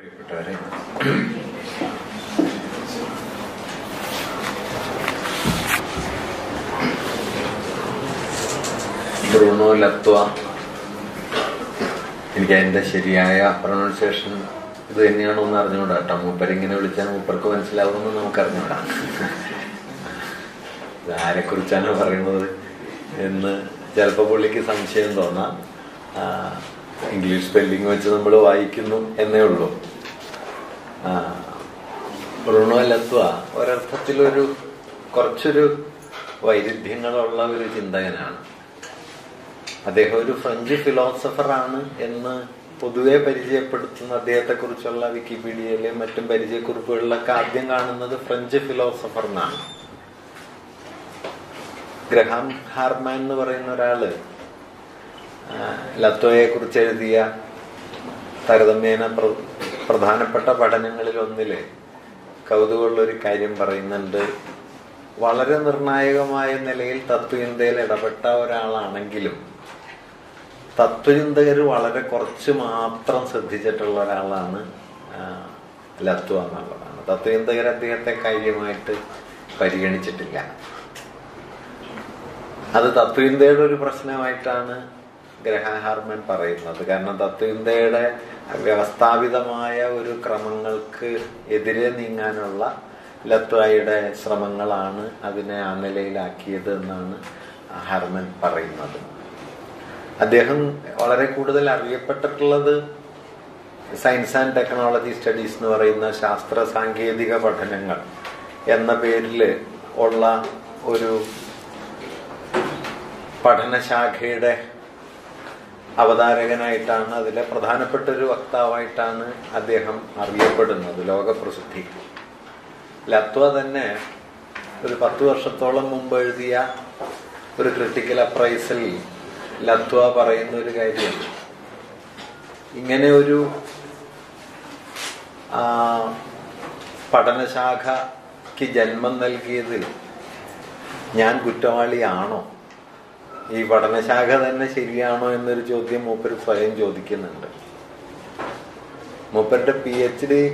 പ്രിയപ്പെട്ടവരെ ബ്രൂണോ ലത്വ എനിക്ക് അതിന്റെ ശരിയായ പ്രൊണൗൺസിയേഷൻ ഇത് തന്നെയാണോ എന്ന് അറിഞ്ഞുകൂടാ കേട്ടോ മൂപ്പരിങ്ങനെ വിളിച്ചാൽ മൂപ്പർക്ക് മനസ്സിലാവുമെന്ന് നമുക്ക് അറിഞ്ഞൂടാ ഇത് ആരെക്കുറിച്ചാണ് പറയുന്നത് എന്ന് ചിലപ്പോൾ പുള്ളിക്ക് സംശയം തോന്നാം ആ, ഇംഗ്ലീഷ് സ്പെല്ലിംഗ് വെച്ച് നമ്മൾ വായിക്കുന്നു എന്നേ ഉള്ളൂ ആ, ബ്രൂണോ ലത്വ ഒരർത്ഥത്തിലൊരു കുറച്ചൊരു വൈരുദ്ധ്യങ്ങളുള്ള ഒരു ചിന്തകനാണ് അദ്ദേഹം ഒരു ഫ്രഞ്ച് ഫിലോസഫറാണ് എന്ന് പൊതുവെ പരിചയപ്പെടുത്തുന്ന അദ്ദേഹത്തെ കുറിച്ചുള്ള വിക്കിപീഡിയയിലെയും മറ്റും പരിചയക്കുറിപ്പുകളിലൊക്കെ ആദ്യം കാണുന്നത് ഫ്രഞ്ച് ഫിലോസഫർ എന്നാണ് ഗ്രഹാം ഹാർമാൻ എന്ന് പറയുന്ന ഒരാള് ആ, ലത്തോയെ കുറിച്ച് എഴുതിയ താരതമ്യേന പ്ര- പ്രധാനപ്പെട്ട പഠനങ്ങളിൽ ഒന്നില് കൗതുകമുള്ള ഒരു കാര്യം പറയുന്നുണ്ട് വളരെ നിർണായകമായ നിലയിൽ തത്വചിന്തയിൽ ഇടപെട്ട ഒരാളാണെങ്കിലും തത്വചിന്തകർ വളരെ കുറച്ച് മാത്രം ശ്രദ്ധിച്ചിട്ടുള്ള ഒരാളാണ് ആ, ലത്വ എന്നുള്ളതാണ് തത്വചിന്തകർ അദ്ദേഹത്തെ കാര്യമായിട്ട് പരിഗണിച്ചിട്ടില്ല അത് തത്വചിന്തയുടെ ഒരു പ്രശ്നമായിട്ടാണ് ഗ്രഹാഹാർമൻ പറയുന്നത് കാരണം തത്വചിന്തയുടെ വ്യവസ്ഥാപിതമായ ഒരു ക്രമങ്ങൾക്ക് എതിരെ നീങ്ങാനുള്ള ലത്വായുടെ ശ്രമങ്ങളാണ് അതിനെ ആ നിലയിലാക്കിയത് എന്നാണ് ഹാർമൻ പറയുന്നത് അദ്ദേഹം വളരെ കൂടുതൽ അറിയപ്പെട്ടിട്ടുള്ളത് സയൻസ് ആൻഡ് ടെക്നോളജി സ്റ്റഡീസ് എന്ന് പറയുന്ന ശാസ്ത്ര സാങ്കേതിക പഠനങ്ങൾ എന്ന പേരിൽ ഉള്ള ഒരു പഠനശാഖയുടെ അവതാരകനായിട്ടാണ് അതിലെ പ്രധാനപ്പെട്ട ഒരു വക്താവായിട്ടാണ് അദ്ദേഹം അറിയപ്പെടുന്നത് ലോകപ്രസിദ്ധി ലത്വ തന്നെ ഒരു പത്ത് വർഷത്തോളം മുമ്പ് എഴുതിയ ഒരു ക്രിട്ടിക്കൽ അപ്രൈസൽ ലത്വ പറയുന്ന ഒരു കാര്യം ഇങ്ങനെ ഒരു ആ, പഠനശാഖയ്ക്ക് ജന്മം നൽകിയതിൽ ഞാൻ കുറ്റവാളിയാണോ ഈ പഠനശാഖ തന്നെ ശരിയാണോ എന്നൊരു ചോദ്യം മൂപ്പർ സ്വയം ചോദിക്കുന്നുണ്ട് മൂപ്പരുടെ പി എച്ച് ഡി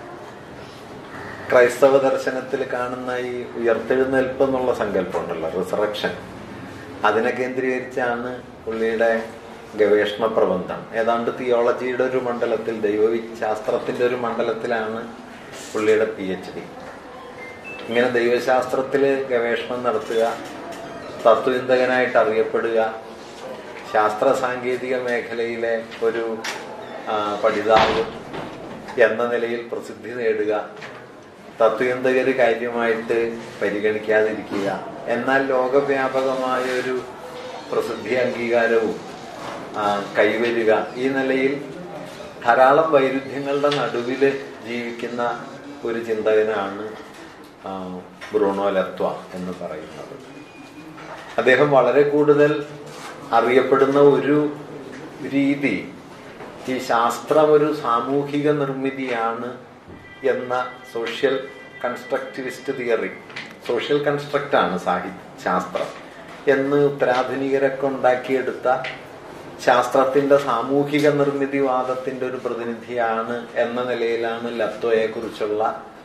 ക്രൈസ്തവ ദർശനത്തിൽ കാണുന്ന ഈ ഉയർത്തെഴുന്നേൽപ്പ് എന്നുള്ള സങ്കല്പമുണ്ടല്ലോ റിസറക്ഷൻ അതിനെ കേന്ദ്രീകരിച്ചാണ് പുള്ളിയുടെ ഗവേഷണ പ്രബന്ധം ഏതാണ്ട് തിയോളജിയുടെ ഒരു മണ്ഡലത്തിൽ ദൈവശാസ്ത്രത്തിന്റെ ഒരു മണ്ഡലത്തിലാണ് പുള്ളിയുടെ പി എച്ച് ഡി ഇങ്ങനെ ദൈവശാസ്ത്രത്തില് ഗവേഷണം നടത്തുക തത്വചിന്തകനായിട്ട് അറിയപ്പെടുക ശാസ്ത്ര സാങ്കേതിക മേഖലയിലെ ഒരു ആ, പഠിതാവ് എന്ന നിലയിൽ പ്രസിദ്ധി നേടുക തത്വചിന്തകര് കാര്യമായിട്ട് പരിഗണിക്കാതിരിക്കുക എന്നാൽ ലോകവ്യാപകമായ ഒരു പ്രസിദ്ധി അംഗീകാരവും ആ, കൈവരിക ഈ നിലയിൽ ധാരാളം വൈരുദ്ധ്യങ്ങളുടെ നടുവില് ജീവിക്കുന്ന ഒരു ചിന്തകനാണ് ആ, ബ്രൂണോ ലത്വ എന്ന് പറയുന്നത് അദ്ദേഹം വളരെ കൂടുതൽ അറിയപ്പെടുന്ന ഒരു രീതി ഈ ശാസ്ത്രം ഒരു സാമൂഹിക നിർമ്മിതിയാണ് എന്ന social constructivist theory social construct ആണ് സാഹിത്യ ശാസ്ത്രം എന്ന് ഉത്തരാധുനികരൊക്കെ ഉണ്ടാക്കിയെടുത്ത ശാസ്ത്രത്തിന്റെ സാമൂഹിക നിർമ്മിതിവാദത്തിന്റെ ഒരു പ്രതിനിധിയാണ് എന്ന നിലയിലാണ് ലത്വയെ കുറിച്ചുള്ള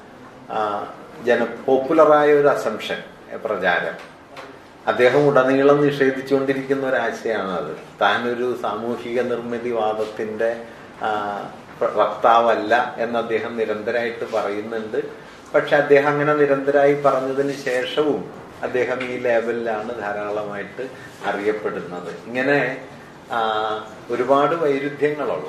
ജന പോപ്പുലറായ ഒരു അസംഷൻ പ്രചാരം അദ്ദേഹം ഉടനീളം നിഷേധിച്ചുകൊണ്ടിരിക്കുന്ന ഒരു ആശയമാണ് അത് താനൊരു സാമൂഹിക നിർമ്മിതിവാദത്തിന്റെ ആ, വക്താവല്ല എന്ന് അദ്ദേഹം നിരന്തരമായിട്ട് പറയുന്നുണ്ട് പക്ഷെ അദ്ദേഹം അങ്ങനെ നിരന്തരമായി പറഞ്ഞതിന് ശേഷവും അദ്ദേഹം ഈ ലേബലിലാണ് ധാരാളമായിട്ട് അറിയപ്പെടുന്നത് ഇങ്ങനെ ആ, ഒരുപാട് വൈരുദ്ധ്യങ്ങളുള്ള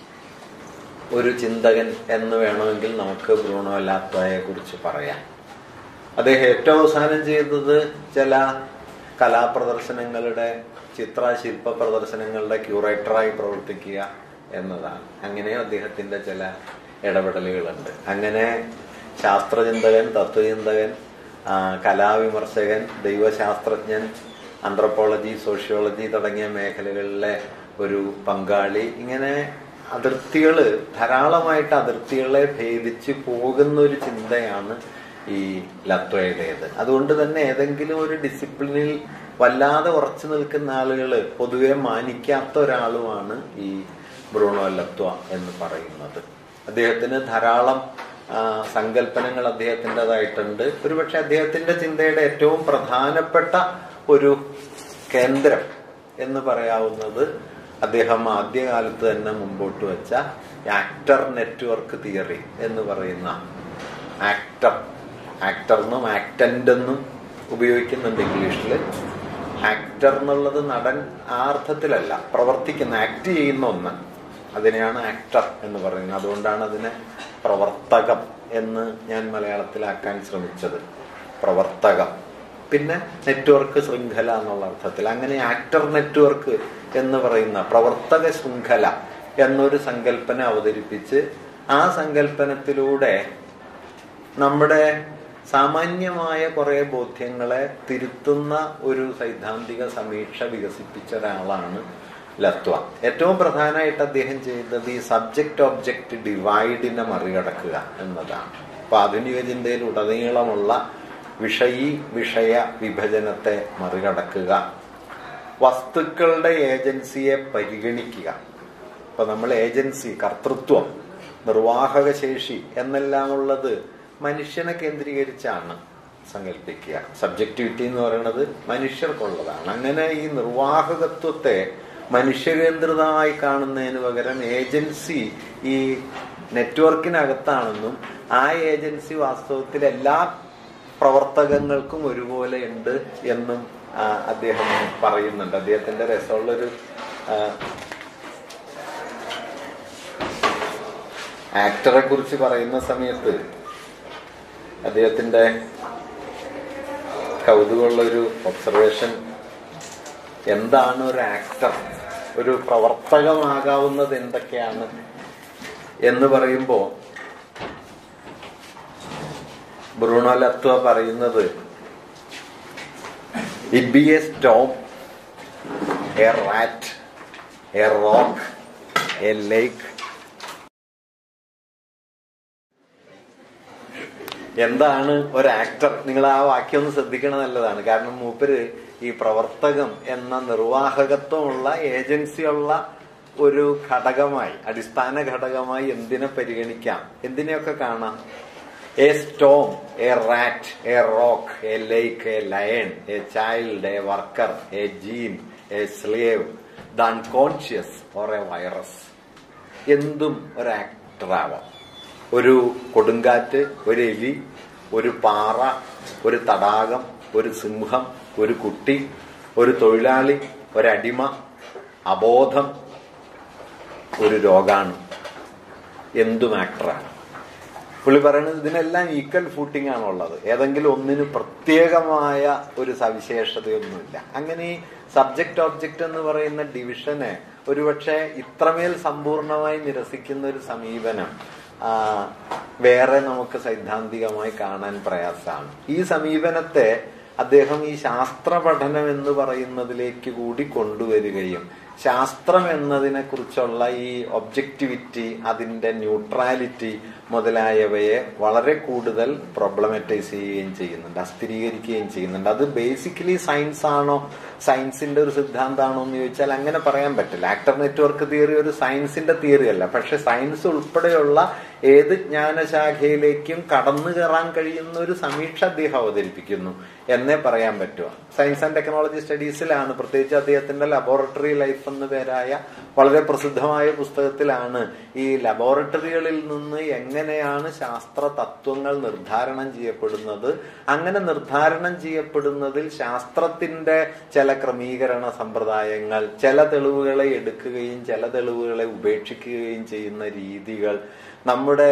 ഒരു ചിന്തകൻ എന്ന് വേണമെങ്കിൽ നമുക്ക് ബ്രൂണോ ലാത്വയെ കുറിച്ച് പറയാം അദ്ദേഹം ഏറ്റവും അവസാനം ചെയ്തത് ചില കലാപ്രദർശനങ്ങളുടെ ചിത്രശില്പ പ്രദർശനങ്ങളുടെ ക്യൂറേറ്ററായി പ്രവർത്തിക്കുക എന്നതാണ് അങ്ങനെ അദ്ദേഹത്തിന്റെ ചില ഇടപെടലുകളുണ്ട് അങ്ങനെ ശാസ്ത്രചിന്തകൻ തത്വചിന്തകൻ ആ, കലാവിമർശകൻ ദൈവശാസ്ത്രജ്ഞൻ ആന്ത്രപ്പോളജി സോഷ്യോളജി തുടങ്ങിയ മേഖലകളിലെ ഒരു പങ്കാളി ഇങ്ങനെ അതിർത്തികള് ധാരാളമായിട്ട് അതിർത്തികളെ ഭേദിച്ച് പോകുന്ന ഒരു ചിന്തയാണ് ഈ ലത്വയുടേത് അതുകൊണ്ട് തന്നെ ഏതെങ്കിലും ഒരു ഡിസിപ്ലിനിൽ വല്ലാതെ ഉറച്ചു നിൽക്കുന്ന ആളുകൾ പൊതുവെ മാനിക്കാത്ത ഒരാളുമാണ് ഈ ബ്രൂണോ ലത്വ എന്ന് പറയുന്നത് അദ്ദേഹത്തിന് ധാരാളം ആ, സങ്കല്പനങ്ങൾ അദ്ദേഹത്തിൻ്റെതായിട്ടുണ്ട് ഒരുപക്ഷെ അദ്ദേഹത്തിന്റെ ചിന്തയുടെ ഏറ്റവും പ്രധാനപ്പെട്ട ഒരു കേന്ദ്രം എന്ന് പറയാവുന്നത് അദ്ദേഹം ആദ്യകാലത്ത് തന്നെ മുമ്പോട്ട് വെച്ച ആക്ടർ നെറ്റ്വർക്ക് തിയറി എന്ന് പറയുന്ന ആക്ടർ ആക്ടർ എന്നും ആക്ടന്റ് എന്നും ഉപയോഗിക്കുന്നുണ്ട് ഇംഗ്ലീഷിൽ ആക്ടർ എന്നുള്ളത് നടൻ ആ അർത്ഥത്തിലല്ല പ്രവർത്തിക്കുന്ന ആക്ട് ചെയ്യുന്ന ഒന്ന് അതിനെയാണ് ആക്ടർ എന്ന് പറയുന്നത് അതുകൊണ്ടാണ് അതിനെ പ്രവർത്തകം എന്ന് ഞാൻ മലയാളത്തിലാക്കാൻ ശ്രമിച്ചത് പ്രവർത്തകം പിന്നെ നെറ്റ്വർക്ക് ശൃംഖല എന്നുള്ള അർത്ഥത്തിൽ അങ്ങനെ ആക്ടർ നെറ്റ്വർക്ക് എന്ന് പറയുന്ന പ്രവർത്തക ശൃംഖല എന്നൊരു സങ്കല്പന അവതരിപ്പിച്ച് ആ സങ്കല്പനത്തിലൂടെ നമ്മുടെ സാമാന്യമായ കുറെ ബോധ്യങ്ങളെ തിരുത്തുന്ന ഒരു സൈദ്ധാന്തിക സമീക്ഷ വികസിപ്പിച്ച ഒരാളാണ് ലത്വ ഏറ്റവും പ്രധാനമായിട്ട് അദ്ദേഹം ചെയ്തത് ഈ സബ്ജക്റ്റ് ഒബ്ജക്റ്റ് ഡിവൈഡിനെ മറികടക്കുക എന്നതാണ് അപ്പൊ ആധുനിക ചിന്തയിൽ ഉടനീളമുള്ള വിഷയി വിഷയ വിഭജനത്തെ മറികടക്കുക വസ്തുക്കളുടെ ഏജൻസിയെ പരിഗണിക്കുക ഇപ്പൊ നമ്മൾ ഏജൻസി കർത്തൃത്വം നിർവാഹക ശേഷി എന്നെല്ലാം ഉള്ളത് മനുഷ്യനെ കേന്ദ്രീകരിച്ചാണ് സങ്കല്പിക്കുക സബ്ജക്ടിവിറ്റി എന്ന് പറയുന്നത് മനുഷ്യർക്കുള്ളതാണ് അങ്ങനെ ഈ നിർവാഹകത്വത്തെ മനുഷ്യകേന്ദ്രിതമായി കാണുന്നതിന് പകരം ഏജൻസി ഈ നെറ്റ്വർക്കിനകത്താണെന്നും ആ ഏജൻസി വാസ്തവത്തിൽ എല്ലാ പ്രവർത്തകങ്ങൾക്കും ഒരുപോലെ ഉണ്ട് എന്നും ആ, അദ്ദേഹം പറയുന്നുണ്ട് അദ്ദേഹത്തിന്റെ രസമുള്ളൊരു ആ, ആക്ടറെ കുറിച്ച് പറയുന്ന സമയത്ത് അദ്ദേഹത്തിന്റെ കൗതുകമുള്ളൊരു ഒബ്സർവേഷൻ എന്താണ് ഒരു ആക്ടർ ഒരു പ്രവർത്തകമാകാവുന്നത് എന്തൊക്കെയാണ് എന്ന് പറയുമ്പോ ബ്രൂണോ ലത്വ പറയുന്നത് it be a storm a rat a rock a lake എന്താണ് ഒരു ആക്ടർ നിങ്ങൾ ആ വാക്യം ഒന്ന് ശ്രദ്ധിക്കണം നല്ലതാണ് കാരണം മൂപ്പര് ഈ പ്രവർത്തകം എന്ന നിർവാഹകത്വമുള്ള ഏജൻസിയുള്ള ഒരു ഘടകമായി അടിസ്ഥാന ഘടകമായി എന്തിനെ പരിഗണിക്കാം എന്തിനെയൊക്കെ കാണാം a storm a rat a rock a lake a lion a child a worker a gene a slave the unconscious or a virus എന്തും ഒരു ആക്ടറാവാം ഒരു കൊടുങ്കാറ്റ് ഒരു എലി ഒരു പാറ ഒരു തടാകം ഒരു സിംഹം ഒരു കുട്ടി ഒരു തൊഴിലാളി ഒരടിമ അബോധം ഒരു രോഗാണ് എന്തും ആക്ടറാണ് പുള്ളി പറയുന്നത് ഇതിനെല്ലാം ഈക്വൽ ഫൂട്ടിംഗ് ആണുള്ളത് ഏതെങ്കിലും ഒന്നിന് പ്രത്യേകമായ ഒരു സവിശേഷതയൊന്നുമില്ല അങ്ങനെ ഈ സബ്ജക്ട് ഒബ്ജക്റ്റ് എന്ന് പറയുന്ന ഡിവിഷനെ ഒരുപക്ഷെ ഇത്രമേൽ സമ്പൂർണമായി നിരസിക്കുന്ന ഒരു സമീപനം ആ, വേറെ നമുക്ക് സൈദ്ധാന്തികമായി കാണാൻ പ്രയാസമാണ് ഈ സമീപനത്തെ അദ്ദേഹം ഈ ശാസ്ത്ര പഠനം എന്ന് പറയുന്നതിലേക്ക് കൂടി കൊണ്ടുവരികയും ശാസ്ത്രം എന്നതിനെ കുറിച്ചുള്ള ഈ ഒബ്ജക്ടിവിറ്റി അതിന്റെ ന്യൂട്രാലിറ്റി മുതലായവയെ വളരെ കൂടുതൽ പ്രോബ്ലമറ്റൈസ് ചെയ്യുകയും ചെയ്യുന്നുണ്ട് അസ്ഥിരീകരിക്കുകയും ചെയ്യുന്നുണ്ട് അത് ബേസിക്കലി സയൻസ് ആണോ സയൻസിന്റെ ഒരു സിദ്ധാന്തമാണോ എന്ന് ചോദിച്ചാൽ അങ്ങനെ പറയാൻ പറ്റില്ല ആക്ടർ നെറ്റ്വർക്ക് തിയറി ഒരു സയൻസിന്റെ തിയറി അല്ല പക്ഷെ സയൻസ് ഉൾപ്പെടെയുള്ള ഏത് ജ്ഞാനശാഖയിലേക്കും കടന്നു കയറാൻ കഴിയുന്ന ഒരു സമീക്ഷ അദ്ദേഹം അവതരിപ്പിക്കുന്നു എന്നേ പറയാൻ പറ്റുക സയൻസ് ആൻഡ് ടെക്നോളജി സ്റ്റഡീസിലാണ് പ്രത്യേകിച്ച് അദ്ദേഹത്തിന്റെ ലബോറട്ടറി ലൈഫ് എന്ന പേരായ വളരെ പ്രസിദ്ധമായ പുസ്തകത്തിലാണ് ഈ ലബോറട്ടറികളിൽ നിന്ന് എങ്ങനെയാണ് ശാസ്ത്ര തത്വങ്ങൾ നിർദ്ധാരണം ചെയ്യപ്പെടുന്നത് അങ്ങനെ നിർദ്ധാരണം ചെയ്യപ്പെടുന്നതിൽ ശാസ്ത്രത്തിന്റെ ചില ക്രമീകരണ സമ്പ്രദായങ്ങൾ ചില തെളിവുകളെ എടുക്കുകയും ചില തെളിവുകളെ ഉപേക്ഷിക്കുകയും ചെയ്യുന്ന രീതികൾ നമ്മുടെ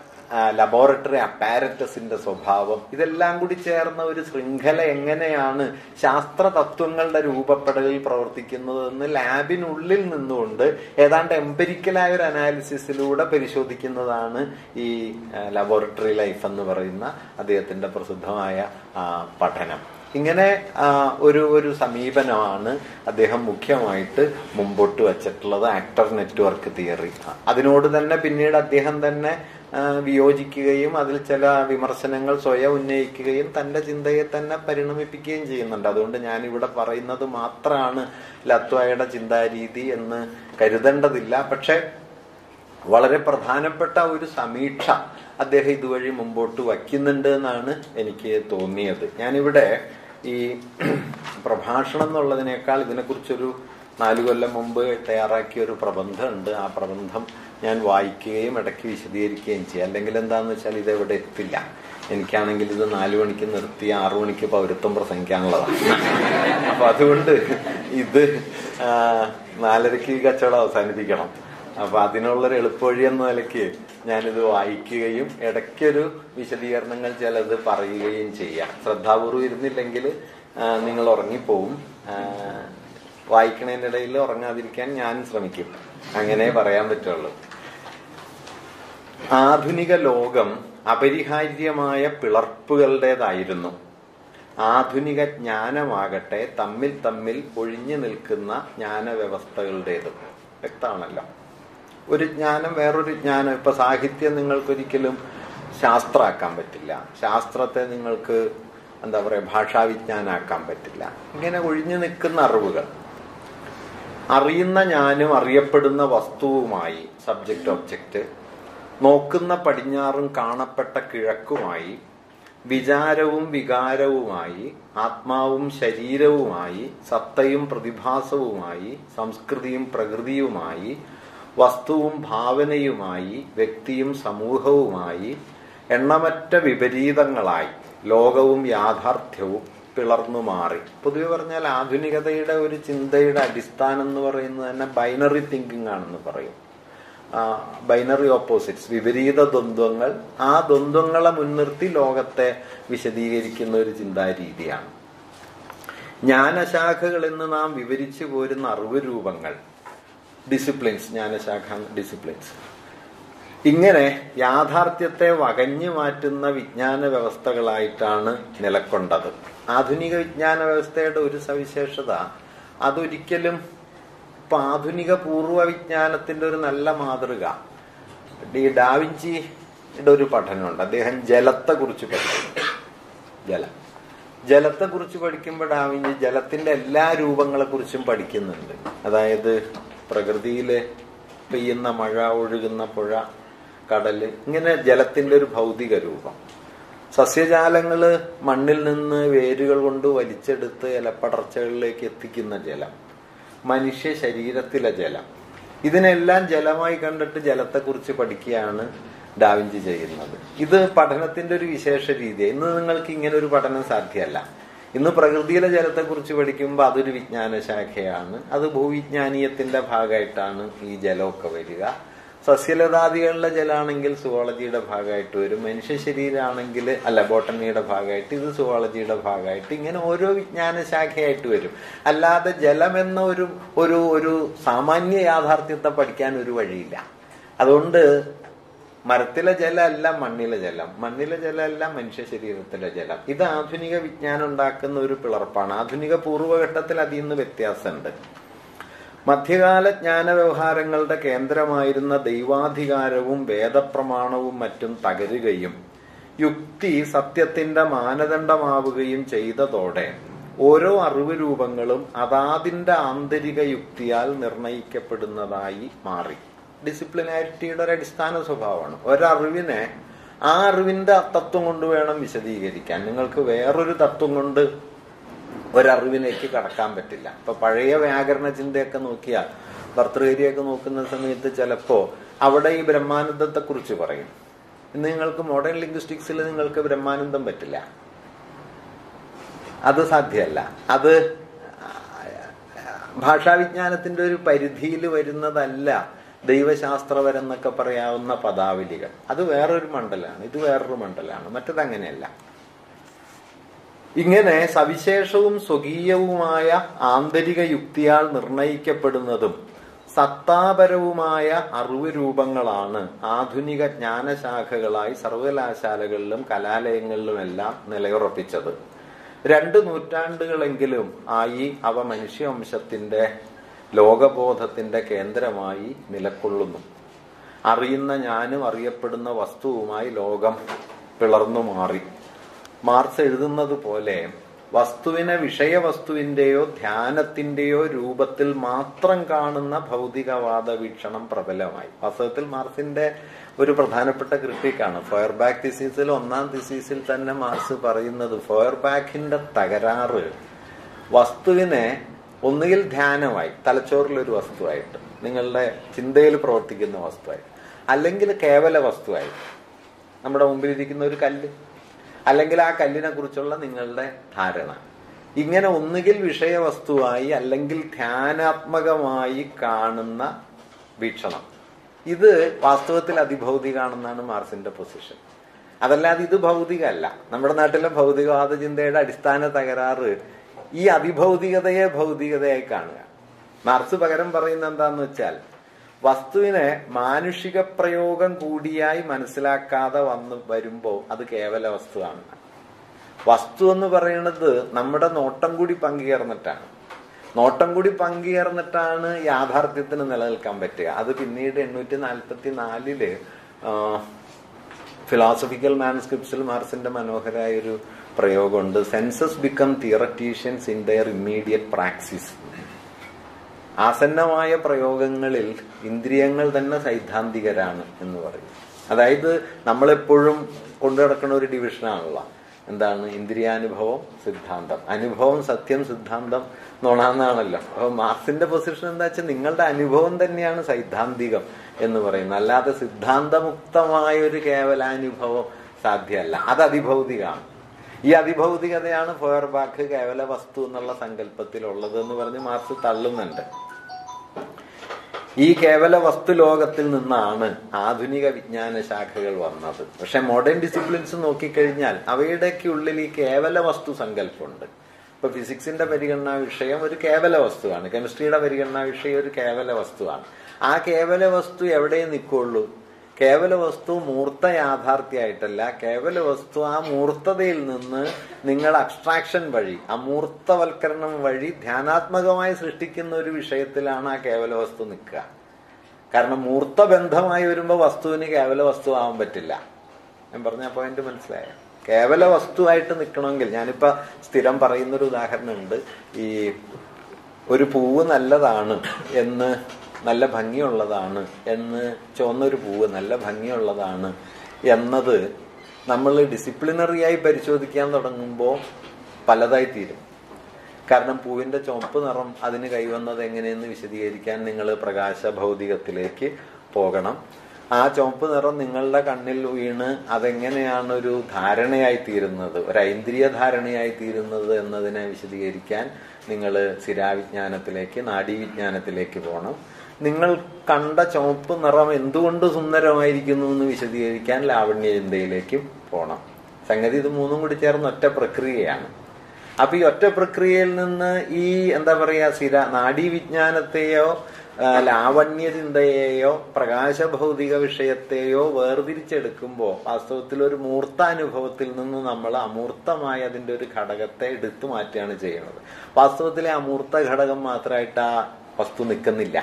ലബോറട്ടറി അപ്പാരറ്റസിന്റെ സ്വഭാവം ഇതെല്ലാം കൂടി ചേർന്ന ഒരു ശൃംഖല എങ്ങനെയാണ് ശാസ്ത്ര തത്വങ്ങളുടെ രൂപപ്പെടലിൽ പ്രവർത്തിക്കുന്നതെന്ന് ലാബിനുള്ളിൽ നിന്നുകൊണ്ട് ഏതാണ്ട് എംപെരിക്കലായ ഒരു അനാലിസിസിലൂടെ പരിശോധിക്കുന്നതാണ് ഈ ലബോറട്ടറി ലൈഫ് എന്ന് പറയുന്ന അദ്ദേഹത്തിന്റെ പ്രസിദ്ധമായ ആ, പഠനം ഇങ്ങനെ ആ, ഒരു ഒരു സമീപനമാണ് അദ്ദേഹം മുഖ്യമായിട്ട് മുമ്പോട്ട് വച്ചിട്ടുള്ളത് ആക്ടർ നെറ്റ്വർക്ക് തിയറി അതിനോട് തന്നെ പിന്നീട് അദ്ദേഹം തന്നെ ആ, വിയോജിക്കുകയും അതിൽ ചില വിമർശനങ്ങൾ സ്വയം ഉന്നയിക്കുകയും തന്റെ ചിന്തയെ തന്നെ പരിണമിപ്പിക്കുകയും ചെയ്യുന്നുണ്ട് അതുകൊണ്ട് ഞാൻ ഇവിടെ പറയുന്നത് മാത്രമാണ് ലത്വയുടെ ചിന്താരീതി എന്ന് കരുതേണ്ടതില്ല പക്ഷെ വളരെ പ്രധാനപ്പെട്ട ഒരു സമീക്ഷ അദ്ദേഹം ഇതുവഴി മുമ്പോട്ട് വയ്ക്കുന്നുണ്ട് എന്നാണ് എനിക്ക് തോന്നിയത് ഞാനിവിടെ ഈ പ്രഭാഷണം എന്നുള്ളതിനേക്കാൾ ഇതിനെക്കുറിച്ചൊരു നാലു കൊല്ലം മുമ്പ് തയ്യാറാക്കിയ ഒരു പ്രബന്ധമുണ്ട് ആ പ്രബന്ധം ഞാൻ വായിക്കുകയും ഇടയ്ക്ക് വിശദീകരിക്കുകയും ചെയ്യും അല്ലെങ്കിൽ എന്താണെന്ന് വെച്ചാൽ ഇത് എവിടെ എത്തില്ല എനിക്കാണെങ്കിൽ ഇത് നാലു മണിക്ക് നിർത്തി ആറു മണിക്ക് പൗരത്വം പ്രസംഗിക്കാനുള്ളതാണ് അപ്പൊ അതുകൊണ്ട് ഇത് ആ, നാലരയ്ക്ക് ഈ കച്ചവടം അവസാനിപ്പിക്കണം അപ്പൊ അതിനുള്ളൊരു എളുപ്പവഴി എന്ന നിലയ്ക്ക് ഞാനിത് വായിക്കുകയും ഇടയ്ക്കൊരു വിശദീകരണങ്ങൾ ചിലത് പറയുകയും ചെയ്യാം ശ്രദ്ധാപൂർവം ഇരുന്നില്ലെങ്കിൽ ആ, നിങ്ങൾ ഉറങ്ങിപ്പോവും ആ, വായിക്കണതിനിടയിൽ ഉറങ്ങാതിരിക്കാൻ ഞാൻ ശ്രമിക്കും അങ്ങനെ പറയാൻ പറ്റുള്ളൂ ആധുനിക ലോകം അപരിഹാര്യമായ പിളർപ്പുകളുടേതായിരുന്നു ആധുനിക ജ്ഞാനമാകട്ടെ തമ്മിൽ തമ്മിൽ ഒഴിഞ്ഞു നിൽക്കുന്ന ജ്ഞാനവ്യവസ്ഥകളുടേതും വ്യക്തമാണല്ലോ ഒരു ജ്ഞാനം വേറൊരു ജ്ഞാനം ഇപ്പൊ സാഹിത്യം നിങ്ങൾക്കൊരിക്കലും ശാസ്ത്രമാക്കാൻ പറ്റില്ല ശാസ്ത്രത്തെ നിങ്ങൾക്ക് എന്താ പറയാ ഭാഷാവിജ്ഞാനാക്കാൻ പറ്റില്ല ഇങ്ങനെ ഒഴിഞ്ഞു നിൽക്കുന്ന അറിവുകൾ അറിയുന്ന ഞാനും അറിയപ്പെടുന്ന വസ്തുവുമായി സബ്ജക്റ്റ് ഒബ്ജക്റ്റ് നോക്കുന്ന പടിഞ്ഞാറും കാണപ്പെട്ട കിഴക്കുമായി വിചാരവും വികാരവുമായി ആത്മാവും ശരീരവുമായി സത്തയും പ്രതിഭാസവുമായി സംസ്കൃതിയും പ്രകൃതിയുമായി വസ്തുവും ഭാവനയുമായി വ്യക്തിയും സമൂഹവുമായി എണ്ണമറ്റ വിപരീതങ്ങളായി ലോകവും യാഥാർത്ഥ്യവും പിളർന്നു മാറി പൊതുവെ പറഞ്ഞാൽ ആധുനികതയുടെ ഒരു ചിന്തയുടെ അടിസ്ഥാനം എന്ന് പറയുന്നത് തന്നെ ബൈനറി തിങ്കിങ് ആണെന്ന് പറയും ബൈനറി ഓപ്പോസിറ്റ്സ് വിപരീത ദ്വന്ദ്വങ്ങൾ ആ ദ്വന്ദ്വങ്ങളെ മുൻനിർത്തി ലോകത്തെ വിശദീകരിക്കുന്ന ഒരു ചിന്താരീതിയാണ് ജ്ഞാനശാഖകൾ എന്ന് നാം വിവരിച്ചു പോരുന്ന അറിവ് രൂപങ്ങൾ ഡിസിപ്ലിൻസ് ജ്ഞാനശാഖ ഡിസിപ്ലിൻസ് ഇങ്ങനെ യാഥാർത്ഥ്യത്തെ വകഞ്ഞു മാറ്റുന്ന വിജ്ഞാന വ്യവസ്ഥകളായിട്ടാണ് നിലക്കൊണ്ടത് ആധുനിക വിജ്ഞാന വ്യവസ്ഥയുടെ ഒരു സവിശേഷത അതൊരിക്കലും ഇപ്പൊ ആധുനിക പൂർവ്വ വിജ്ഞാനത്തിന്റെ ഒരു നല്ല മാതൃക ഈ ഡാവിഞ്ചിയുടെ ഒരു പഠനമുണ്ട് അദ്ദേഹം ജലത്തെ കുറിച്ച് പഠിക്കുന്നു ജലം ജലത്തെ കുറിച്ച് പഠിക്കുമ്പോൾ ഡാവിഞ്ചി ജലത്തിന്റെ എല്ലാ രൂപങ്ങളെ കുറിച്ചും പഠിക്കുന്നുണ്ട് അതായത് പ്രകൃതിയില് പെയ്യുന്ന മഴ ഒഴുകുന്ന പുഴ കടല് ഇങ്ങനെ ജലത്തിന്റെ ഒരു ഭൗതിക രൂപം സസ്യജാലങ്ങള് മണ്ണിൽ നിന്ന് വേരുകൾ കൊണ്ട് വലിച്ചെടുത്ത് ഇലപ്പടർച്ചകളിലേക്ക് എത്തിക്കുന്ന ജലം മനുഷ്യ ശരീരത്തിലെ ജലം ഇതിനെല്ലാം ജലമായി കണ്ടിട്ട് ജലത്തെക്കുറിച്ച് പഠിക്കുകയാണ് ഡാവിഞ്ചി ചെയ്യുന്നത് ഇത് പഠനത്തിന്റെ ഒരു വിശേഷ രീതി ഇന്ന് നിങ്ങൾക്ക് ഇങ്ങനെ ഒരു പഠനം സാധ്യമല്ല ഇന്ന് പ്രകൃതിയിലെ ജലത്തെക്കുറിച്ച് പഠിക്കുമ്പോൾ അതൊരു വിജ്ഞാന ശാഖയാണ് അത് ഭൂവിജ്ഞാനീയത്തിന്റെ ഭാഗമായിട്ടാണ് ഈ ജലമൊക്കെ വരിക സസ്യലതാദികളിലെ ജലമാണെങ്കിൽ സുവോളജിയുടെ ഭാഗമായിട്ട് വരും മനുഷ്യ ശരീരമാണെങ്കിൽ അല്ല ബോട്ടണിയുടെ ഭാഗമായിട്ട് ഇത് സുവോളജിയുടെ ഭാഗമായിട്ട് ഇങ്ങനെ ഓരോ വിജ്ഞാന ശാഖയായിട്ട് വരും അല്ലാതെ ജലം എന്ന ഒരു ഒരു ഒരു സാമാന്യ യാഥാർത്ഥ്യത്തെ പഠിക്കാൻ ഒരു വഴിയില്ല അതുകൊണ്ട് മരത്തിലെ ജലമല്ല മണ്ണിലെ ജലം മണ്ണിലെ ജലമല്ല മനുഷ്യ ശരീരത്തിലെ ജലം ഇത് ആധുനിക വിജ്ഞാനം ഉണ്ടാക്കുന്ന ഒരു പിളർപ്പാണ് ആധുനിക പൂർവ്വഘട്ടത്തിൽ അതിൽ നിന്ന് വ്യത്യാസമുണ്ട് മധ്യകാല ജ്ഞാന വ്യവഹാരങ്ങളുടെ കേന്ദ്രമായിരുന്ന ദൈവാധികാരവും വേദപ്രമാണവും മറ്റും തകരുകയും യുക്തി സത്യത്തിന്റെ മാനദണ്ഡമാവുകയും ചെയ്തതോടെ ഓരോ അറിവ് രൂപങ്ങളും അതാതിന്റെ ആന്തരിക യുക്തിയാൽ നിർണയിക്കപ്പെടുന്നതായി മാറി ഡിസിപ്ലിനാരിറ്റിയുടെ ഒരു അടിസ്ഥാന സ്വഭാവമാണ് ഒരറിവിനെ ആ അറിവിന്റെ തത്വം കൊണ്ട് വേണം വിശദീകരിക്കാൻ നിങ്ങൾക്ക് വേറൊരു തത്വം കൊണ്ട് ഒരറിവിലേക്ക് കടക്കാൻ പറ്റില്ല ഇപ്പൊ പഴയ വ്യാകരണ ചിന്തയൊക്കെ നോക്കിയാൽ ഭർത്തൃകരിയൊക്കെ നോക്കുന്ന സമയത്ത് ചിലപ്പോ അവിടെ ഈ ബ്രഹ്മാനന്ദത്തെ കുറിച്ച് പറയും ഇന്ന് നിങ്ങൾക്ക് മോഡേൺ ലിംഗ്വിസ്റ്റിക്സിൽ നിങ്ങൾക്ക് ബ്രഹ്മാനന്ദം പറ്റില്ല അത് സാധ്യമല്ല അത് ഭാഷാവിജ്ഞാനത്തിന്റെ ഒരു പരിധിയിൽ വരുന്നതല്ല ദൈവശാസ്ത്രപരെന്നൊക്കെ പറയാവുന്ന പദാവലികൾ അത് വേറൊരു മണ്ഡലമാണ് ഇത് വേറൊരു മണ്ഡലമാണ് മറ്റത് അങ്ങനെയല്ല ഇങ്ങനെ സവിശേഷവും സ്വകീയവുമായ ആന്തരിക യുക്തിയാൽ നിർണയിക്കപ്പെടുന്നതും സത്താപരവുമായ അറിവ് രൂപങ്ങളാണ് ആധുനിക ജ്ഞാനശാഖകളായി സർവകലാശാലകളിലും കലാലയങ്ങളിലുമെല്ലാം നിലയുറപ്പിച്ചത് രണ്ട് നൂറ്റാണ്ടുകളെങ്കിലും ആയി അവ മനുഷ്യവംശത്തിന്റെ ലോകബോധത്തിന്റെ കേന്ദ്രമായി നിലകൊള്ളുന്നു അറിയുന്ന ഞാനും അറിയപ്പെടുന്ന വസ്തുവുമായി ലോകം പിളർന്നു മാറി മാർക്സ് എഴുതുന്നത് പോലെ വസ്തുവിനെ വിഷയവസ്തുവിന്റെയോ ധ്യാനത്തിന്റെയോ രൂപത്തിൽ മാത്രം കാണുന്ന ഭൗതികവാദ വീക്ഷണം പ്രബലമായി വാസ്തവത്തിൽ മാർസിന്റെ ഒരു പ്രധാനപ്പെട്ട ക്രിട്ടിക്കാണ് ഫയർബാക്ക് തിസീസിൽ ഒന്നാം തിസീസിൽ തന്നെ മാർസ് പറയുന്നത് ഫയർബാക്കിന്റെ തകരാറ് വസ്തുവിനെ ഒന്നുകിൽ ധ്യാനമായി തലച്ചോറിലൊരു വസ്തുവായിട്ട് നിങ്ങളുടെ ചിന്തയിൽ പ്രവർത്തിക്കുന്ന വസ്തുവായി അല്ലെങ്കിൽ കേവല വസ്തുവായി നമ്മുടെ മുമ്പിലിരിക്കുന്ന ഒരു കല്ല് അല്ലെങ്കിൽ ആ കല്ലിനെ കുറിച്ചുള്ള നിങ്ങളുടെ ധാരണ ഇങ്ങനെ ഒന്നുകിൽ വിഷയവസ്തുവായി അല്ലെങ്കിൽ ധ്യാനാത്മകമായി കാണുന്ന വീക്ഷണം ഇത് വാസ്തവത്തിൽ അതിഭൗതികാണെന്നാണ് മാർസിന്റെ പൊസിഷൻ അതല്ലാതെ ഇത് ഭൗതികമല്ല നമ്മുടെ നാട്ടിലെ ഭൗതികവാദ ചിന്തയുടെ അടിസ്ഥാന തകരാറ് ഈ അതിഭൗതികതയെ ഭൗതികതയായി കാണുക മാർസ് പകരം പറയുന്ന എന്താന്ന് വെച്ചാൽ വസ്തുവിനെ മാനുഷിക പ്രയോഗം കൂടിയായി മനസ്സിലാക്കാതെ വന്ന് വരുമ്പോൾ അത് കേവല വസ്തുവാണ് വസ്തു എന്ന് പറയുന്നത് നമ്മുടെ നോട്ടം കൂടി പങ്കുചേർന്നിട്ടാണ് നോട്ടം കൂടി പങ്കുചേർന്നിട്ടാണ് യാഥാർത്ഥ്യത്തിന് നിലനിൽക്കാൻ പറ്റുക അത് പിന്നീട് എണ്ണൂറ്റി നാൽപ്പത്തി നാലില് ഫിലോസഫിക്കൽ മാനസ്ക്രിപ്റ്റ്സിൽ മാർസിന്റെ മനോഹരമായ ഒരു പ്രയോഗമുണ്ട് senses become theoreticians in their immediate praxis ആസന്നമായ പ്രയോഗങ്ങളിൽ ഇന്ദ്രിയങ്ങൾ തന്നെ സൈദ്ധാന്തികരാണ് എന്ന് പറയും അതായത് നമ്മളെപ്പോഴും കൊണ്ടു നടക്കുന്ന ഒരു ഡിവിഷനാണല്ലോ എന്താണ് ഇന്ദ്രിയാനുഭവം സിദ്ധാന്തം അനുഭവം സത്യം സിദ്ധാന്തം നുണാന്നാണല്ലോ അപ്പൊ മാർക്സിന്റെ പൊസിഷൻ എന്താ വെച്ചാൽ നിങ്ങളുടെ അനുഭവം തന്നെയാണ് സൈദ്ധാന്തികം എന്ന് പറയുന്നത് അല്ലാതെ സിദ്ധാന്തമുക്തമായ ഒരു കേവലാനുഭവം സാധ്യമല്ല അത് അതിഭൗതികമാണ് ഈ അതിഭൗതികതയാണ് ഫെയർബാക്ക് കേവല വസ്തു എന്നുള്ള സങ്കല്പത്തിലുള്ളത് എന്ന് പറഞ്ഞ് മാർക്സ് തള്ളുന്നുണ്ട് ഈ കേവല വസ്തു ലോകത്തിൽ നിന്നാണ് ആധുനിക വിജ്ഞാന ശാഖകൾ വന്നത് പക്ഷെ മോഡേൺ ഡിസിപ്ലിൻസ് നോക്കിക്കഴിഞ്ഞാൽ അവയുടെയൊക്കെ ഉള്ളിൽ ഈ കേവല വസ്തു സങ്കല്പമുണ്ട് ഇപ്പൊ ഫിസിക്സിന്റെ പരിഗണനാ വിഷയം ഒരു കേവല വസ്തുവാണ് കെമിസ്ട്രിയുടെ പരിഗണനാ വിഷയം ഒരു കേവല വസ്തുവാണ് ആ കേവല വസ്തു എവിടെ നിൽക്കുള്ളൂ കേവല വസ്തു മൂർത്ത യാഥാർത്ഥ്യമായിട്ടല്ല കേവല വസ്തു ആ മൂർത്തതയിൽ നിന്ന് നിങ്ങൾ അബ്സ്ട്രാക്ഷൻ വഴി അമൂർത്തവൽക്കരണം വഴി ധ്യാനാത്മകമായി സൃഷ്ടിക്കുന്ന ഒരു വിഷയത്തിലാണ് ആ കേവല വസ്തു നിൽക്കുക കാരണം മൂർത്ത ബന്ധമായി വരുമ്പോൾ വസ്തുവിന് കേവല വസ്തു ആവാൻ പറ്റില്ല ഞാൻ പറഞ്ഞ പോയിന്റ് മനസ്സിലായോ കേവല വസ്തുവായിട്ട് നിൽക്കണമെങ്കിൽ ഞാനിപ്പോ സ്ഥിരം പറയുന്നൊരു ഉദാഹരണമുണ്ട് ഈ ഒരു പൂവ് നല്ലതാണ് എന്ന് നല്ല ഭംഗിയുള്ളതാണ് എന്ന് ചുവന്നൊരു പൂവ് നല്ല ഭംഗിയുള്ളതാണ് എന്നത് നമ്മൾ ഡിസിപ്ലിനറിയായി പരിശോധിക്കാൻ തുടങ്ങുമ്പോൾ പലതായി തീരും കാരണം പൂവിന്റെ ചുവപ്പ് നിറം അതിന് കൈവന്നത് എങ്ങനെയെന്ന് വിശദീകരിക്കാൻ നിങ്ങൾ പ്രകാശ ഭൗതികത്തിലേക്ക് പോകണം ആ ചുവപ്പ് നിറം നിങ്ങളുടെ കണ്ണിൽ വീണ് അതെങ്ങനെയാണ് ഒരു ധാരണയായി തീരുന്നത് ഒരു ഐന്ദ്രിയ ധാരണയായി തീരുന്നത് എന്നതിനെ വിശദീകരിക്കാൻ നിങ്ങൾ സ്ഥിരാവിജ്ഞാനത്തിലേക്ക് നാഡീവിജ്ഞാനത്തിലേക്ക് പോകണം നിങ്ങൾ കണ്ട ചുവപ്പ് നിറം എന്തുകൊണ്ട് സുന്ദരമായിരിക്കുന്നു എന്ന് വിശദീകരിക്കാൻ ലാവണ്യ ചിന്തയിലേക്കും പോകണം സംഗതി ഇത് മൂന്നും കൂടി ചേർന്ന് ഒറ്റ പ്രക്രിയയാണ് അപ്പൊ ഈ ഒറ്റ പ്രക്രിയയിൽ നിന്ന് ഈ എന്താ പറയാ സ്ഥിര നാഡീവിജ്ഞാനത്തെയോ ലാവണ്യ ചിന്തയെയോ പ്രകാശഭൗതിക വിഷയത്തെയോ വേർതിരിച്ചെടുക്കുമ്പോൾ വാസ്തവത്തിൽ ഒരു മൂർത്താനുഭവത്തിൽ നിന്ന് നമ്മൾ അമൂർത്തമായ അതിന്റെ ഒരു ഘടകത്തെ എടുത്തു മാറ്റുകയാണ് ചെയ്യുന്നത് വാസ്തവത്തിലെ അമൂർത്ത ഘടകം മാത്രമായിട്ട് ആ വസ്തു നിൽക്കുന്നില്ല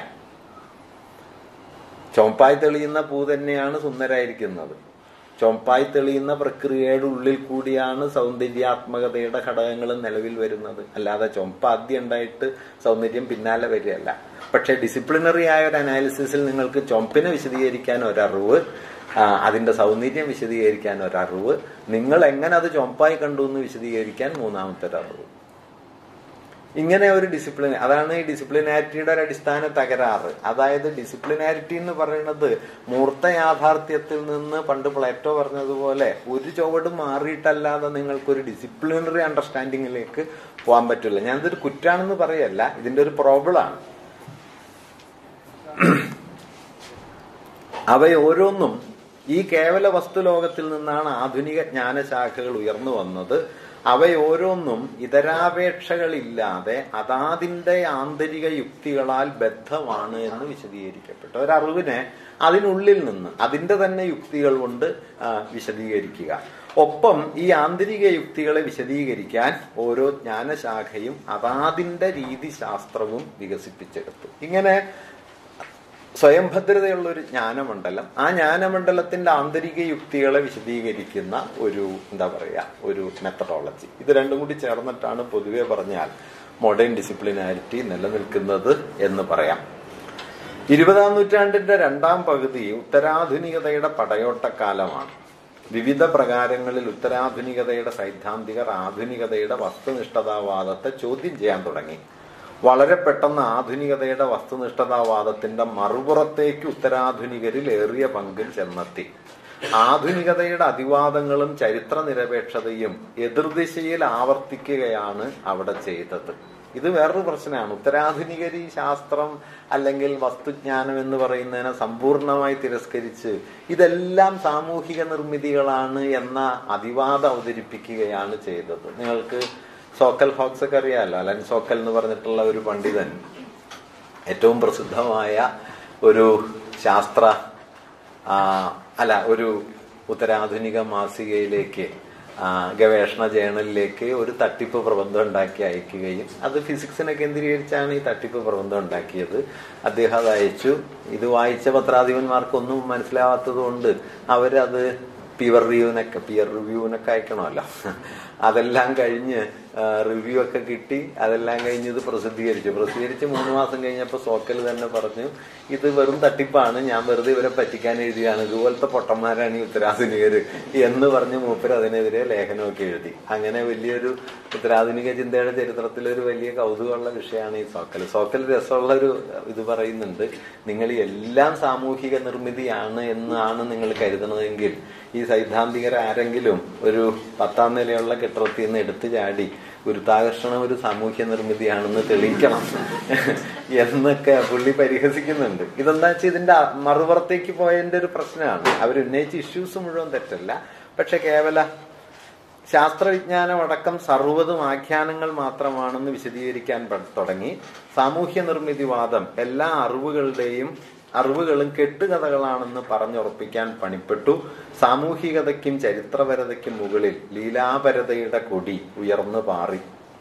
ചുവപ്പായി തെളിയുന്ന പൂ തന്നെയാണ് സുന്ദരായിരിക്കുന്നത് ചുവപ്പായി തെളിയുന്ന പ്രക്രിയയുടെ ഉള്ളിൽ കൂടിയാണ് സൗന്ദര്യാത്മകതയുടെ ഘടകങ്ങൾ നിലവിൽ വരുന്നത് അല്ലാതെ ചുവപ്പ് ആദ്യം ഉണ്ടായിട്ട് സൗന്ദര്യം പിന്നാലെ വരികയല്ല പക്ഷെ ഡിസിപ്ലിനറി ആയ ഒരു അനാലിസിസിൽ നിങ്ങൾക്ക് ചുവപ്പിനെ വിശദീകരിക്കാൻ ഒരറിവ് അതിന്റെ സൗന്ദര്യം വിശദീകരിക്കാൻ ഒരറിവ് നിങ്ങൾ എങ്ങനെ അത് ചുവപ്പായി കണ്ടു എന്ന് വിശദീകരിക്കാൻ മൂന്നാമത്തെ ഒരു അറിവ് ഇങ്ങനെ ഒരു ഡിസിപ്ലിൻ അതാണ് ഈ ഡിസിപ്ലിനാരിറ്റിയുടെ ഒരു അടിസ്ഥാന തകരാറ് അതായത് ഡിസിപ്ലിനാരിറ്റി എന്ന് പറയുന്നത് മൂർത്ത യാഥാർത്ഥ്യത്തിൽ നിന്ന് പണ്ട് പ്ലേറ്റോ പറഞ്ഞതുപോലെ ഒരു ചുവട് മാറിയിട്ടല്ലാതെ നിങ്ങൾക്കൊരു ഡിസിപ്ലിനറി അണ്ടർസ്റ്റാൻഡിങ്ങിലേക്ക് പോകാൻ പറ്റില്ല ഞാനിതൊരു കുറ്റാണെന്ന് പറയല്ല ഇതിന്റെ ഒരു പ്രോബ്ലമാണ് അവയോരോന്നും ഈ കേവല വസ്തുലോകത്തിൽ നിന്നാണ് ആധുനിക ജ്ഞാനശാഖകൾ ഉയർന്നു വന്നത് അവയോരോന്നും ഇതരാപേക്ഷകളില്ലാതെ അതാതിന്റെ ആന്തരിക യുക്തികളാൽ ബദ്ധമാണ് എന്ന് വിശദീകരിക്കപ്പെട്ടു ഒരറിവിനെ അതിനുള്ളിൽ നിന്ന് അതിന്റെ തന്നെ യുക്തികൾ കൊണ്ട് വിശദീകരിക്കുക ഒപ്പം ഈ ആന്തരിക യുക്തികളെ വിശദീകരിക്കാൻ ഓരോ ജ്ഞാനശാഖയും അതാതിന്റെ രീതിശാസ്ത്രവും വികസിപ്പിച്ചെടുത്തു ഇങ്ങനെ സ്വയംഭദ്രതയുള്ള ഒരു ജ്ഞാനമണ്ഡലം ആ ജ്ഞാനമണ്ഡലത്തിന്റെ ആന്തരിക യുക്തികളെ വിശദീകരിക്കുന്ന ഒരു എന്താ പറയാ ഒരു മെത്തഡോളജി ഇത് രണ്ടും കൂടി ചേർന്നിട്ടാണ് പൊതുവെ പറഞ്ഞാൽ മോഡേൺ ഡിസിപ്ലിനാരിറ്റി നിലനിൽക്കുന്നത് എന്ന് പറയാം ഇരുപതാം നൂറ്റാണ്ടിന്റെ രണ്ടാം പകുതി ഉത്തരാധുനികതയുടെ പടയോട്ടക്കാലമാണ് വിവിധ പ്രകാരങ്ങളിൽ ഉത്തരാധുനികതയുടെ സൈദ്ധാന്തികർ ആധുനികതയുടെ വസ്തുനിഷ്ഠതാവാദത്തെ ചോദ്യം ചെയ്യാൻ തുടങ്ങി വളരെ പെട്ടെന്ന് ആധുനികതയുടെ വസ്തുനിഷ്ഠതാവാദത്തിന്റെ മറുപുറത്തേക്ക് ഉത്തരാധുനികരിൽ ഏറിയ പങ്കിൽ ചെന്നെത്തി ആധുനികതയുടെ അതിവാദങ്ങളും ചരിത്ര നിരപേക്ഷതയും എതിർദിശയിൽ ആവർത്തിക്കുകയാണ് അവിടെ ചെയ്തത് ഇത് വേറൊരു പ്രശ്നമാണ് ഉത്തരാധുനികരി ശാസ്ത്രം അല്ലെങ്കിൽ വസ്തുജ്ഞാനം എന്ന് പറയുന്നതിനെ സമ്പൂർണമായി തിരസ്കരിച്ച് ഇതെല്ലാം സാമൂഹിക നിർമ്മിതികളാണ് എന്ന അതിവാദം അവതരിപ്പിക്കുകയാണ് ചെയ്തത് നിങ്ങൾക്ക് സോക്കൽ ഹോക്സ് ഒക്കെ അറിയാമല്ലോ അലൻ സോക്കൽ എന്ന് പറഞ്ഞിട്ടുള്ള ഒരു പണ്ഡിതൻ ഏറ്റവും പ്രസിദ്ധമായ ഒരു ശാസ്ത്ര ആ, അല്ല ഒരു ഉത്തരാധുനിക മാസികയിലേക്ക് ആ, ഗവേഷണ ജേണലിലേക്ക് ഒരു തട്ടിപ്പ് പ്രബന്ധം ഉണ്ടാക്കി അയക്കുകയും അത് ഫിസിക്സിനെ കേന്ദ്രീകരിച്ചാണ് ഈ തട്ടിപ്പ് പ്രബന്ധം ഉണ്ടാക്കിയത് അദ്ദേഹം അത് അയച്ചു ഇത് വായിച്ച പത്രാധിപന്മാർക്കൊന്നും മനസ്സിലാവാത്തത് കൊണ്ട് അവരത് പിയർ റിവ്യൂവിനൊക്കെ പിയർ റിവ്യൂവിനൊക്കെ അയക്കണമല്ലോ അതെല്ലാം കഴിഞ്ഞ് റിവ്യൂ ഒക്കെ കിട്ടി അതെല്ലാം കഴിഞ്ഞ് ഇത് പ്രസിദ്ധീകരിച്ചു പ്രസിദ്ധീകരിച്ച് മൂന്ന് മാസം കഴിഞ്ഞപ്പോൾ സോക്കൽ തന്നെ പറഞ്ഞു ഇത് വെറും തട്ടിപ്പാണ് ഞാൻ വെറുതെ ഇവരെ പറ്റിക്കാൻ എഴുതിയാണ് ഇതുപോലത്തെ പൊട്ടന്മാരാണ് ഈ ഉത്തരാധുനികര് എന്ന് പറഞ്ഞ് മൂപ്പർ അതിനെതിരെ ലേഖനമൊക്കെ എഴുതി അങ്ങനെ വലിയൊരു ഉത്തരാധുനിക ചിന്തയുടെ ചരിത്രത്തിൽ ഒരു വലിയ കൗതുകമുള്ള വിഷയമാണ് ഈ സോക്കൽ സോക്കൽ രസമുള്ള ഒരു ഇത് പറയുന്നുണ്ട് നിങ്ങൾ എല്ലാം സാമൂഹിക നിർമ്മിതിയാണ് എന്നാണ് നിങ്ങൾ കരുതുന്നതെങ്കിൽ ഈ സൈദ്ധാന്തികർ ആരെങ്കിലും ഒരു പത്താം നിലയുള്ള കെട്ടിടത്തിൽ നിന്ന് എടുത്തു ചാടി ഗുരുത്താകർഷണം ഒരു സാമൂഹ്യ നിർമ്മിതിയാണെന്ന് തെളിയിക്കണം എന്നൊക്കെ പുള്ളി പരിഹസിക്കുന്നുണ്ട് ഇതെന്താ വെച്ചാൽ ഇതിന്റെ മറുപുറത്തേക്ക് പോയതിന്റെ ഒരു പ്രശ്നമാണ് അവർ ഉന്നയിച്ച ഇഷ്യൂസ് മുഴുവൻ തെറ്റല്ല പക്ഷെ കേവല ശാസ്ത്രവിജ്ഞാനം അടക്കം സർവ്വതും ആഖ്യാനങ്ങൾ മാത്രമാണെന്ന് വിശദീകരിക്കാൻ പ- തുടങ്ങി സാമൂഹ്യ നിർമ്മിതിവാദം എല്ലാ അറിവുകളുടെയും അറിവുകളും കെട്ടുകഥകളാണെന്ന് പറഞ്ഞുറപ്പിക്കാൻ പണിപ്പെട്ടു സാമൂഹികതയ്ക്കും ചരിത്രപരതയ്ക്കും മുകളിൽ ലീലാപരതയുടെ കൊടി ഉയർന്നു പാറി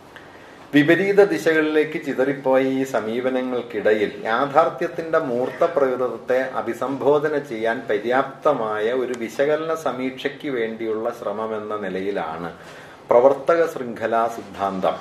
വിപരീത ദിശകളിലേക്ക് ചിതറിപ്പോയ ഈ സമീപനങ്ങൾക്കിടയിൽ യാഥാർത്ഥ്യത്തിന്റെ മൂർത്ത പ്രകൃതത്തെ അഭിസംബോധന ചെയ്യാൻ പര്യാപ്തമായ ഒരു വിശകലന സമീക്ഷയ്ക്ക് വേണ്ടിയുള്ള ശ്രമമെന്ന നിലയിലാണ് പ്രവർത്തക ശൃംഖലാ സിദ്ധാന്തം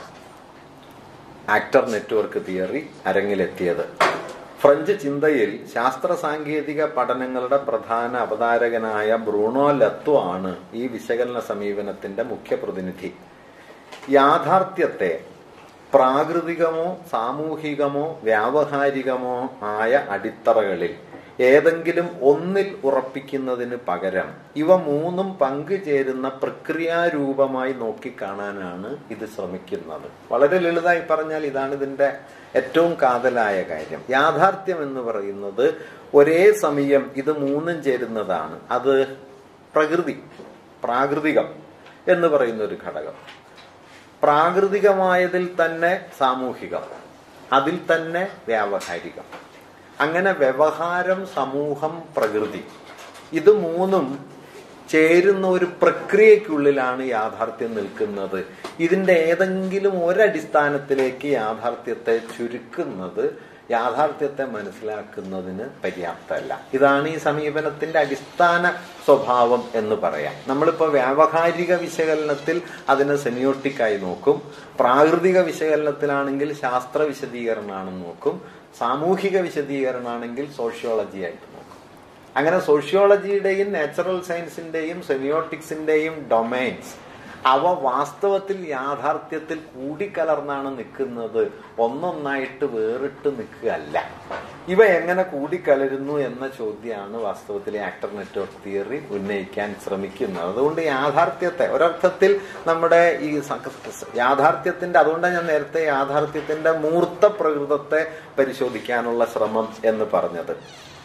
ആക്ടർ നെറ്റ്വർക്ക് തിയറി അരങ്ങിലെത്തിയത് ഫ്രഞ്ച് ചിന്തയിൽ ശാസ്ത്ര സാങ്കേതിക പഠനങ്ങളുടെ പ്രധാന അവതാരകനായ ബ്രൂണോ ലത്വ ആണ് ഈ വിശകലന സമീപനത്തിന്റെ മുഖ്യ പ്രതിനിധി യാഥാർത്ഥ്യത്തെ പ്രാകൃതികമോ സാമൂഹികമോ വ്യാവഹാരികമോ ആയ അടിത്തറകളിൽ ഏതെങ്കിലും ഒന്നിൽ ഉറപ്പിക്കുന്നതിന് പകരം ഇവ മൂന്നും പങ്കുചേരുന്ന പ്രക്രിയാരൂപമായി നോക്കിക്കാണാനാണ് ഇത് ശ്രമിക്കുന്നത് വളരെ ലളിതമായി പറഞ്ഞാൽ ഇതാണ് ഇതിന്റെ ഏറ്റവും കാതലായ കാര്യം യാഥാർത്ഥ്യം എന്ന് പറയുന്നത് ഒരേ സമയം ഇത് മൂന്നും ചേരുന്നതാണ് അത് പ്രകൃതി പ്രാകൃതികം എന്ന് പറയുന്ന ഒരു ഘടകം പ്രാകൃതികമായതിൽ തന്നെ സാമൂഹികം അതിൽ തന്നെ വ്യാവഹാരികം അങ്ങനെ വ്യവഹാരം സമൂഹം പ്രകൃതി ഇത് മൂന്നും ചേരുന്ന ഒരു പ്രക്രിയക്കുള്ളിലാണ് യാഥാർത്ഥ്യം നിൽക്കുന്നത് ഇതിന്റെ ഏതെങ്കിലും ഒരടിസ്ഥാനത്തിലേക്ക് യാഥാർത്ഥ്യത്തെ ചുരുക്കുന്നത് യാഥാർത്ഥ്യത്തെ മനസ്സിലാക്കുന്നതിന് പര്യാപ്തമല്ല ഇതാണ് ഈ സമീപനത്തിന്റെ അടിസ്ഥാന സ്വഭാവം എന്ന് പറയാം നമ്മളിപ്പോ വ്യാവഹാരിക വിശകലനത്തിൽ അതിനെ സെമിയോട്ടിക്കായി നോക്കും പ്രാകൃതിക വിശകലനത്തിലാണെങ്കിൽ ശാസ്ത്ര വിശദീകരണമാണെന്ന് നോക്കും സാമൂഹിക വിശദീകരണമാണെങ്കിൽ സോഷ്യോളജി ആയിട്ട് നോക്കും അങ്ങനെ സോഷ്യോളജിയുടെയും നാച്ചുറൽ സയൻസിന്റെയും സെമിയോട്ടിക്സിന്റെയും ഡൊമൈൻസ് അവ വാസ്തവത്തിൽ യാഥാർത്ഥ്യത്തിൽ കൂടിക്കലർന്നാണ് നിൽക്കുന്നത് ഒന്നൊന്നായിട്ട് വേറിട്ട് നിൽക്കുകയല്ല ഇവ എങ്ങനെ കൂടിക്കലരുന്നു എന്ന ചോദ്യമാണ് വാസ്തവത്തിൽ ആക്ടർ നെറ്റ്വർക്ക് തിയറി ഉന്നയിക്കാൻ ശ്രമിക്കുന്നത് അതുകൊണ്ട് യാഥാർത്ഥ്യത്തെ ഒരർത്ഥത്തിൽ നമ്മുടെ ഈ സ- യാഥാർത്ഥ്യത്തിന്റെ അതുകൊണ്ടാണ് ഞാൻ നേരത്തെ യാഥാർത്ഥ്യത്തിന്റെ മൂർത്ത പ്രകൃതത്തെ പരിശോധിക്കാനുള്ള ശ്രമം എന്ന് പറഞ്ഞത്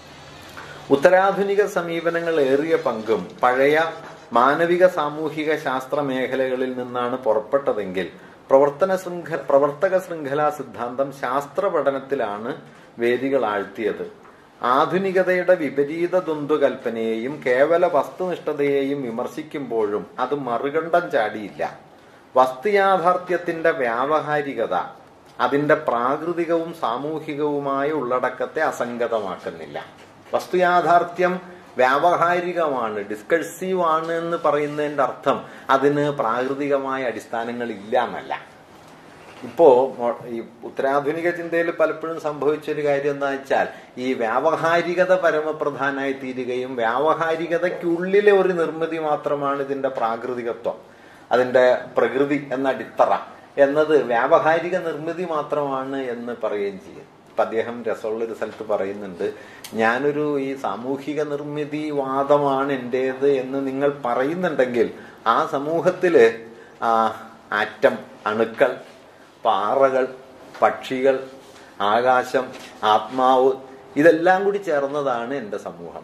ഉത്തരാധുനിക സമീപനങ്ങൾ ഏറിയ പങ്കും പഴയ മാനവിക സാമൂഹിക ശാസ്ത്ര മേഖലകളിൽ നിന്നാണ് പുറപ്പെട്ടതെങ്കിൽ പ്രവർത്തന ശൃംഖ പ്രവർത്തക ശൃംഖലാ സിദ്ധാന്തം ശാസ്ത്ര പഠനത്തിലാണ് വേദികൾ ആഴ്ത്തിയത് ആധുനികതയുടെ വിപരീത ദ്വന്ദ്വകൽപ്പനയെയും കേവല വസ്തുനിഷ്ഠതയെയും വിമർശിക്കുമ്പോഴും അത് മറുകണ്ഠം ചാടിയില്ല വസ്തുയാഥാർത്ഥ്യത്തിന്റെ വ്യാവഹാരികത അതിന്റെ പ്രാകൃതികവും സാമൂഹികവുമായ ഉള്ളടക്കത്തെ അസംഗതമാക്കുന്നില്ല വസ്തുയാഥാർത്ഥ്യം വ്യാവഹാരികമാണ് ഡിസ്കഴ്സീവ് ആണ് എന്ന് പറയുന്നതിന്റെ അർത്ഥം അതിന് പ്രാകൃതികമായ അടിസ്ഥാനങ്ങൾ ഇല്ല എന്നല്ല ഇപ്പോ മോ- ഈ ഉത്തരാധുനിക ചിന്തയിൽ പലപ്പോഴും സംഭവിച്ചൊരു കാര്യം എന്താ വെച്ചാൽ ഈ വ്യാവഹാരികത പരമപ്രധാനമായി തീരുകയും വ്യാവഹാരികതയ്ക്കുള്ളിലെ ഒരു നിർമ്മിതി മാത്രമാണ് ഇതിന്റെ പ്രാകൃതികത്വം അതിന്റെ പ്രകൃതി എന്ന അടിത്തറ എന്നത് വ്യാവഹാരിക നിർമ്മിതി മാത്രമാണ് എന്ന് പറയുകയും ചെയ്യും ഇപ്പൊ അദ്ദേഹം രസമുള്ള ഒരു സ്ഥലത്ത് പറയുന്നുണ്ട് ഞാനൊരു ഈ സാമൂഹിക നിർമ്മിതി വാദമാണ് എന്റേത് എന്ന് നിങ്ങൾ പറയുന്നുണ്ടെങ്കിൽ ആ സമൂഹത്തില് ആ ആറ്റം അണുക്കൾ പാറകൾ പക്ഷികൾ ആകാശം ആത്മാവ് ഇതെല്ലാം കൂടി ചേർന്നതാണ് എൻ്റെ സമൂഹം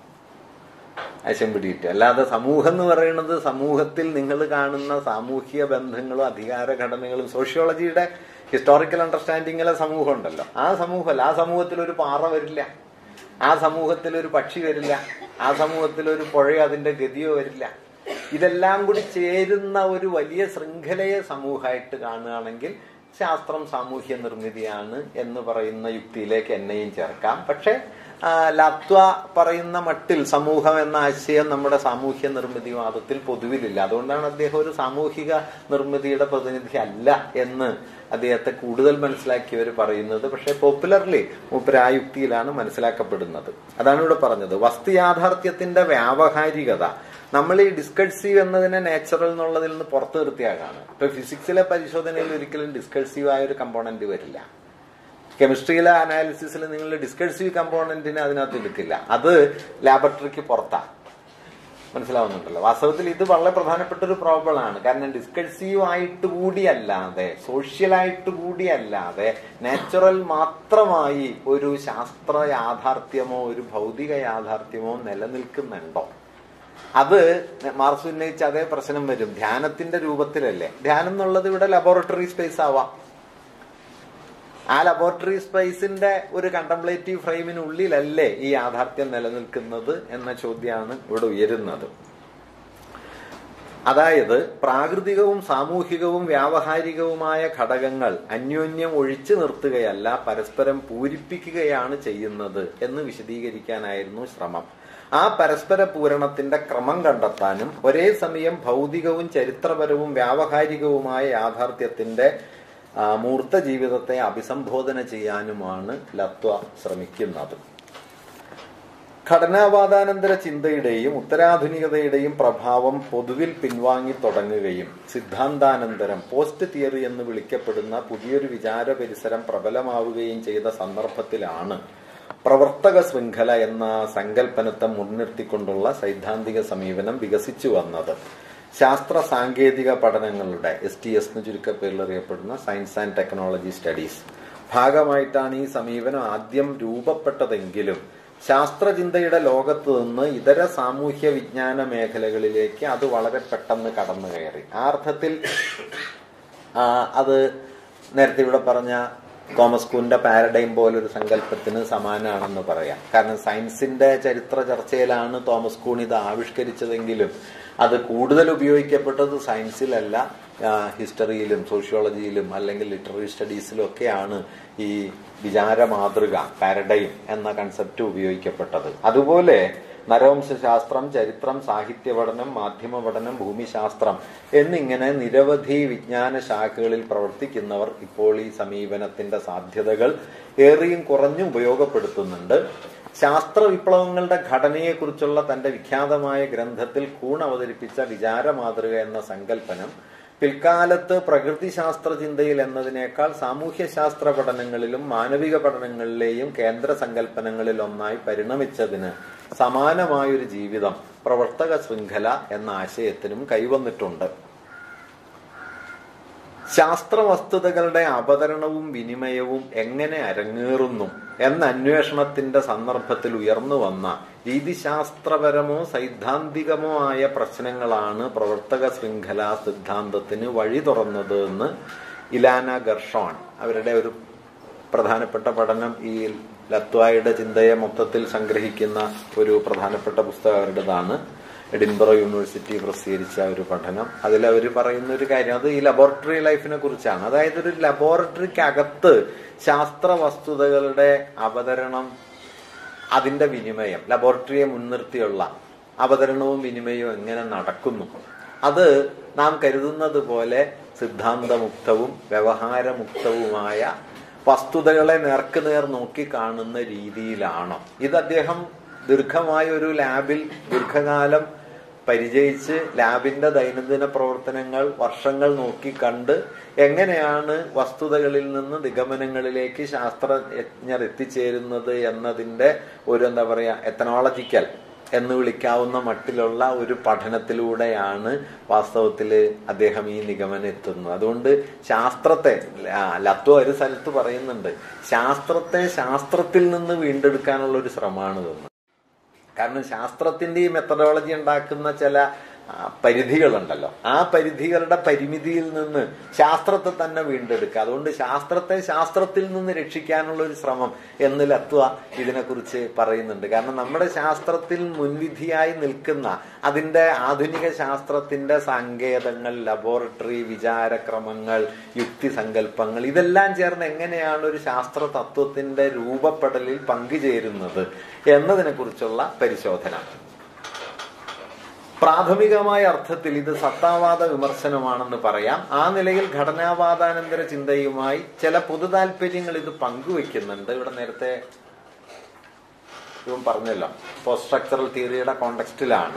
അശം പിടിയിട്ട് അല്ലാതെ സമൂഹം എന്ന് പറയുന്നത് സമൂഹത്തിൽ നിങ്ങൾ കാണുന്ന സാമൂഹിക ബന്ധങ്ങളും അധികാര ഘടനകളും സോഷ്യോളജിയുടെ ഹിസ്റ്റോറിക്കൽ അണ്ടർസ്റ്റാൻഡിങ്ങിലെ സമൂഹം ഉണ്ടല്ലോ ആ സമൂഹമല്ല ആ സമൂഹത്തിൽ ഒരു പാറ വരില്ല ആ സമൂഹത്തിൽ ഒരു പക്ഷി വരില്ല ആ സമൂഹത്തിൽ ഒരു പുഴയോ അതിന്റെ ഗതിയോ വരില്ല ഇതെല്ലാം കൂടി ചേരുന്ന ഒരു വലിയ ശൃംഖലയെ സമൂഹമായിട്ട് കാണുകയാണെങ്കിൽ ശാസ്ത്രം സാമൂഹ്യ നിർമ്മിതിയാണ് എന്ന് പറയുന്ന യുക്തിയിലേക്ക് എന്നെയും ചേർക്കാം പക്ഷെ ആ, ലത്വ പറയുന്ന മട്ടിൽ സമൂഹം എന്ന ആശയം നമ്മുടെ സാമൂഹ്യ നിർമ്മിതിവാദത്തിൽ പൊതുവിലില്ല അതുകൊണ്ടാണ് അദ്ദേഹം ഒരു സാമൂഹിക നിർമ്മിതിയുടെ പ്രതിനിധി അല്ല എന്ന് അദ്ദേഹത്തെ കൂടുതൽ മനസ്സിലാക്കിയവർ പറയുന്നത് പക്ഷെ പോപ്പുലർലി മൂപ്പര് ആ യുക്തിയിലാണ് മനസ്സിലാക്കപ്പെടുന്നത് അതാണ് ഇവിടെ പറഞ്ഞത് വസ്തു യാഥാർത്ഥ്യത്തിന്റെ വ്യാവഹാരികത നമ്മൾ ഈ ഡിസ്കഴ്സീവ് എന്നതിനെ നാച്ചുറൽ എന്നുള്ളതിൽ നിന്ന് പുറത്തു നിർത്തിയാകാണ് ഇപ്പൊ ഫിസിക്സിലെ പരിശോധനയിൽ ഒരിക്കലും ഡിസ്കഴ്സീവ് ആയ ഒരു കമ്പോണന്റ് വരില്ല കെമിസ്ട്രിയിലെ അനാലിസിസിൽ നിങ്ങൾ ഡിസ്കഴ്സീവ് കമ്പോണന്റിനെ അതിനകത്ത് എടുക്കില്ല അത് ലാബറട്ടറിക്ക് പുറത്താണ് മനസ്സിലാവുന്നുണ്ടല്ലോ വാസ്തവത്തിൽ ഇത് വളരെ പ്രധാനപ്പെട്ട ഒരു പ്രോബ്ലം ആണ് കാരണം ഡിസ്കഴ്സീവ് ആയിട്ട് കൂടിയല്ലാതെ സോഷ്യലായിട്ട് കൂടിയല്ലാതെ നാച്ചുറൽ മാത്രമായി ഒരു ശാസ്ത്ര യാഥാർത്ഥ്യമോ ഒരു ഭൗതിക യാഥാർത്ഥ്യമോ നിലനിൽക്കുന്നുണ്ടോ അത് മാർസ് ഉന്നയിച്ച അതേ പ്രശ്നം വരും ധ്യാനത്തിന്റെ രൂപത്തിലല്ലേ ധ്യാനം എന്നുള്ളത് ഇവിടെ ലബോറട്ടറി സ്പേസ് ആവാം ആ ലബോറട്ടറി സ്പേസിന്റെ ഒരു കണ്ടംപ്ലേറ്റീവ് ഫ്രെയിമിനുള്ളിലല്ലേ ഈ യാഥാർത്ഥ്യം നിലനിൽക്കുന്നത് എന്ന ചോദ്യമാണ് ഇവിടെ ഉയരുന്നത് അതായത് പ്രാകൃതികവും സാമൂഹികവും വ്യാവഹാരികവുമായ ഘടകങ്ങൾ അന്യോന്യം ഒഴിച്ചു നിർത്തുകയല്ല പരസ്പരം പൂരിപ്പിക്കുകയാണ് ചെയ്യുന്നത് എന്ന് വിശദീകരിക്കാനായിരുന്നു ശ്രമം ആ പരസ്പര പൂരണത്തിന്റെ ക്രമം കണ്ടെത്താനും ഒരേ സമയം ഭൗതികവും ചരിത്രപരവും വ്യാവഹാരികവുമായ യാഥാർത്ഥ്യത്തിന്റെ ആ, മൂർത്ത ജീവിതത്തെ അഭിസംബോധന ചെയ്യാനുമാണ് ലത്വ ശ്രമിക്കുന്നത് ഘടനാവാദാനന്തര ചിന്തയുടെയും ഉത്തരാധുനികതയുടെയും പ്രഭാവം പൊതുവിൽ പിൻവാങ്ങി തുടങ്ങുകയും സിദ്ധാന്താനന്തരം പോസ്റ്റ് തിയറി എന്ന് വിളിക്കപ്പെടുന്ന പുതിയൊരു വിചാര പരിസരം പ്രബലമാവുകയും ചെയ്ത സന്ദർഭത്തിലാണ് പ്രവർത്തക ശൃംഖല എന്ന സങ്കല്പനത്തെ മുൻനിർത്തിക്കൊണ്ടുള്ള സൈദ്ധാന്തിക സമീപനം വികസിച്ചു വന്നത് ശാസ്ത്ര സാങ്കേതിക പഠനങ്ങളുടെ എസ് ടി എസ് എന്ന് ചുരുക്കപ്പേരിൽ അറിയപ്പെടുന്ന സയൻസ് ആൻഡ് ടെക്നോളജി സ്റ്റഡീസ് ഭാഗമായിട്ടാണ് ഈ സമീപനം ആദ്യം രൂപപ്പെട്ടതെങ്കിലും ശാസ്ത്രചിന്തയുടെ ലോകത്ത് നിന്ന് ഇതര സാമൂഹ്യ വിജ്ഞാന മേഖലകളിലേക്ക് അത് വളരെ പെട്ടെന്ന് കടന്നു കയറി ആ അർത്ഥത്തിൽ ആ, അത് നേരത്തെ ഇവിടെ പറഞ്ഞ തോമസ് കുന്റെ പാരഡൈം പോലൊരു സങ്കല്പത്തിന് സമാനമാണെന്ന് പറയാം കാരണം സയൻസിന്റെ ചരിത്ര ചർച്ചയിലാണ് തോമസ് കൂൺ ഇത് ആവിഷ്കരിച്ചതെങ്കിലും അത് കൂടുതൽ ഉപയോഗിക്കപ്പെട്ടത് സയൻസിലല്ല ആ, ഹിസ്റ്ററിയിലും സോഷ്യോളജിയിലും അല്ലെങ്കിൽ ലിറ്റററി സ്റ്റഡീസിലും ഒക്കെയാണ് ഈ വിചാര മാതൃക പാരഡൈം എന്ന കൺസെപ്റ്റ് ഉപയോഗിക്കപ്പെട്ടത് അതുപോലെ നരവംശാസ്ത്രം ചരിത്രം സാഹിത്യ പഠനം മാധ്യമ പഠനം ഭൂമിശാസ്ത്രം എന്നിങ്ങനെ നിരവധി വിജ്ഞാന ശാഖകളിൽ പ്രവർത്തിക്കുന്നവർ ഇപ്പോൾ ഈ സമീപനത്തിന്റെ സാധ്യതകൾ ഏറിയും കുറഞ്ഞും ഉപയോഗപ്പെടുത്തുന്നുണ്ട് ശാസ്ത്ര വിപ്ലവങ്ങളുടെ ഘടനയെക്കുറിച്ചുള്ള തന്റെ വിഖ്യാതമായ ഗ്രന്ഥത്തിൽ കൂൺ അവതരിപ്പിച്ച വിചാര മാതൃക എന്ന സങ്കല്പനം പിൽക്കാലത്ത് പ്രകൃതിശാസ്ത്ര ചിന്തയിൽ എന്നതിനേക്കാൾ സാമൂഹ്യശാസ്ത്ര പഠനങ്ങളിലും മാനവിക പഠനങ്ങളിലെയും കേന്ദ്ര സങ്കല്പനങ്ങളിൽ ഒന്നായി പരിണമിച്ചതിന് സമാനമായൊരു ജീവിതം പ്രവർത്തക ശൃംഖല എന്ന ആശയത്തിനും കൈവന്നിട്ടുണ്ട് ശാസ്ത്ര വസ്തുതകളുടെ അവതരണവും വിനിമയവും എങ്ങനെ അരങ്ങേറുന്നു എന്ന അന്വേഷണത്തിന്റെ സന്ദർഭത്തിൽ ഉയർന്നു വന്ന രീതിശാസ്ത്രപരമോ സൈദ്ധാന്തികമോ ആയ പ്രശ്നങ്ങളാണ് പ്രവർത്തക ശൃംഖല സിദ്ധാന്തത്തിന് വഴി തുറന്നത് എന്ന് ഇലാന ഗർഷോൺ അവരുടെ ഒരു പ്രധാനപ്പെട്ട പഠനം ഈ ലത്വായുടെ ചിന്തയെ മൊത്തത്തിൽ സംഗ്രഹിക്കുന്ന ഒരു പ്രധാനപ്പെട്ട പുസ്തകം അവരുടേതാണ് എഡിൻബറോ യൂണിവേഴ്സിറ്റി പ്രസിദ്ധീകരിച്ച ഒരു പഠനം അതിൽ അവർ പറയുന്ന ഒരു കാര്യം അത് ഈ ലബോറട്ടറി ലൈഫിനെ കുറിച്ചാണ് അതായത് ഒരു ലബോറട്ടറിക്കകത്ത് ശാസ്ത്ര വസ്തുതകളുടെ അവതരണം അതിന്റെ വിനിമയം ലബോറട്ടറിയെ മുൻനിർത്തിയുള്ള അവതരണവും വിനിമയവും എങ്ങനെ നടക്കുന്നു അത് നാം കരുതുന്നത് പോലെ സിദ്ധാന്തമുക്തവും വ്യവഹാരമുക്തവുമായ വസ്തുതകളെ നേർക്കുനേർ നോക്കി കാണുന്ന രീതിയിലാണോ ഇത് അദ്ദേഹം ദീർഘമായ ഒരു ലാബിൽ ദീർഘകാലം പരിചയിച്ച് ലാബിന്റെ ദൈനംദിന പ്രവർത്തനങ്ങൾ വർഷങ്ങൾ നോക്കി കണ്ട് എങ്ങനെയാണ് വസ്തുതകളിൽ നിന്ന് നിഗമനങ്ങളിലേക്ക് ശാസ്ത്രജ്ഞർ എത്തിച്ചേരുന്നത് എന്നതിന്റെ ഒരു എന്താ പറയാ എത്തനോളജിക്കൽ എന്ന് വിളിക്കാവുന്ന മട്ടിലുള്ള ഒരു പഠനത്തിലൂടെയാണ് വാസ്തവത്തിൽ അദ്ദേഹം ഈ നിഗമനം എത്തുന്നത് അതുകൊണ്ട് ശാസ്ത്രത്തെ ലത്വ ഒരു സ്ഥലത്ത് പറയുന്നുണ്ട് ശാസ്ത്രത്തെ ശാസ്ത്രത്തിൽ നിന്ന് വീണ്ടെടുക്കാനുള്ള ഒരു ശ്രമമാണ് ഇതെന്ന് കാരണം ശാസ്ത്രത്തിന്റെ ഈ മെത്തഡോളജി ഉണ്ടാക്കുന്ന ചില പരിധികളുണ്ടല്ലോ ആ പരിധികളുടെ പരിമിതിയിൽ നിന്ന് ശാസ്ത്രത്തെ തന്നെ വീണ്ടെടുക്കുക അതുകൊണ്ട് ശാസ്ത്രത്തെ ശാസ്ത്രത്തിൽ നിന്ന് രക്ഷിക്കാനുള്ള ഒരു ശ്രമം എന്ന് ലത്വ ഇതിനെക്കുറിച്ച് പറയുന്നുണ്ട് കാരണം നമ്മുടെ ശാസ്ത്രത്തിൽ മുൻവിധിയായി നിൽക്കുന്ന അതിന്റെ ആധുനിക ശാസ്ത്രത്തിന്റെ സങ്കേതങ്ങൾ ലബോറട്ടറി വിചാരക്രമങ്ങൾ യുക്തിസങ്കല്പങ്ങൾ ഇതെല്ലാം ചേർന്ന് എങ്ങനെയാണ് ഒരു ശാസ്ത്ര തത്വത്തിന്റെ രൂപപ്പെടലിൽ പങ്കുചേരുന്നത് എന്നതിനെ കുറിച്ചുള്ള പരിശോധന പ്രാഥമികമായ അർത്ഥത്തിൽ ഇത് സത്താവാദ വിമർശനമാണെന്ന് പറയാം ആ നിലയിൽ ഘടനാവാദാനന്തര ചിന്തയുമായി ചില പൊതു താല്പര്യങ്ങൾ ഇത് പങ്കുവെക്കുന്നുണ്ട് ഇവിടെ നേരത്തെ ഇവൻ പറഞ്ഞല്ലോ പോസ്റ്റ് സ്ട്രക്ചറൽ തിയറിയുടെ കോണ്ടെക്സ്റ്റിലാണ്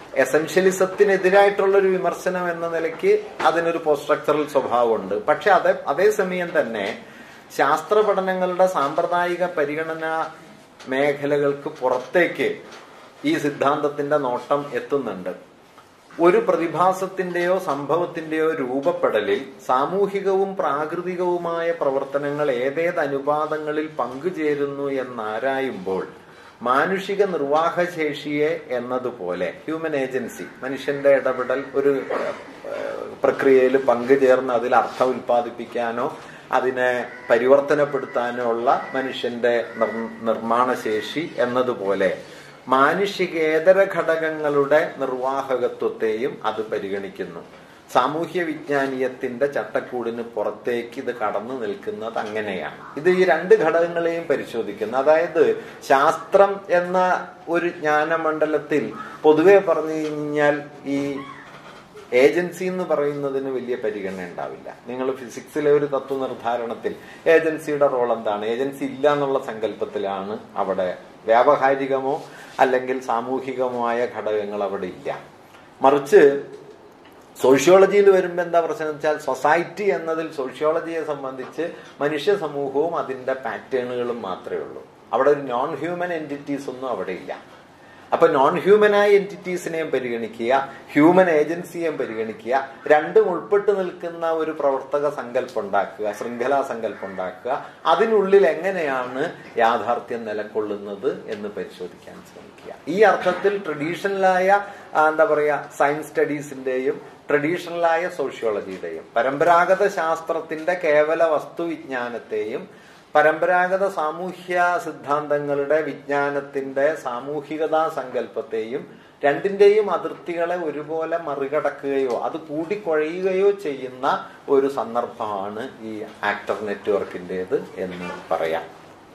എസൻഷ്യലിസത്തിനെതിരായിട്ടുള്ള ഒരു വിമർശനം എന്ന നിലയ്ക്ക് അതിനൊരു പോസ്റ്റ് സ്ട്രക്ചറൽ സ്വഭാവമുണ്ട് പക്ഷെ അതേ അതേസമയം തന്നെ ശാസ്ത്ര പഠനങ്ങളുടെ സാമ്പ്രദായിക പരിഗണന മേഖലകൾക്ക് പുറത്തേക്ക് ഈ സിദ്ധാന്തത്തിന്റെ നോട്ടം എത്തുന്നുണ്ട് ഒരു പ്രതിഭാസത്തിന്റെയോ സംഭവത്തിന്റെയോ രൂപപ്പെടലിൽ സാമൂഹികവും പ്രാകൃതികവുമായ പ്രവർത്തനങ്ങൾ ഏതേത് അനുപാതങ്ങളിൽ പങ്കുചേരുന്നു എന്നാരായുമ്പോൾ മാനുഷിക നിർവാഹശേഷിയെ എന്നതുപോലെ ഹ്യൂമൻ ഏജൻസി മനുഷ്യന്റെ ഇടപെടൽ ഒരു പ്രക്രിയയിൽ പങ്കുചേർന്ന് അതിൽ അർത്ഥം ഉൽപ്പാദിപ്പിക്കാനോ അതിനെ പരിവർത്തനപ്പെടുത്താനോ ഉള്ള മനുഷ്യന്റെ നിർമ്മാണശേഷി എന്നതുപോലെ മാനുഷികേതര ഘടകങ്ങളുടെ നിർവാഹകത്വത്തെയും അത് പരിഗണിക്കുന്നു സാമൂഹ്യ വിജ്ഞാനീയത്തിന്റെ ചട്ടക്കൂടിന് പുറത്തേക്ക് ഇത് കടന്നു നിൽക്കുന്നത് അങ്ങനെയാണ് ഇത് ഈ രണ്ട് ഘടകങ്ങളെയും പരിശോധിക്കുന്നു അതായത് ശാസ്ത്രം എന്ന ഒരു ജ്ഞാനമണ്ഡലത്തിൽ പൊതുവെ പറഞ്ഞു കഴിഞ്ഞാൽ ഈ ഏജൻസി എന്ന് പറയുന്നതിന് വലിയ പരിഗണന ഉണ്ടാവില്ല നിങ്ങൾ ഫിസിക്സിലെ ഒരു തത്വ നിർദ്ധാരണത്തിൽ ഏജൻസിയുടെ റോൾ എന്താണ് ഏജൻസി ഇല്ല എന്നുള്ള സങ്കല്പത്തിലാണ് അവിടെ വ്യാവഹാരികമോ അല്ലെങ്കിൽ സാമൂഹികമായ ഘടകങ്ങൾ അവിടെ ഇല്ല മറിച്ച് സോഷ്യോളജിയിൽ വരുമ്പോൾ എന്താ പ്രശ്നം വെച്ചാൽ സൊസൈറ്റി എന്നതിൽ സോഷ്യോളജിയെ സംബന്ധിച്ച് മനുഷ്യ സമൂഹവും അതിന്റെ പാറ്റേണുകളും മാത്രമേ ഉള്ളൂ അവിടെ ഒരു നോൺ ഹ്യൂമൻ എൻറ്റിറ്റീസ് ഒന്നും അവിടെ ഇല്ല അപ്പൊ നോൺ ഹ്യൂമനായ എൻറ്റിറ്റീസിനെയും പരിഗണിക്കുക ഹ്യൂമൻ ഏജൻസിയെയും പരിഗണിക്കുക രണ്ടും ഉൾപ്പെട്ട് നിൽക്കുന്ന ഒരു പ്രവർത്തക സങ്കല്പം ഉണ്ടാക്കുക ശൃംഖലാ സങ്കല്പം ഉണ്ടാക്കുക അതിനുള്ളിൽ എങ്ങനെയാണ് യാഥാർത്ഥ്യം നിലകൊള്ളുന്നത് എന്ന് പരിശോധിക്കാൻ ശ്രമിക്കുക ഈ അർത്ഥത്തിൽ ട്രഡീഷണലായ എന്താ പറയാ സയൻസ് സ്റ്റഡീസിന്റെയും ട്രഡീഷണലായ സോഷ്യോളജിയുടെയും പരമ്പരാഗത ശാസ്ത്രത്തിന്റെ കേവല വസ്തുവിജ്ഞാനത്തെയും പരമ്പരാഗത സാമൂഹ്യ സിദ്ധാന്തങ്ങളുടെ വിജ്ഞാനത്തിന്റെ സാമൂഹികതാ സങ്കല്പത്തെയും രണ്ടിന്റെയും അതിർത്തികളെ ഒരുപോലെ മറികടക്കുകയോ അത് കൂടിക്കുഴയുകയോ ചെയ്യുന്ന ഒരു സന്ദർഭമാണ് ഈ ആക്ടർ നെറ്റ്വർക്കിൻ്റെത് എന്ന് പറയാം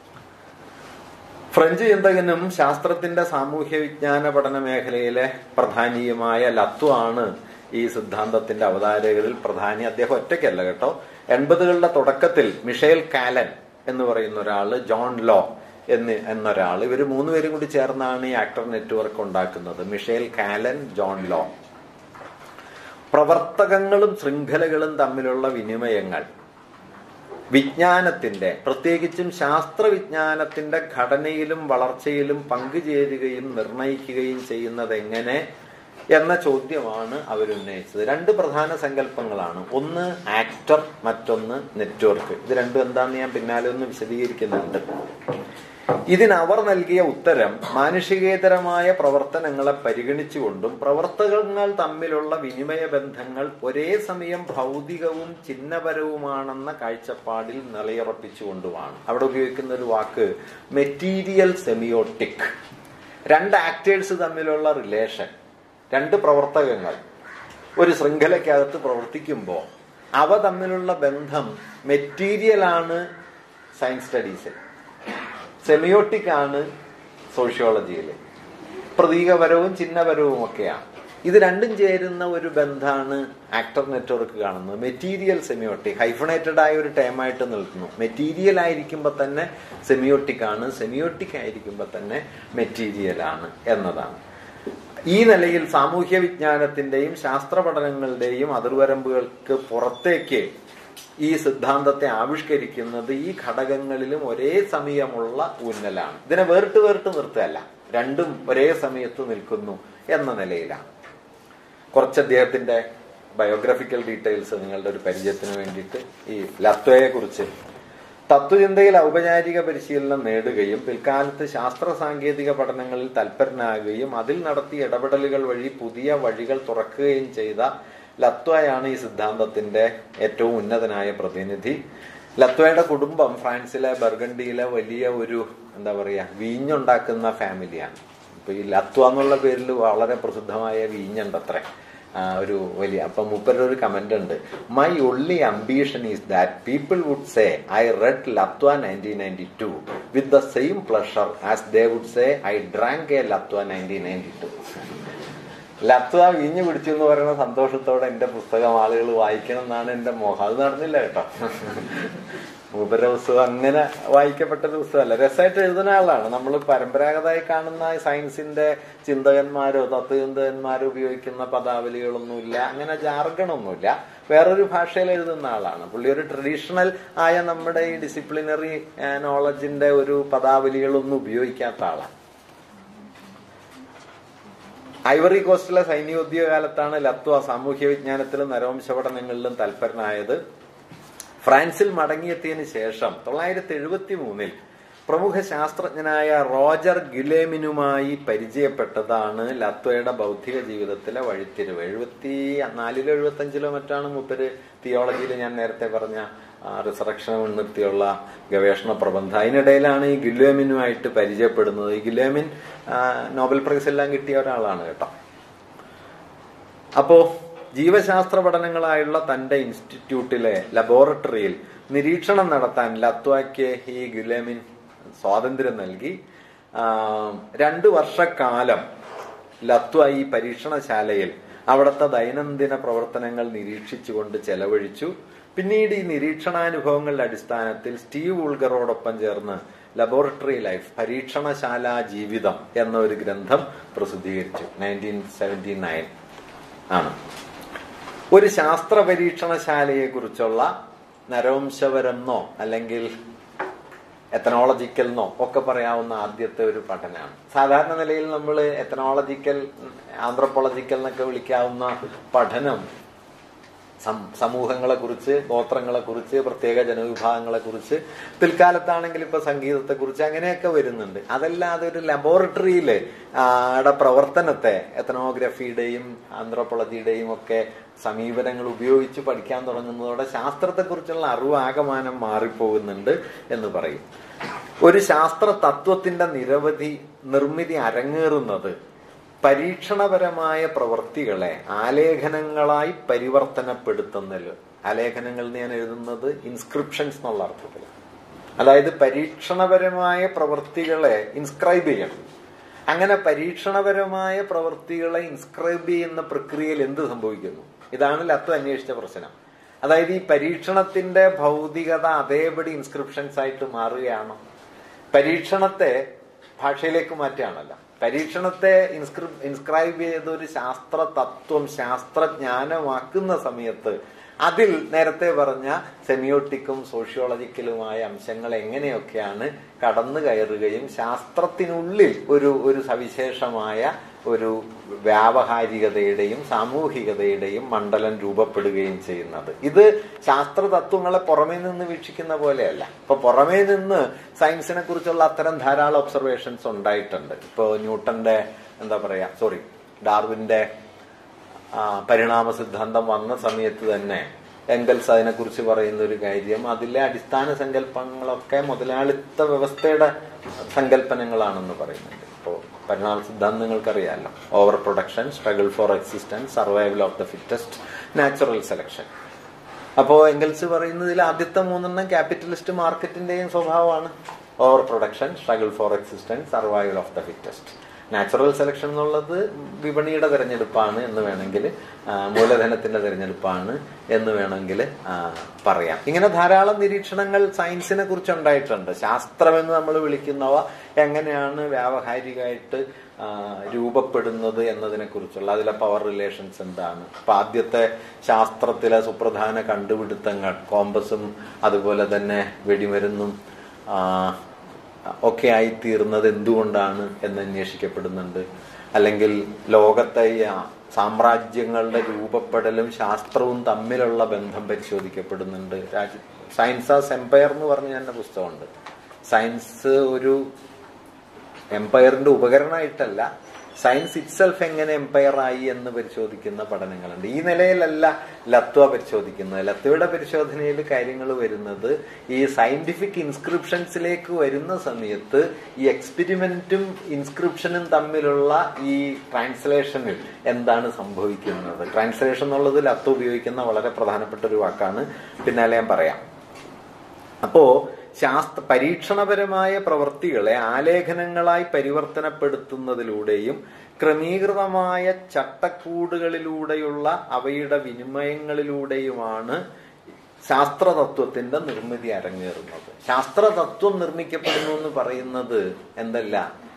ഫ്രഞ്ച് ചിന്തകനും ശാസ്ത്രത്തിന്റെ സാമൂഹ്യ വിജ്ഞാന പഠന മേഖലയിലെ പ്രധാനീയമായ ലത്വമാണ് ഈ സിദ്ധാന്തത്തിന്റെ അവതാരകളിൽ പ്രധാനി അദ്ദേഹം ഒറ്റയ്ക്കല്ല കേട്ടോ എൺപതുകളുടെ തുടക്കത്തിൽ മിഷേൽ കാലൻ എന്ന് പറയുന്ന ഒരാള് ജോൺ ലോ എന്ന് എന്നൊരാൾ ഇവർ മൂന്നുപേരും കൂടി ചേർന്നാണ് ഈ ആക്ടർ നെറ്റ്വർക്ക് ഉണ്ടാക്കുന്നത് മിഷേൽ കാലൻ ജോൺ ലോ പ്രവർത്തകങ്ങളും ശൃംഖലകളും തമ്മിലുള്ള വിനിമയങ്ങൾ വിജ്ഞാനത്തിന്റെ പ്രത്യേകിച്ചും ശാസ്ത്രവിജ്ഞാനത്തിന്റെ ഘടനയിലും വളർച്ചയിലും പങ്കുചേരുകയും നിർണയിക്കുകയും ചെയ്യുന്നത് എങ്ങനെ എന്ന ചോദ്യമാണ് അവരുന്നയിച്ചത് രണ്ട് പ്രധാന സങ്കല്പങ്ങളാണ് ഒന്ന് ആക്ടർ മറ്റൊന്ന് നെറ്റ്വർക്ക് ഇത് രണ്ടും എന്താണെന്ന് ഞാൻ പിന്നാലെ ഒന്ന് വിശദീകരിക്കുന്നുണ്ട് ഇതിന് അവർ നൽകിയ ഉത്തരം മാനുഷികേതരമായ പ്രവർത്തനങ്ങളെ പരിഗണിച്ചുകൊണ്ടും പ്രവർത്തകങ്ങൾ തമ്മിലുള്ള വിനിമയ ബന്ധങ്ങൾ ഒരേ സമയം ഭൗതികവും ചിഹ്നപരവുമാണെന്ന കാഴ്ചപ്പാടിൽ നിലയുറപ്പിച്ചുകൊണ്ടുമാണ് അവിടെ ഉപയോഗിക്കുന്ന ഒരു വാക്ക് മെറ്റീരിയൽ സെമിയോട്ടിക് രണ്ട് ആക്ടേഴ്സ് തമ്മിലുള്ള റിലേഷൻ രണ്ട് പ്രവർത്തകങ്ങൾ ഒരു ശൃംഖലയ്ക്കകത്ത് പ്രവർത്തിക്കുമ്പോൾ അവ തമ്മിലുള്ള ബന്ധം മെറ്റീരിയലാണ് സയൻസ് സ്റ്റഡീസിൽ സെമിയോട്ടിക് ആണ് സോഷ്യോളജിയിൽ പ്രതീകപരവും ചിഹ്നപരവും ഒക്കെയാണ് ഇത് രണ്ടും ചേരുന്ന ഒരു ബന്ധമാണ് ആക്ടർ നെറ്റ്വർക്ക് കാണുന്നത് മെറ്റീരിയൽ സെമിയോട്ടിക് ഹൈഫണേറ്റഡ് ആയ ഒരു ടേമായിട്ട് നിൽക്കുന്നു മെറ്റീരിയൽ ആയിരിക്കുമ്പോൾ തന്നെ സെമിയോട്ടിക് ആണ് സെമിയോട്ടിക് ആയിരിക്കുമ്പോൾ തന്നെ മെറ്റീരിയൽ ആണ് എന്നതാണ് ഈ നിലയിൽ സാമൂഹ്യ വിജ്ഞാനത്തിന്റെയും ശാസ്ത്ര പഠനങ്ങളുടെയും അതിർവരമ്പുകൾക്ക് പുറത്തേക്ക് ഈ സിദ്ധാന്തത്തെ ആവിഷ്കരിക്കുന്നത് ഈ ഘടകങ്ങളിലും ഒരേ സമയമുള്ള ഊന്നലാണ് ഇതിനെ വേറിട്ട് വേറിട്ട് നിർത്തുകയല്ല രണ്ടും ഒരേ സമയത്ത് നിൽക്കുന്നു എന്ന നിലയിലാണ് കുറച്ച് അദ്ദേഹത്തിന്റെ ബയോഗ്രഫിക്കൽ ഡീറ്റെയിൽസ് നിങ്ങളുടെ ഒരു പരിചയത്തിന് വേണ്ടിയിട്ട് ഈ ലത്വയെ കുറിച്ച് തത്വചിന്തയിൽ ഔപചാരിക പരിശീലനം നേടുകയും പിൽക്കാലത്ത് ശാസ്ത്ര സാങ്കേതിക പഠനങ്ങളിൽ തൽപരനാകുകയും അതിൽ നടത്തിയ ഇടപെടലുകൾ വഴി പുതിയ വഴികൾ തുറക്കുകയും ചെയ്ത ലത്വയാണ് ഈ സിദ്ധാന്തത്തിന്റെ ഏറ്റവും ഉന്നതനായ പ്രതിനിധി ലത്വയുടെ കുടുംബം ഫ്രാൻസിലെ ബർഗണ്ടിയിലെ വലിയ ഒരു എന്താ പറയാ വീഞ്ഞുണ്ടാക്കുന്ന ഫാമിലിയാണ് ഇപ്പൊ ഈ ലത്വ എന്നുള്ള പേരിൽ വളരെ പ്രസിദ്ധമായ വീഞ്ഞുണ്ടത്രേ ആ, ഒരു വലിയ അപ്പൊ മൂപ്പരുടെ ഒരു കമന്റ് ഉണ്ട് my only ambition is that people would say I read Latour nineteen ninety two with the same pleasure as they would say I drank a Latour nineteen ninety two Latour വീഞ്ഞു പിടിച്ചു എന്ന് പറയുന്ന സന്തോഷത്തോടെ എന്റെ പുസ്തകം ആളുകൾ വായിക്കണം എന്നാണ് എന്റെ മോഹം അത് നടന്നില്ല കേട്ടോ മൂപ്പരുടെ പുസ്തകം അങ്ങനെ വായിക്കപ്പെട്ട ഒരു പുസ്തകമല്ല രസമായിട്ട് എഴുതുന്ന ആളാണ് നമ്മൾ പരമ്പരാഗതമായി കാണുന്ന സയൻസിന്റെ ചിന്തകന്മാരോ തത്വചിന്തകന്മാരോ ഉപയോഗിക്കുന്ന പദാവലികളൊന്നുമില്ല അങ്ങനെ ജാർഗണൊന്നുമില്ല വേറൊരു ഭാഷയിൽ എഴുതുന്ന ആളാണ് പുള്ളി ഒരു ട്രഡീഷണൽ ആയ നമ്മുടെ ഈ ഡിസിപ്ലിനറി നോളജിന്റെ ഒരു പദാവലികളൊന്നും ഉപയോഗിക്കാത്ത ആളാണ് ഐവറി കോസ്റ്റിലെ സൈനികോദ്യോഗ കാലത്താണ് ലത്വ സാമൂഹ്യ വിജ്ഞാനത്തിലും നരവംശ പഠനങ്ങളിലും തൽപരനായത് ഫ്രാൻസിൽ മടങ്ങിയെത്തിയതിനു ശേഷം തൊള്ളായിരത്തി എഴുപത്തി മൂന്നിൽ പ്രമുഖ ശാസ്ത്രജ്ഞനായ റോജർ ഗിലേമിനുമായി പരിചയപ്പെട്ടതാണ് ലത്വയുടെ ബൗദ്ധിക ജീവിതത്തിലെ വഴിത്തിരിവ് എഴുപത്തി നാലിലോ എഴുപത്തി അഞ്ചിലോ മറ്റാണ് മുപ്പര് തിയോളജിയിൽ ഞാൻ നേരത്തെ പറഞ്ഞ റിസറക്ഷനെ മുൻനിർത്തിയുള്ള ഗവേഷണ പ്രബന്ധം അതിനിടയിലാണ് ഈ ഗിലേമിനുമായിട്ട് പരിചയപ്പെടുന്നത് ഈ ഗിലേമിൻ ആ, നോബൽ പ്രൈസ് എല്ലാം കിട്ടിയ ഒരാളാണ് കേട്ടോ അപ്പോ ജീവശാസ്ത്ര പഠനങ്ങളായുള്ള തന്റെ ഇൻസ്റ്റിറ്റ്യൂട്ടിലെ ലബോറട്ടറിയിൽ നിരീക്ഷണം നടത്താൻ ലത്വയ്ക്ക് ഈ ഗുലേമിൻ സ്വാതന്ത്ര്യം നൽകി ആ, രണ്ടു വർഷക്കാലം ലത്വ ഈ പരീക്ഷണശാലയിൽ അവിടുത്തെ ദൈനംദിന പ്രവർത്തനങ്ങൾ നിരീക്ഷിച്ചുകൊണ്ട് ചെലവഴിച്ചു പിന്നീട് ഈ നിരീക്ഷണാനുഭവങ്ങളുടെ അടിസ്ഥാനത്തിൽ സ്റ്റീവ് ഉൾഗറോടൊപ്പം ചേർന്ന് ലബോറട്ടറി ലൈഫ് പരീക്ഷണശാല ജീവിതം എന്ന ഒരു ഗ്രന്ഥം പ്രസിദ്ധീകരിച്ചു നയൻറ്റീൻ സെവൻറ്റി നയൻ ആണ് ഒരു ശാസ്ത്ര പരീക്ഷണശാലയെ കുറിച്ചുള്ള നരവംശപരെന്നോ അല്ലെങ്കിൽ എത്തനോളജിക്കൽ എന്നോ ഒക്കെ പറയാവുന്ന ആദ്യത്തെ ഒരു പഠനമാണ് സാധാരണ നിലയിൽ നമ്മൾ എത്തനോളജിക്കൽ ആന്ത്രപ്പോളജിക്കൽ എന്നൊക്കെ വിളിക്കാവുന്ന പഠനം സം- സമൂഹങ്ങളെ കുറിച്ച് ഗോത്രങ്ങളെ കുറിച്ച് പ്രത്യേക ജനവിഭാഗങ്ങളെ കുറിച്ച് പിൽക്കാലത്താണെങ്കിൽ ഇപ്പൊ സംഗീതത്തെ കുറിച്ച് അങ്ങനെയൊക്കെ വരുന്നുണ്ട് അതല്ലാതെ ഒരു ലബോറട്ടറിയില് ടെ പ്രവർത്തനത്തെ എത്തനോഗ്രഫിയുടെയും ആന്ത്രോപോളജിയുടെയും ഒക്കെ സമീപനങ്ങൾ ഉപയോഗിച്ച് പഠിക്കാൻ തുടങ്ങുന്നതോടെ ശാസ്ത്രത്തെക്കുറിച്ചുള്ള അറിവ് ആകമാനം മാറിപ്പോകുന്നുണ്ട് എന്ന് പറയും ഒരു ശാസ്ത്ര തത്വത്തിന്റെ നിരവധി നിർമ്മിതി അരങ്ങേറുന്നത് പരീക്ഷണപരമായ പ്രവൃത്തികളെ ആലേഖനങ്ങളായി പരിവർത്തനപ്പെടുത്തുന്നതിൽ ആലേഖനങ്ങൾ എന്ന് ഞാൻ എഴുതുന്നത് ഇൻസ്ക്രിപ്ഷൻസ് എന്നുള്ള അർത്ഥത്തിൽ അതായത് പരീക്ഷണപരമായ പ്രവൃത്തികളെ ഇൻസ്ക്രൈബ് ചെയ്യണം അങ്ങനെ പരീക്ഷണപരമായ പ്രവൃത്തികളെ ഇൻസ്ക്രൈബ് ചെയ്യുന്ന പ്രക്രിയയിൽ എന്ത് സംഭവിക്കുന്നു ഇതാണ് ലത്ത് അന്വേഷിച്ച പ്രശ്നം അതായത് ഈ പരീക്ഷണത്തിന്റെ ഭൗതികത അതേപടി ഇൻസ്ക്രിപ്ഷൻസ് ആയിട്ട് മാറുകയാണോ പരീക്ഷണത്തെ ഭാഷയിലേക്ക് മാറ്റുകയാണല്ലോ പരീക്ഷണത്തെ ഇൻസ്ക്രി ഇൻസ്ക്രൈബ് ചെയ്ത ഒരു ശാസ്ത്ര തത്വം ശാസ്ത്രജ്ഞാനമാക്കുന്ന സമയത്ത് അതിൽ നേരത്തെ പറഞ്ഞ സെമിയോട്ടിക്കും സോഷ്യോളജിക്കലുമായ അംശങ്ങൾ എങ്ങനെയൊക്കെയാണ് കടന്നു കയറുകയും ശാസ്ത്രത്തിനുള്ളിൽ ഒരു ഒരു സവിശേഷമായ ഒരു വ്യാവഹാരികതയുടെയും സാമൂഹികതയുടെയും മണ്ഡലം രൂപപ്പെടുകയും ചെയ്യുന്നത് ഇത് ശാസ്ത്ര തത്വങ്ങളെ പുറമേ നിന്ന് വീക്ഷിക്കുന്ന പോലെയല്ല ഇപ്പൊ പുറമേ നിന്ന് സയൻസിനെ കുറിച്ചുള്ള അത്തരം ധാരാളം ഒബ്സർവേഷൻസ് ഉണ്ടായിട്ടുണ്ട് ഇപ്പോ ന്യൂട്ടന്റെ എന്താ പറയാ സോറി ഡാർവിന്റെ ആ, പരിണാമ സിദ്ധാന്തം വന്ന സമയത്ത് തന്നെ എങ്കൽസ് അതിനെക്കുറിച്ച് പറയുന്ന ഒരു കാര്യം അതിലെ അടിസ്ഥാന സങ്കല്പങ്ങളൊക്കെ മുതലാളിത്ത വ്യവസ്ഥയുടെ സങ്കല്പനങ്ങളാണെന്ന് പറയുന്നുണ്ട് ഇപ്പോൾ പരിണാമ സിദ്ധാന്തം നിങ്ങൾക്കറിയാമല്ലോ over production struggle for existence survival of the fittest natural selection അപ്പോ എംഗൽസ് പറയുന്നതിൽ ആദ്യത്തെ മൂന്നെണ്ണം ക്യാപിറ്റലിസ്റ്റ് മാർക്കറ്റിന്റെയും സ്വഭാവമാണ് over production struggle for existence survival of the fittest natural selection എന്നുള്ളത് വിപണിയുടെ തിരഞ്ഞെടുപ്പാണ് എന്ന് വേണമെങ്കിൽ ആ, മൂലധനത്തിന്റെ തിരഞ്ഞെടുപ്പാണ് എന്ന് വേണമെങ്കിൽ ആ, പറയാം ഇങ്ങനെ ധാരാളം നിരീക്ഷണങ്ങൾ സയൻസിനെ കുറിച്ച് ഉണ്ടായിട്ടുണ്ട് ശാസ്ത്രം എന്ന് നമ്മൾ വിളിക്കുന്നവ എങ്ങനെയാണ് വ്യാവഹാരികമായിട്ട് ആ, രൂപപ്പെടുന്നത് എന്നതിനെ കുറിച്ചുള്ള അതിലെ പവർ റിലേഷൻസ് എന്താണ് അപ്പൊ ആദ്യത്തെ ശാസ്ത്രത്തിലെ സുപ്രധാന കണ്ടുപിടുത്തങ്ങൾ കോമ്പസും അതുപോലെ തന്നെ വെടിമരുന്നും ആ, ഒക്കെ ആയിത്തീർന്നത് എന്തുകൊണ്ടാണ് എന്ന് അന്വേഷിക്കപ്പെടുന്നുണ്ട് അല്ലെങ്കിൽ ലോകത്തെ ഈ ആ സാമ്രാജ്യങ്ങളുടെ രൂപപ്പെടലും ശാസ്ത്രവും തമ്മിലുള്ള ബന്ധം പരിശോധിക്കപ്പെടുന്നുണ്ട് രാജ്യ സയൻസ് ആസ് എംപയർ എന്ന് പറഞ്ഞ തന്നെ പുസ്തകമുണ്ട് സയൻസ് ഒരു എംപയറിന്റെ ഉപകരണമായിട്ടല്ല സയൻസ് ഇറ്റ്സെൽഫ് എങ്ങനെ എംപയർ ആയി എന്ന് പരിശോധിക്കുന്ന പഠനങ്ങളുണ്ട് ഈ നിലയിലല്ല ലത്വ പരിശോധിക്കുന്നത് ലത്വയുടെ പരിശോധനയിൽ കാര്യങ്ങൾ വരുന്നത് ഈ സയന്റിഫിക് ഇൻസ്ക്രിപ്ഷൻസിലേക്ക് വരുന്ന സമയത്ത് ഈ എക്സ്പെരിമെന്റും ഇൻസ്ക്രിപ്ഷനും തമ്മിലുള്ള ഈ ട്രാൻസ്ലേഷനിൽ എന്താണ് സംഭവിക്കുന്നത് ട്രാൻസ്ലേഷൻ എന്നുള്ളത് ലത്വ ഉപയോഗിക്കുന്ന വളരെ പ്രധാനപ്പെട്ട ഒരു വാക്കാണ് പിന്നാലെ ഞാൻ പറയാം അപ്പോ ശാസ്ത്ര പരീക്ഷണപരമായ പ്രവൃത്തികളെ ആലേഖനങ്ങളായി പരിവർത്തനപ്പെടുത്തുന്നതിലൂടെയും ക്രമീകൃതമായ ചട്ടക്കൂടുകളിലൂടെയുള്ള അവയുടെ വിനിമയങ്ങളിലൂടെയുമാണ് ശാസ്ത്രതത്വത്തിന്റെ നിർമ്മിതി അരങ്ങേറുന്നത് ശാസ്ത്രതത്വം നിർമ്മിക്കപ്പെടുന്നു എന്ന് പറയുന്നത് എന്തല്ല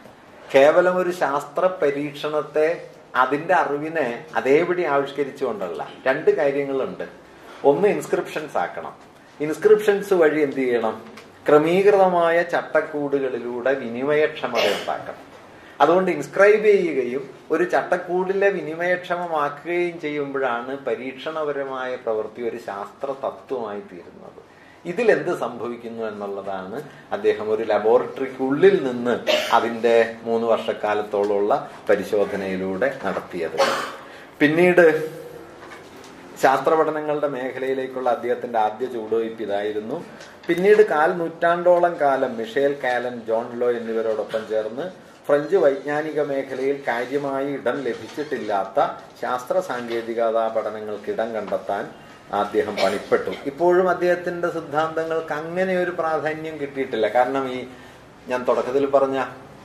കേവലം ഒരു ശാസ്ത്ര പരീക്ഷണത്തെ അതിന്റെ അറിവിനെ അതേപടി ആവിഷ്കരിച്ചുകൊണ്ടല്ല രണ്ട് കാര്യങ്ങളുണ്ട് ഒന്ന് ഇൻസ്ക്രിപ്ഷൻസ് ആക്കണം ഇൻസ്ക്രിപ്ഷൻസ് വഴി എന്ത് ചെയ്യണം ക്രമീകൃതമായ ചട്ടക്കൂടുകളിലൂടെ വിനിമയക്ഷമത ഉണ്ടാക്കണം അതുകൊണ്ട് ഇൻസ്ക്രൈബ് ചെയ്യുകയും ഒരു ചട്ടക്കൂടിലെ വിനിമയക്ഷമമാക്കുകയും ചെയ്യുമ്പോഴാണ് പരീക്ഷണപരമായ പ്രവൃത്തി ഒരു ശാസ്ത്ര തത്വമായി തീരുന്നത് ഇതിൽ എന്ത് സംഭവിക്കുന്നു എന്നുള്ളതാണ് അദ്ദേഹം ഒരു ലബോറട്ടറിക്കുള്ളിൽ നിന്ന് അതിന്റെ മൂന്ന് വർഷക്കാലത്തോളമുള്ള പരിശോധനയിലൂടെ നടത്തിയത് പിന്നീട് ശാസ്ത്ര പഠനങ്ങളുടെ മേഖലയിലേക്കുള്ള അദ്ദേഹത്തിന്റെ ആദ്യ ചുവടുവയ്പ് ഇതായിരുന്നു പിന്നീട് കാൽ നൂറ്റാണ്ടോളം കാലം മിഷേൽ കാലൻ ജോൺ ലോ എന്നിവരോടൊപ്പം ചേർന്ന് ഫ്രഞ്ച് വൈജ്ഞാനിക മേഖലയിൽ കാര്യമായി ഇടം ലഭിച്ചിട്ടില്ലാത്ത ശാസ്ത്ര സാങ്കേതികതാ പഠനങ്ങൾക്ക് ഇടം കണ്ടെത്താൻ അദ്ദേഹം പണിപ്പെട്ടു ഇപ്പോഴും അദ്ദേഹത്തിന്റെ സിദ്ധാന്തങ്ങൾക്ക് അങ്ങനെ ഒരു പ്രാധാന്യം കിട്ടിയിട്ടില്ല കാരണം ഈ ഞാൻ തുടക്കത്തിൽ പറഞ്ഞ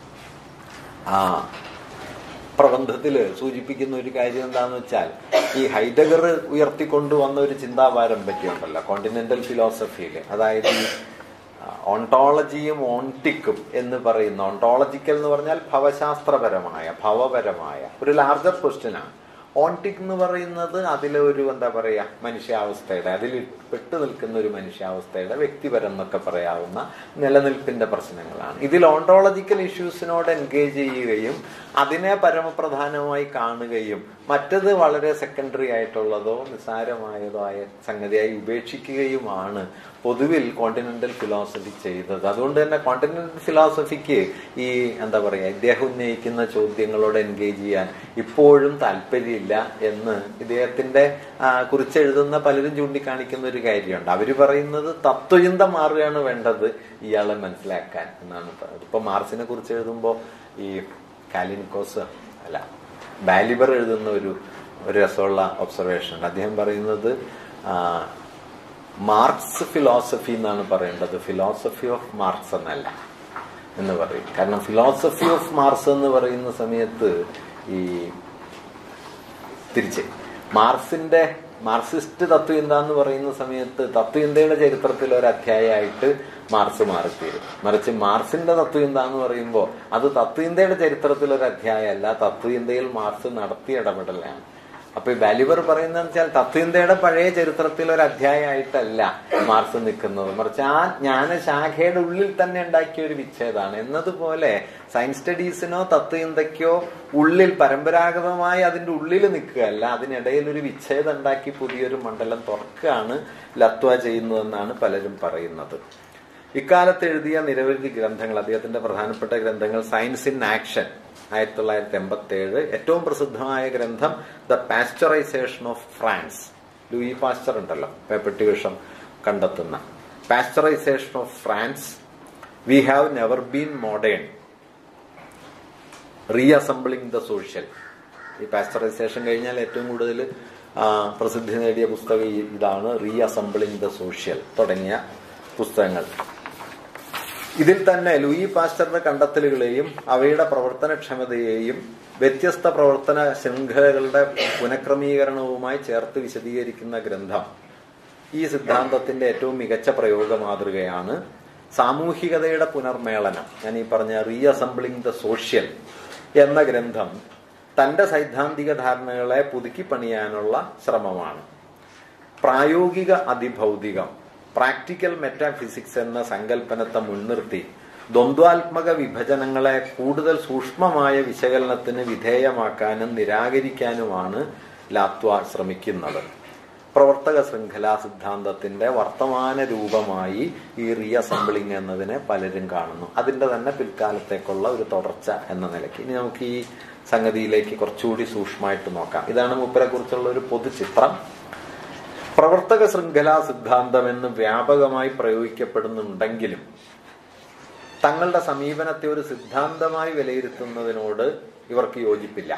ആ പ്രബന്ധത്തില് സൂചിപ്പിക്കുന്ന ഒരു കാര്യം എന്താന്ന് വെച്ചാൽ ഈ ഹൈഡഗർ ഉയർത്തിക്കൊണ്ടുവന്ന ഒരു ചിന്താപാരം പറ്റിയുണ്ടല്ലോ കോണ്ടിനെന്റൽ ഫിലോസഫിയിൽ അതായത് ഈ ഓണ്ടോളജിയും ഓൺട്ടിക്കും എന്ന് പറയുന്ന ഓണ്ടോളജിക്കൽ എന്ന് പറഞ്ഞാൽ ഭവശാസ്ത്രപരമായ ഭവപരമായ ഒരു ലാർജർ ക്വസ്റ്റ്യനാണ് ഓൺട്ടിക് എന്ന് പറയുന്നത് അതിലെ ഒരു എന്താ പറയാ മനുഷ്യാവസ്ഥയുടെ അതിൽ പെട്ടു നിൽക്കുന്ന ഒരു മനുഷ്യാവസ്ഥയുടെ വ്യക്തിപരം എന്നൊക്കെ പറയാവുന്ന നിലനിൽപ്പിന്റെ പ്രശ്നങ്ങളാണ് ഇതിൽ ഓണ്ടോളജിക്കൽ ഇഷ്യൂസിനോട് എൻഗേജ് ചെയ്യുകയും അതിനെ പരമപ്രധാനമായി കാണുകയും മറ്റത് വളരെ സെക്കൻഡറി ആയിട്ടുള്ളതോ നിസ്സാരമായതോ ആയ സംഗതിയായി ഉപേക്ഷിക്കുകയുമാണ് പൊതുവിൽ കോണ്ടിനെന്റൽ ഫിലോസഫി ചെയ്തത് അതുകൊണ്ട് തന്നെ കോണ്ടിനെന്റൽ ഫിലോസഫിക്ക് ഈ എന്താ പറയാ ഇദ്ദേഹം ഉന്നയിക്കുന്ന ചോദ്യങ്ങളോട് എൻഗേജ് ചെയ്യാൻ ഇപ്പോഴും താല്പര്യമില്ല എന്ന് ഇദ്ദേഹത്തിന്റെ ആ, കുറിച്ചെഴുതുന്ന പലരും ചൂണ്ടിക്കാണിക്കുന്ന ഒരു കാര്യമുണ്ട് അവര് പറയുന്നത് തത്വചിന്ത മാറുകയാണ് വേണ്ടത് ഇയാളെ മനസ്സിലാക്കാൻ എന്നാണ് പറയുന്നത് ഇപ്പൊ മാർസിനെ കുറിച്ച് എഴുതുമ്പോൾ ഈ കാലിനിക്കോസ് അല്ല ബാലിബർ എഴുതുന്ന ഒരു ഒരു രസമുള്ള ഒബ്സർവേഷൻ ഉണ്ട് അദ്ദേഹം പറയുന്നത് ആ, മാർക്സ് ഫിലോസഫി എന്നാണ് പറയേണ്ടത് ഫിലോസഫി ഓഫ് മാർക്സ് എന്നല്ല എന്ന് പറയും കാരണം ഫിലോസഫി ഓഫ് മാർക്സ് എന്ന് പറയുന്ന സമയത്ത് ഈ തിരിച്ച് മാർക്സിന്റെ മാർക്സിസ്റ്റ് തത്വചിന്ത എന്ന് പറയുന്ന സമയത്ത് തത്വചിന്തയുടെ ചരിത്രത്തിൽ ഒരു അധ്യായമായിട്ട് മാർക്സ് മാറിത്തീരും മറിച്ച് മാർക്സിന്റെ തത്വചിന്ത എന്ന് പറയുമ്പോൾ അത് തത്വചിന്തയുടെ ചരിത്രത്തിൽ ഒരു അധ്യായമല്ല തത്വചിന്തയിൽ മാർക്സ് നടത്തിയ ഇടപെടലാണ് അപ്പൊ ഈ ബാലിബർ പറയുന്നത് വെച്ചാൽ തത്വചിന്തയുടെ പഴയ ചരിത്രത്തിൽ ഒരു അധ്യായമായിട്ടല്ല മാർക്സ് നിൽക്കുന്നത് മറിച്ച് ആ ജ്ഞാനശാഖയുടെ ഉള്ളിൽ തന്നെ ഉണ്ടാക്കിയ ഒരു വിച്ഛേദമാണ് എന്നതുപോലെ സയൻസ് സ്റ്റഡീസിനോ തത്വചിന്തയ്ക്കോ ഉള്ളിൽ പരമ്പരാഗതമായി അതിന്റെ ഉള്ളിൽ നിൽക്കുകയല്ല അതിനിടയിൽ ഒരു വിച്ഛേദം ഉണ്ടാക്കി പുതിയൊരു മണ്ഡലം തുറക്കുകയാണ് ലത്വ ചെയ്യുന്നതെന്നാണ് പലരും പറയുന്നത് ഇക്കാലത്ത് എഴുതിയ നിരവധി ഗ്രന്ഥങ്ങൾ അദ്ദേഹത്തിന്റെ പ്രധാനപ്പെട്ട ഗ്രന്ഥങ്ങൾ സയൻസ് ഇൻ ആക്ഷൻ ആയിരത്തി തൊള്ളായിരത്തി എൺപത്തി ഏഴ് ഏറ്റവും പ്രസിദ്ധമായ ഗ്രന്ഥം the pasteurisation of France Louis Pasteur ഉണ്ടല്ലോ പേപ്പട്ടി വിഷം കണ്ടെത്തുന്ന pasteurisation of France we have never been modern reassembling the social ഈ പാസ്റ്ററൈസേഷൻ കഴിഞ്ഞാൽ ഏറ്റവും കൂടുതൽ ആ, പ്രസിദ്ധി നേടിയ പുസ്തകം ഈ- ഇതാണ് റീഅസംബിളിംഗ് ദ സോഷ്യൽ തുടങ്ങിയ പുസ്തകങ്ങൾ ഇതിൽ തന്നെ ലൂയി പാസ്റ്ററുടെ കണ്ടെത്തലുകളെയും അവയുടെ പ്രവർത്തനക്ഷമതയെയും വ്യത്യസ്ത പ്രവർത്തന ശൃംഖലകളുടെ പുനഃക്രമീകരണവുമായി ചേർത്ത് വിശദീകരിക്കുന്ന ഗ്രന്ഥം ഈ സിദ്ധാന്തത്തിന്റെ ഏറ്റവും മികച്ച പ്രയോഗ മാതൃകയാണ് സാമൂഹികതയുടെ പുനർമേളനം ഞാൻ ഈ പറഞ്ഞ റീഅസംബിളിംഗ് ദ സോഷ്യൽ എന്ന ഗ്രന്ഥം തന്റെ സൈദ്ധാന്തിക ധാരണകളെ പുതുക്കിപ്പണിയാനുള്ള ശ്രമമാണ് പ്രായോഗിക അതിഭൗതികം പ്രാക്ടിക്കൽ മെറ്റാഫിസിക്സ് എന്ന സങ്കല്പനത്തെ മുൻനിർത്തി ദ്വന്ദ്വാത്മക വിഭജനങ്ങളെ കൂടുതൽ സൂക്ഷ്മമായ വിശകലനത്തിന് വിധേയമാക്കാനും നിരാകരിക്കാനുമാണ് ലാത്വ ശ്രമിക്കുന്നത് പ്രവർത്തക ശൃംഖലാ സിദ്ധാന്തത്തിന്റെ വർത്തമാന രൂപമായി ഈ റീഅസംബിളിംഗ് എന്നതിനെ പലരും കാണുന്നു അതിന്റെ തന്നെ പിൽക്കാലത്തേക്കുള്ള ഒരു തുടർച്ച എന്ന നിലയ്ക്ക് ഇനി നമുക്ക് ഈ സംഗതിയിലേക്ക് കുറച്ചുകൂടി സൂക്ഷ്മമായിട്ട് നോക്കാം ഇതാണ് മൂപ്പരെ കുറിച്ചുള്ള ഒരു പൊതുചിത്രം പ്രവർത്തക ശൃംഖലാ സിദ്ധാന്തം എന്ന് വ്യാപകമായി പ്രയോഗിക്കപ്പെടുന്നുണ്ടെങ്കിലും തങ്ങളുടെ സമീപനത്തെ ഒരു സിദ്ധാന്തമായി വിലയിരുത്തുന്നതിനോട് ഇവർക്ക് യോജിപ്പില്ല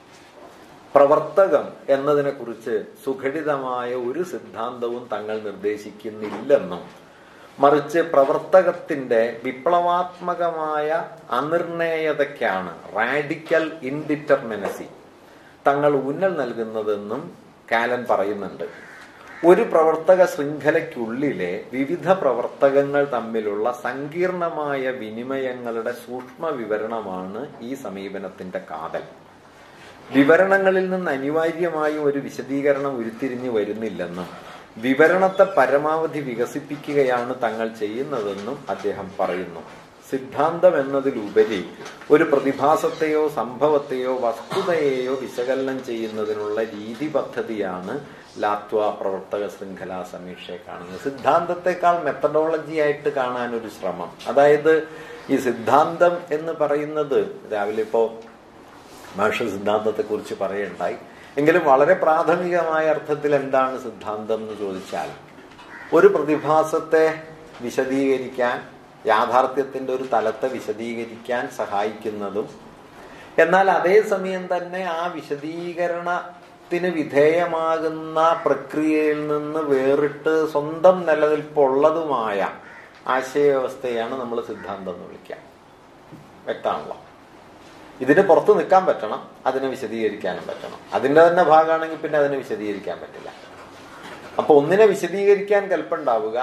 പ്രവർത്തകം എന്നതിനെക്കുറിച്ച് സുഘടിതമായ ഒരു സിദ്ധാന്തവും തങ്ങൾ നിർദ്ദേശിക്കുന്നില്ലെന്നും മറിച്ച് പ്രവർത്തകത്തിന്റെ വിപ്ലവാത്മകമായ അനിർണേയതയ്ക്കാണ് റാഡിക്കൽ ഇൻഡിറ്റർമിനസി തങ്ങൾ ഊന്നൽ നൽകുന്നതെന്നും കാലൻ പറയുന്നുണ്ട് ഒരു പ്രവർത്തക ശൃംഖലയ്ക്കുള്ളിലെ വിവിധ പ്രവർത്തകങ്ങൾ തമ്മിലുള്ള സങ്കീർണമായ വിനിമയങ്ങളുടെ സൂക്ഷ്മ വിവരണമാണ് ഈ സമീപനത്തിന്റെ കാതൽ വിവരണങ്ങളിൽ നിന്ന് അനിവാര്യമായും ഒരു വിശദീകരണം ഉരുത്തിരിഞ്ഞു വരുന്നില്ലെന്നും വിവരണത്തെ പരമാവധി വികസിപ്പിക്കുകയാണ് തങ്ങൾ ചെയ്യുന്നതെന്നും അദ്ദേഹം പറയുന്നു സിദ്ധാന്തം എന്നതിലുപരി ഒരു പ്രതിഭാസത്തെയോ സംഭവത്തെയോ വസ്തുതയെയോ വിശകലനം ചെയ്യുന്നതിനുള്ള രീതി പദ്ധതിയാണ് ലാത്വ പ്രവർത്തക ശൃംഖലാ സമീക്ഷയെ കാണുന്നത് സിദ്ധാന്തത്തെക്കാൾ മെത്തഡോളജി ആയിട്ട് കാണാൻ ഒരു ശ്രമം അതായത് ഈ സിദ്ധാന്തം എന്ന് പറയുന്നത് രാവിലെ ഇപ്പോ മാർഷൽ സിദ്ധാന്തത്തെ കുറിച്ച് പറയുണ്ടായി എങ്കിലും വളരെ പ്രാഥമികമായ അർത്ഥത്തിൽ എന്താണ് സിദ്ധാന്തം എന്ന് ചോദിച്ചാൽ ഒരു പ്രതിഭാസത്തെ വിശദീകരിക്കാൻ യാഥാർത്ഥ്യത്തിന്റെ ഒരു തലത്തെ വിശദീകരിക്കാൻ സഹായിക്കുന്നതും എന്നാൽ അതേസമയം തന്നെ ആ വിശദീകരണത്തിന് വിധേയമാകുന്ന പ്രക്രിയയിൽ നിന്ന് വേറിട്ട് സ്വന്തം നിലനിൽപ്പുള്ളതുമായ ആശയവ്യവസ്ഥയാണ് നമ്മൾ സിദ്ധാന്തം എന്ന് വിളിക്കുക വ്യക്തമാണല്ലോ ഇതിന് പുറത്ത് നിൽക്കാൻ പറ്റണം അതിനെ വിശദീകരിക്കാനും പറ്റണം അതിന്റെ തന്നെ ഭാഗമാണെങ്കിൽ പിന്നെ അതിനെ വിശദീകരിക്കാൻ പറ്റില്ല അപ്പൊ ഒന്നിനെ വിശദീകരിക്കാൻ കൽപ്പുണ്ടാവുക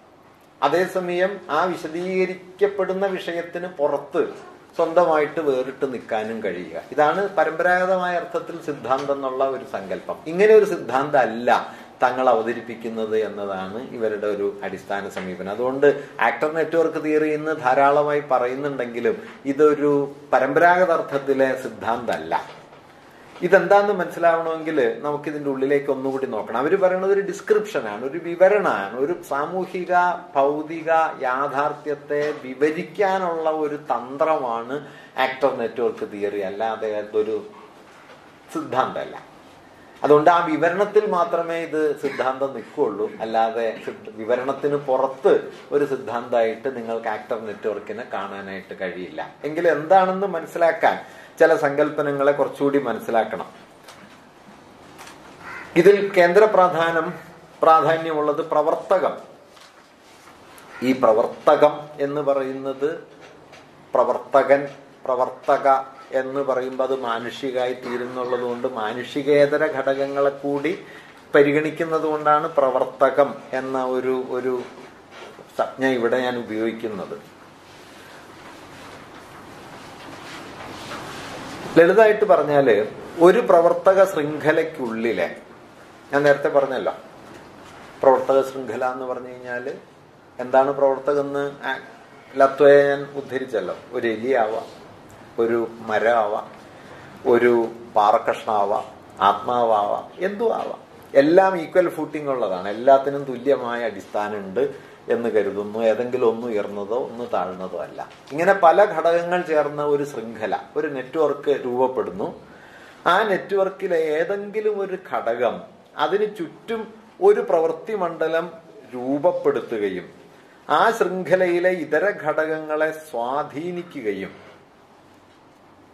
അതേസമയം ആ വിശദീകരിക്കപ്പെടുന്ന വിഷയത്തിന് പുറത്ത് സ്വന്തമായിട്ട് വേറിട്ട് നിൽക്കാനും കഴിയുക ഇതാണ് പരമ്പരാഗതമായ അർത്ഥത്തിൽ സിദ്ധാന്തം എന്നുള്ള ഒരു സങ്കല്പം ഇങ്ങനെ ഒരു സിദ്ധാന്തം അല്ല തങ്ങൾ അവതരിപ്പിക്കുന്നത് എന്നതാണ് ഇവരുടെ ഒരു അടിസ്ഥാന സമീപനം അതുകൊണ്ട് ആക്ടർ നെറ്റ്വർക്ക് തിയറി എന്ന് ധാരാളമായി പറയുന്നുണ്ടെങ്കിലും ഇതൊരു പരമ്പരാഗത അർത്ഥത്തിലെ സിദ്ധാന്തമല്ല ഇതെന്താന്ന് മനസ്സിലാവണമെങ്കിൽ നമുക്ക് ഇതിന്റെ ഉള്ളിലേക്ക് ഒന്നുകൂടി നോക്കണം അവർ പറയുന്നത് ഒരു ഡിസ്ക്രിപ്ഷനാണ് ഒരു വിവരണമാണ് ഒരു സാമൂഹിക ഭൗതിക യാഥാർത്ഥ്യത്തെ വിവരിക്കാനുള്ള ഒരു തന്ത്രമാണ് ആക്ടർ നെറ്റ്വർക്ക് തിയറി അല്ലാതെ അതൊരു സിദ്ധാന്തമല്ല അതുകൊണ്ട് ആ വിവരണത്തിൽ മാത്രമേ ഇത് സിദ്ധാന്തം നിൽക്കുകയുള്ളൂ അല്ലാതെ സിദ്ധ- വിവരണത്തിന് പുറത്ത് ഒരു സിദ്ധാന്തമായിട്ട് നിങ്ങൾക്ക് ആക്ടർ നെറ്റ്വർക്കിനെ കാണാനായിട്ട് കഴിയില്ല എങ്കിൽ എന്താണെന്ന് മനസ്സിലാക്കാൻ ചില സങ്കല്പനങ്ങളെ കുറച്ചുകൂടി മനസ്സിലാക്കണം ഇതിൽ കേന്ദ്ര പ്രാധാന്യം പ്രാധാന്യമുള്ളത് പ്രവർത്തകം ഈ പ്രവർത്തകം എന്ന് പറയുന്നത് പ്രവർത്തകൻ പ്രവർത്തക എന്ന് പറയുമ്പോൾ അത് മാനുഷികമായി തീരുന്നുള്ളത് കൊണ്ട് മാനുഷികേതര ഘടകങ്ങളെ കൂടി പരിഗണിക്കുന്നത് കൊണ്ടാണ് പ്രവർത്തകം എന്ന ഒരു ഒരു സംജ്ഞ ഇവിടെ ഞാൻ ഉപയോഗിക്കുന്നത് ലളിതമായിട്ട് പറഞ്ഞാല് ഒരു പ്രവർത്തക ശൃംഖലയ്ക്കുള്ളിലെ ഞാൻ നേരത്തെ പറഞ്ഞല്ലോ പ്രവർത്തക ശൃംഖല എന്ന് പറഞ്ഞു കഴിഞ്ഞാല് എന്താണ് പ്രവർത്തകം എന്ന് ആ- ലത്വയെ ഞാൻ ഉദ്ധരിച്ചല്ലോ ഒരു എലിയാവാം ഒരു മരമാവാം ഒരു പാറക്കഷ്ണാവാം ആത്മാവാവാം എന്തും ആവാം എല്ലാം ഈക്വൽ ഫൂട്ടിംഗ് ഉള്ളതാണ് എല്ലാത്തിനും തുല്യമായ അടിസ്ഥാനമുണ്ട് എന്ന് കരുതുന്നു ഏതെങ്കിലും ഒന്ന് ഉയർന്നതോ ഒന്ന് താഴ്ന്നതോ അല്ല ഇങ്ങനെ പല ഘടകങ്ങൾ ചേർന്ന ഒരു ശൃംഖല ഒരു നെറ്റ്വർക്ക് രൂപപ്പെടുന്നു ആ നെറ്റ്വർക്കിലെ ഏതെങ്കിലും ഒരു ഘടകം അതിന് ചുറ്റും ഒരു പ്രവൃത്തി മണ്ഡലം രൂപപ്പെടുത്തുകയും ആ ശൃംഖലയിലെ ഇതര ഘടകങ്ങളെ സ്വാധീനിക്കുകയും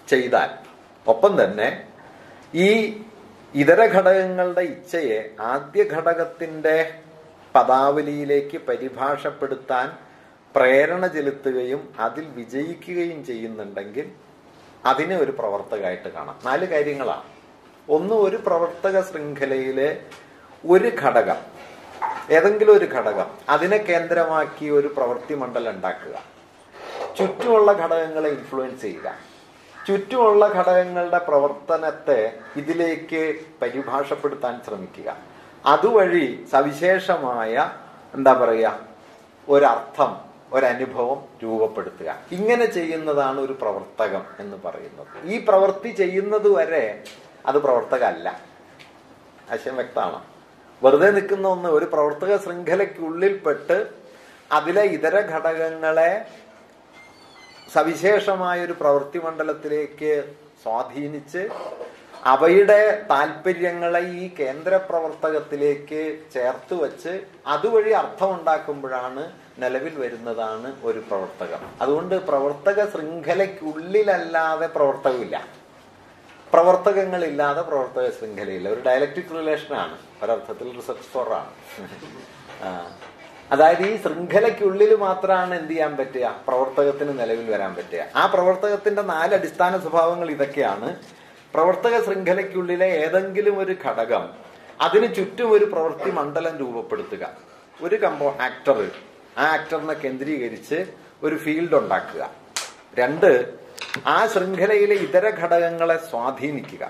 ചെയ്താൽ ഒപ്പം തന്നെ ഈ ഇതര ഘടകങ്ങളുടെ ഇച്ഛയെ ആദ്യ ഘടകത്തിന്റെ പദാവലിയിലേക്ക് പരിഭാഷപ്പെടുത്താൻ പ്രേരണ ചെലുത്തുകയും അതിൽ വിജയിക്കുകയും ചെയ്യുന്നുണ്ടെങ്കിൽ അതിനെ ഒരു പ്രവർത്തകമായിട്ട് കാണാം നാല് കാര്യങ്ങളാണ് ഒന്ന് ഒരു പ്രവർത്തക ശൃംഖലയിലെ ഒരു ഘടകം ഏതെങ്കിലും ഒരു ഘടകം അതിനെ കേന്ദ്രമാക്കി ഒരു പ്രവൃത്തി മണ്ഡലം ഉണ്ടാക്കുക ചുറ്റുമുള്ള ഘടകങ്ങളെ ഇൻഫ്ലുവൻസ് ചെയ്യുക ചുറ്റുമുള്ള ഘടകങ്ങളുടെ പ്രവർത്തനത്തെ ഇതിലേക്ക് പരിഭാഷപ്പെടുത്താൻ ശ്രമിക്കുക അതുവഴി സവിശേഷമായ എന്താ പറയുക ഒരർത്ഥം ഒരനുഭവം രൂപപ്പെടുത്തുക ഇങ്ങനെ ചെയ്യുന്നതാണ് ഒരു പ്രവർത്തകം എന്ന് പറയുന്നത് ഈ പ്രവൃത്തി ചെയ്യുന്നത് വരെ അത് പ്രവർത്തകമല്ല ആശയം വ്യക്തമാണ് വെറുതെ നിൽക്കുന്ന ഒന്ന് ഒരു പ്രവർത്തക ശൃംഖലയ്ക്കുള്ളിൽപ്പെട്ട് അതിലെ ഇതര ഘടകങ്ങളെ സവിശേഷമായ ഒരു പ്രവൃത്തി മണ്ഡലത്തിലേക്ക് സ്വാധീനിച്ച് അവയുടെ താല്പര്യങ്ങളെ ഈ കേന്ദ്ര പ്രവർത്തകത്തിലേക്ക് ചേർത്ത് വെച്ച് അതുവഴി അർത്ഥമുണ്ടാക്കുമ്പോഴാണ് നിലവിൽ വരുന്നതാണ് ഒരു പ്രവർത്തകം അതുകൊണ്ട് പ്രവർത്തക ശൃംഖലയ്ക്കുള്ളിലല്ലാതെ പ്രവർത്തകമില്ല പ്രവർത്തകങ്ങളില്ലാതെ പ്രവർത്തക ശൃംഖലയില്ല ഒരു ഡയലക്ട്രിക് റിലേഷനാണ് ഒരർത്ഥത്തിൽ റിസർച്ച് ഫോറാണ് അതായത് ഈ ശൃംഖലയ്ക്കുള്ളിൽ മാത്രമാണ് എന്ത് ചെയ്യാൻ പറ്റുക പ്രവർത്തകത്തിന് നിലവിൽ വരാൻ പറ്റുക ആ പ്രവർത്തകത്തിന്റെ നാല് അടിസ്ഥാന സ്വഭാവങ്ങൾ ഇതൊക്കെയാണ് പ്രവർത്തക ശൃംഖലയ്ക്കുള്ളിലെ ഏതെങ്കിലും ഒരു ഘടകം അതിന് ചുറ്റും ഒരു പ്രവൃത്തി മണ്ഡലം രൂപപ്പെടുത്തുക ഒരു കമ്പോ ആക്ടർ ആ ആക്ടറിനെ കേന്ദ്രീകരിച്ച് ഒരു ഫീൽഡ് ഉണ്ടാക്കുക രണ്ട് ആ ശൃംഖലയിലെ ഇതര ഘടകങ്ങളെ സ്വാധീനിക്കുക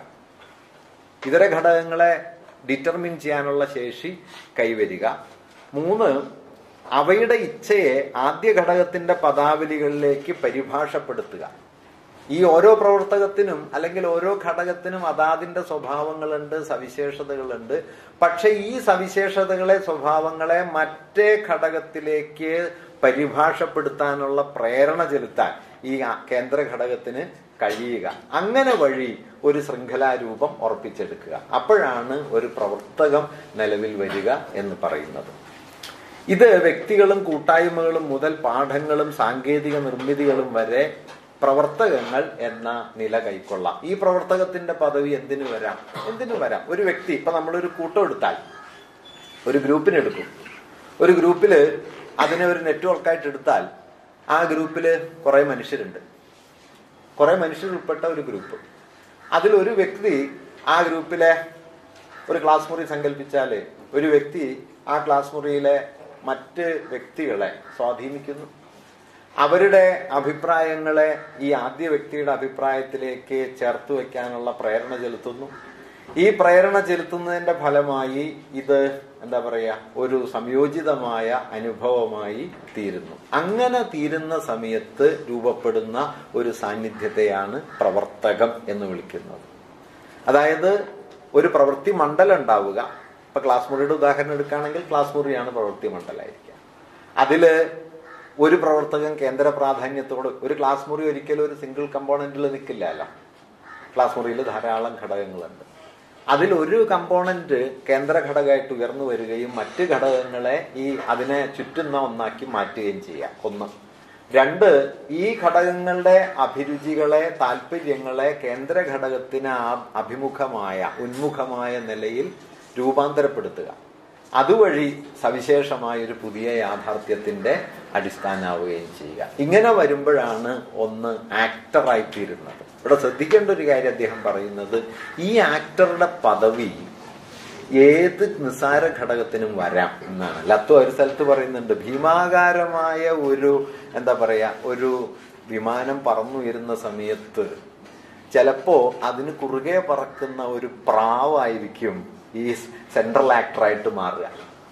ഇതര ഘടകങ്ങളെ ഡിറ്റർമിൻ ചെയ്യാനുള്ള ശേഷി കൈവരിക മൂന്ന് അവയുടെ ഇച്ഛയെ ആദ്യ ഘടകത്തിന്റെ പദാവലികളിലേക്ക് പരിഭാഷപ്പെടുത്തുക ഈ ഓരോ പ്രവർത്തകത്തിനും അല്ലെങ്കിൽ ഓരോ ഘടകത്തിനും അതാതിന്റെ സ്വഭാവങ്ങളുണ്ട് സവിശേഷതകളുണ്ട് പക്ഷെ ഈ സവിശേഷതകളെ സ്വഭാവങ്ങളെ മറ്റേ ഘടകത്തിലേക്ക് പരിഭാഷപ്പെടുത്താനുള്ള പ്രേരണ ചെലുത്താൻ ഈ കേന്ദ്ര ഘടകത്തിന് കഴിയുക അങ്ങനെ വഴി ഒരു ശൃംഖലാരൂപം ഉറപ്പിച്ചെടുക്കുക അപ്പോഴാണ് ഒരു പ്രവർത്തകം നിലവിൽ വരിക എന്ന് പറയുന്നത് ഇത് വ്യക്തികളും കൂട്ടായ്മകളും മുതൽ പാഠങ്ങളും സാങ്കേതിക നിർമ്മിതികളും വരെ പ്രവർത്തകങ്ങൾ എന്ന നില കൈക്കൊള്ളാം ഈ പ്രവർത്തകത്തിന്റെ പദവി എന്തിനു വരാം എന്തിനു വരാം ഒരു വ്യക്തി ഇപ്പൊ നമ്മളൊരു കൂട്ടം എടുത്താൽ ഒരു ഗ്രൂപ്പിനെടുക്കും ഒരു ഗ്രൂപ്പില് അതിനെ ഒരു നെറ്റ്വർക്കായിട്ട് എടുത്താൽ ആ ഗ്രൂപ്പില് കുറെ മനുഷ്യരുണ്ട് കുറെ മനുഷ്യർ ഉൾപ്പെട്ട ഒരു ഗ്രൂപ്പ് അതിലൊരു വ്യക്തി ആ ഗ്രൂപ്പിലെ ഒരു ക്ലാസ് മുറി സങ്കല്പിച്ചാല് ഒരു വ്യക്തി ആ ക്ലാസ് മുറിയിലെ മറ്റ് വ്യക്തികളെ സ്വാധീനിക്കുന്നു അവരുടെ അഭിപ്രായങ്ങളെ ഈ ആദ്യ വ്യക്തിയുടെ അഭിപ്രായത്തിലേക്ക് ചേർത്ത് വെക്കാനുള്ള പ്രേരണ ചെലുത്തുന്നു ഈ പ്രേരണ ചെലുത്തുന്നതിന്റെ ഫലമായി ഇത് എന്താ പറയാ ഒരു സംയോജിതമായ അനുഭവമായി തീരുന്നു അങ്ങനെ തീരുന്ന സമയത്ത് രൂപപ്പെടുന്ന ഒരു സാന്നിധ്യത്തെയാണ് പ്രവർത്തകം എന്ന് വിളിക്കുന്നത് അതായത് ഒരു പ്രവൃത്തി മണ്ഡലം ഉണ്ടാവുക ഇപ്പൊ ക്ലാസ് മുറിയുടെ ഉദാഹരണം എടുക്കുകയാണെങ്കിൽ ക്ലാസ് മുറിയാണ് പ്രവൃത്തി മണ്ഡലമായിരിക്കുക അതില് ഒരു പ്രവർത്തകൻ കേന്ദ്ര പ്രാധാന്യത്തോട് ഒരു ക്ലാസ് മുറി ഒരിക്കലും ഒരു സിംഗിൾ കമ്പോണന്റിൽ നിൽക്കില്ലല്ലോ ക്ലാസ് മുറിയിൽ ധാരാളം ഘടകങ്ങളുണ്ട് അതിൽ ഒരു കമ്പോണന്റ് കേന്ദ്ര ഘടകമായിട്ട് ഉയർന്നു വരികയും മറ്റ് ഘടകങ്ങളെ ഈ അതിനെ ചുറ്റുന്ന ഒന്നാക്കി മാറ്റുകയും ചെയ്യാം ഒന്ന് രണ്ട് ഈ ഘടകങ്ങളുടെ അഭിരുചികളെ താല്പര്യങ്ങളെ കേന്ദ്ര ഘടകത്തിന് അഭിമുഖമായ ഉന്മുഖമായ നിലയിൽ രൂപാന്തരപ്പെടുത്തുക അതുവഴി സവിശേഷമായ ഒരു പുതിയ യാഥാർത്ഥ്യത്തിന്റെ അടിസ്ഥാനാവുകയും ചെയ്യുക ഇങ്ങനെ വരുമ്പോഴാണ് ഒന്ന് ആക്ടറായി തീരുന്നത് ഇവിടെ ശ്രദ്ധിക്കേണ്ട ഒരു കാര്യം അദ്ദേഹം പറയുന്നത് ഈ ആക്ടറുടെ പദവി ഏത് നിസാര ഘടകത്തിനും വരാം എന്നാണ് ലത്വ ഒരു സ്ഥലത്ത് പറയുന്നുണ്ട് ഭീമാകാരമായ ഒരു എന്താ പറയാ ഒരു വിമാനം പറന്നുയരുന്ന സമയത്ത് ചിലപ്പോ അതിന് കുറുകെ പറക്കുന്ന ഒരു പ്രാവായിരിക്കും ഈ സെൻട്രൽ ആക്ടറായിട്ട് മാറുക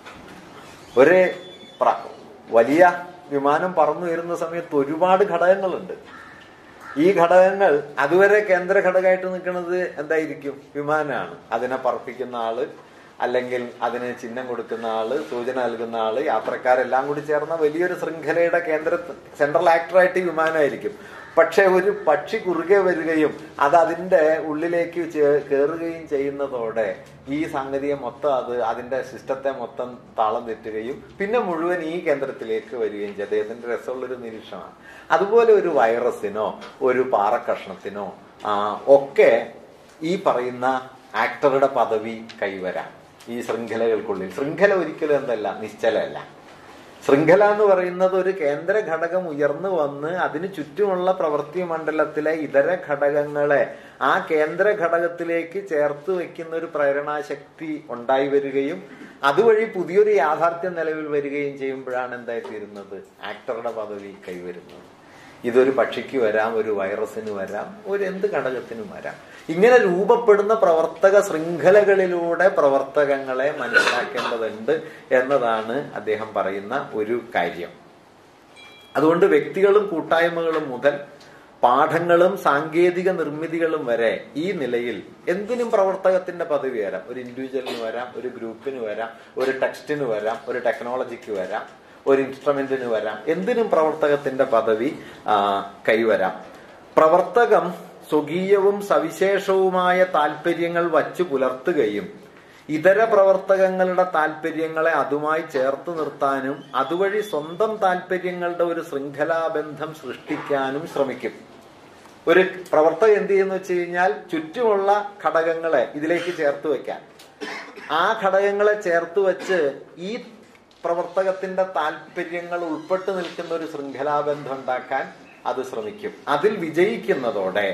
ഒരു വലിയ വിമാനം പറന്നുയരുന്ന സമയത്ത് ഒരുപാട് ഘടകങ്ങളുണ്ട് ഈ ഘടകങ്ങൾ അതുവരെ കേന്ദ്ര ഘടകമായിട്ട് നിൽക്കുന്നത് എന്തായിരിക്കും വിമാനമാണ് അതിനെ പറപ്പിക്കുന്ന ആള് അല്ലെങ്കിൽ അതിന് ചിഹ്നം കൊടുക്കുന്ന ആള് സൂചന നൽകുന്ന ആള് യാത്രക്കാരെല്ലാം കൂടി ചേർന്ന വലിയൊരു ശൃംഖലയുടെ കേന്ദ്ര സെൻട്രൽ ആക്ടറായിട്ട് ഈ വിമാനമായിരിക്കും പക്ഷെ ഒരു പക്ഷി കുറുകെ വരികയും അത് അതിന്റെ ഉള്ളിലേക്ക് ചേ- കയറുകയും ചെയ്യുന്നതോടെ ഈ സംഗതിയെ മൊത്തം അത് അതിന്റെ സിസ്റ്റത്തെ മൊത്തം താളം തെറ്റുകയും പിന്നെ മുഴുവൻ ഈ കേന്ദ്രത്തിലേക്ക് വരികയും ചെയ്തു അദ്ദേഹത്തിന്റെ രസമുള്ളൊരു നിരീക്ഷണമാണ് അതുപോലെ ഒരു വൈറസിനോ ഒരു പാറക്കഷ്ണത്തിനോ ആ, ഒക്കെ ഈ പറയുന്ന ആക്ടറുടെ പദവി കൈവരാം ഈ ശൃംഖലകൾക്കുള്ളിൽ ശൃംഖല ഒരിക്കലും എന്തല്ല നിശ്ചലമല്ല ശൃംഖല എന്ന് പറയുന്നത് ഒരു കേന്ദ്ര ഘടകം ഉയർന്നു വന്ന് അതിന് ചുറ്റുമുള്ള പ്രവൃത്തി മണ്ഡലത്തിലെ ഇതര ഘടകങ്ങളെ ആ കേന്ദ്ര ഘടകത്തിലേക്ക് ചേർത്ത് വെക്കുന്ന ഒരു പ്രേരണാശക്തി ഉണ്ടായി വരികയും അതുവഴി പുതിയൊരു യാഥാർത്ഥ്യം നിലവിൽ വരികയും ചെയ്യുമ്പോഴാണ് എന്തായി തീരുന്നത് ആക്ടറുടെ പദവി കൈവരുന്നത് ഇതൊരു പക്ഷിക്ക് വരാം ഒരു വൈറസിന് വരാം ഒരു എന്ത് ഘടകത്തിനും വരാം ഇങ്ങനെ രൂപപ്പെടുന്ന പ്രവർത്തക ശൃംഖലകളിലൂടെ പ്രവർത്തകങ്ങളെ മനസ്സിലാക്കേണ്ടതുണ്ട് എന്നതാണ് അദ്ദേഹം പറയുന്ന ഒരു കാര്യം അതുകൊണ്ട് വ്യക്തികളും കൂട്ടായ്മകളും മുതൽ പാഠങ്ങളും സാങ്കേതിക നിർമ്മിതികളും വരെ ഈ നിലയിൽ എന്തിനും പ്രവർത്തകത്തിന്റെ പദവി വരാം ഒരു ഇൻഡിവിജ്വലിന് വരാം ഒരു ഗ്രൂപ്പിന് വരാം ഒരു ടെക്സ്റ്റിന് വരാം ഒരു ടെക്നോളജിക്ക് വരാം ഒരു ഇൻസ്ട്രുമെന്റിന് വരാം എന്തിനും പ്രവർത്തകത്തിന്റെ പദവി ആ, കൈവരാം പ്രവർത്തകം സ്വകീയവും സവിശേഷവുമായ താല്പര്യങ്ങൾ വച്ചു പുലർത്തുകയും ഇതര പ്രവർത്തകങ്ങളുടെ താല്പര്യങ്ങളെ അതുമായി ചേർത്ത് നിർത്താനും അതുവഴി സ്വന്തം താല്പര്യങ്ങളുടെ ഒരു ശൃംഖലാബന്ധം സൃഷ്ടിക്കാനും ശ്രമിക്കും ഒരു പ്രവർത്തകൻ എന്ത് ചെയ്യുന്ന വെച്ച് കഴിഞ്ഞാൽ ചുറ്റുമുള്ള ഘടകങ്ങളെ ഇതിലേക്ക് ചേർത്ത് വെക്കാൻ ആ ഘടകങ്ങളെ ചേർത്ത് വെച്ച് ഈ പ്രവർത്തകത്തിന്റെ താല്പര്യങ്ങൾ ഉൾപ്പെട്ട് നിൽക്കുന്ന ഒരു ശൃംഖലാബന്ധം ഉണ്ടാക്കാൻ അത് ശ്രമിക്കും അതിൽ വിജയിക്കുന്നതോടെ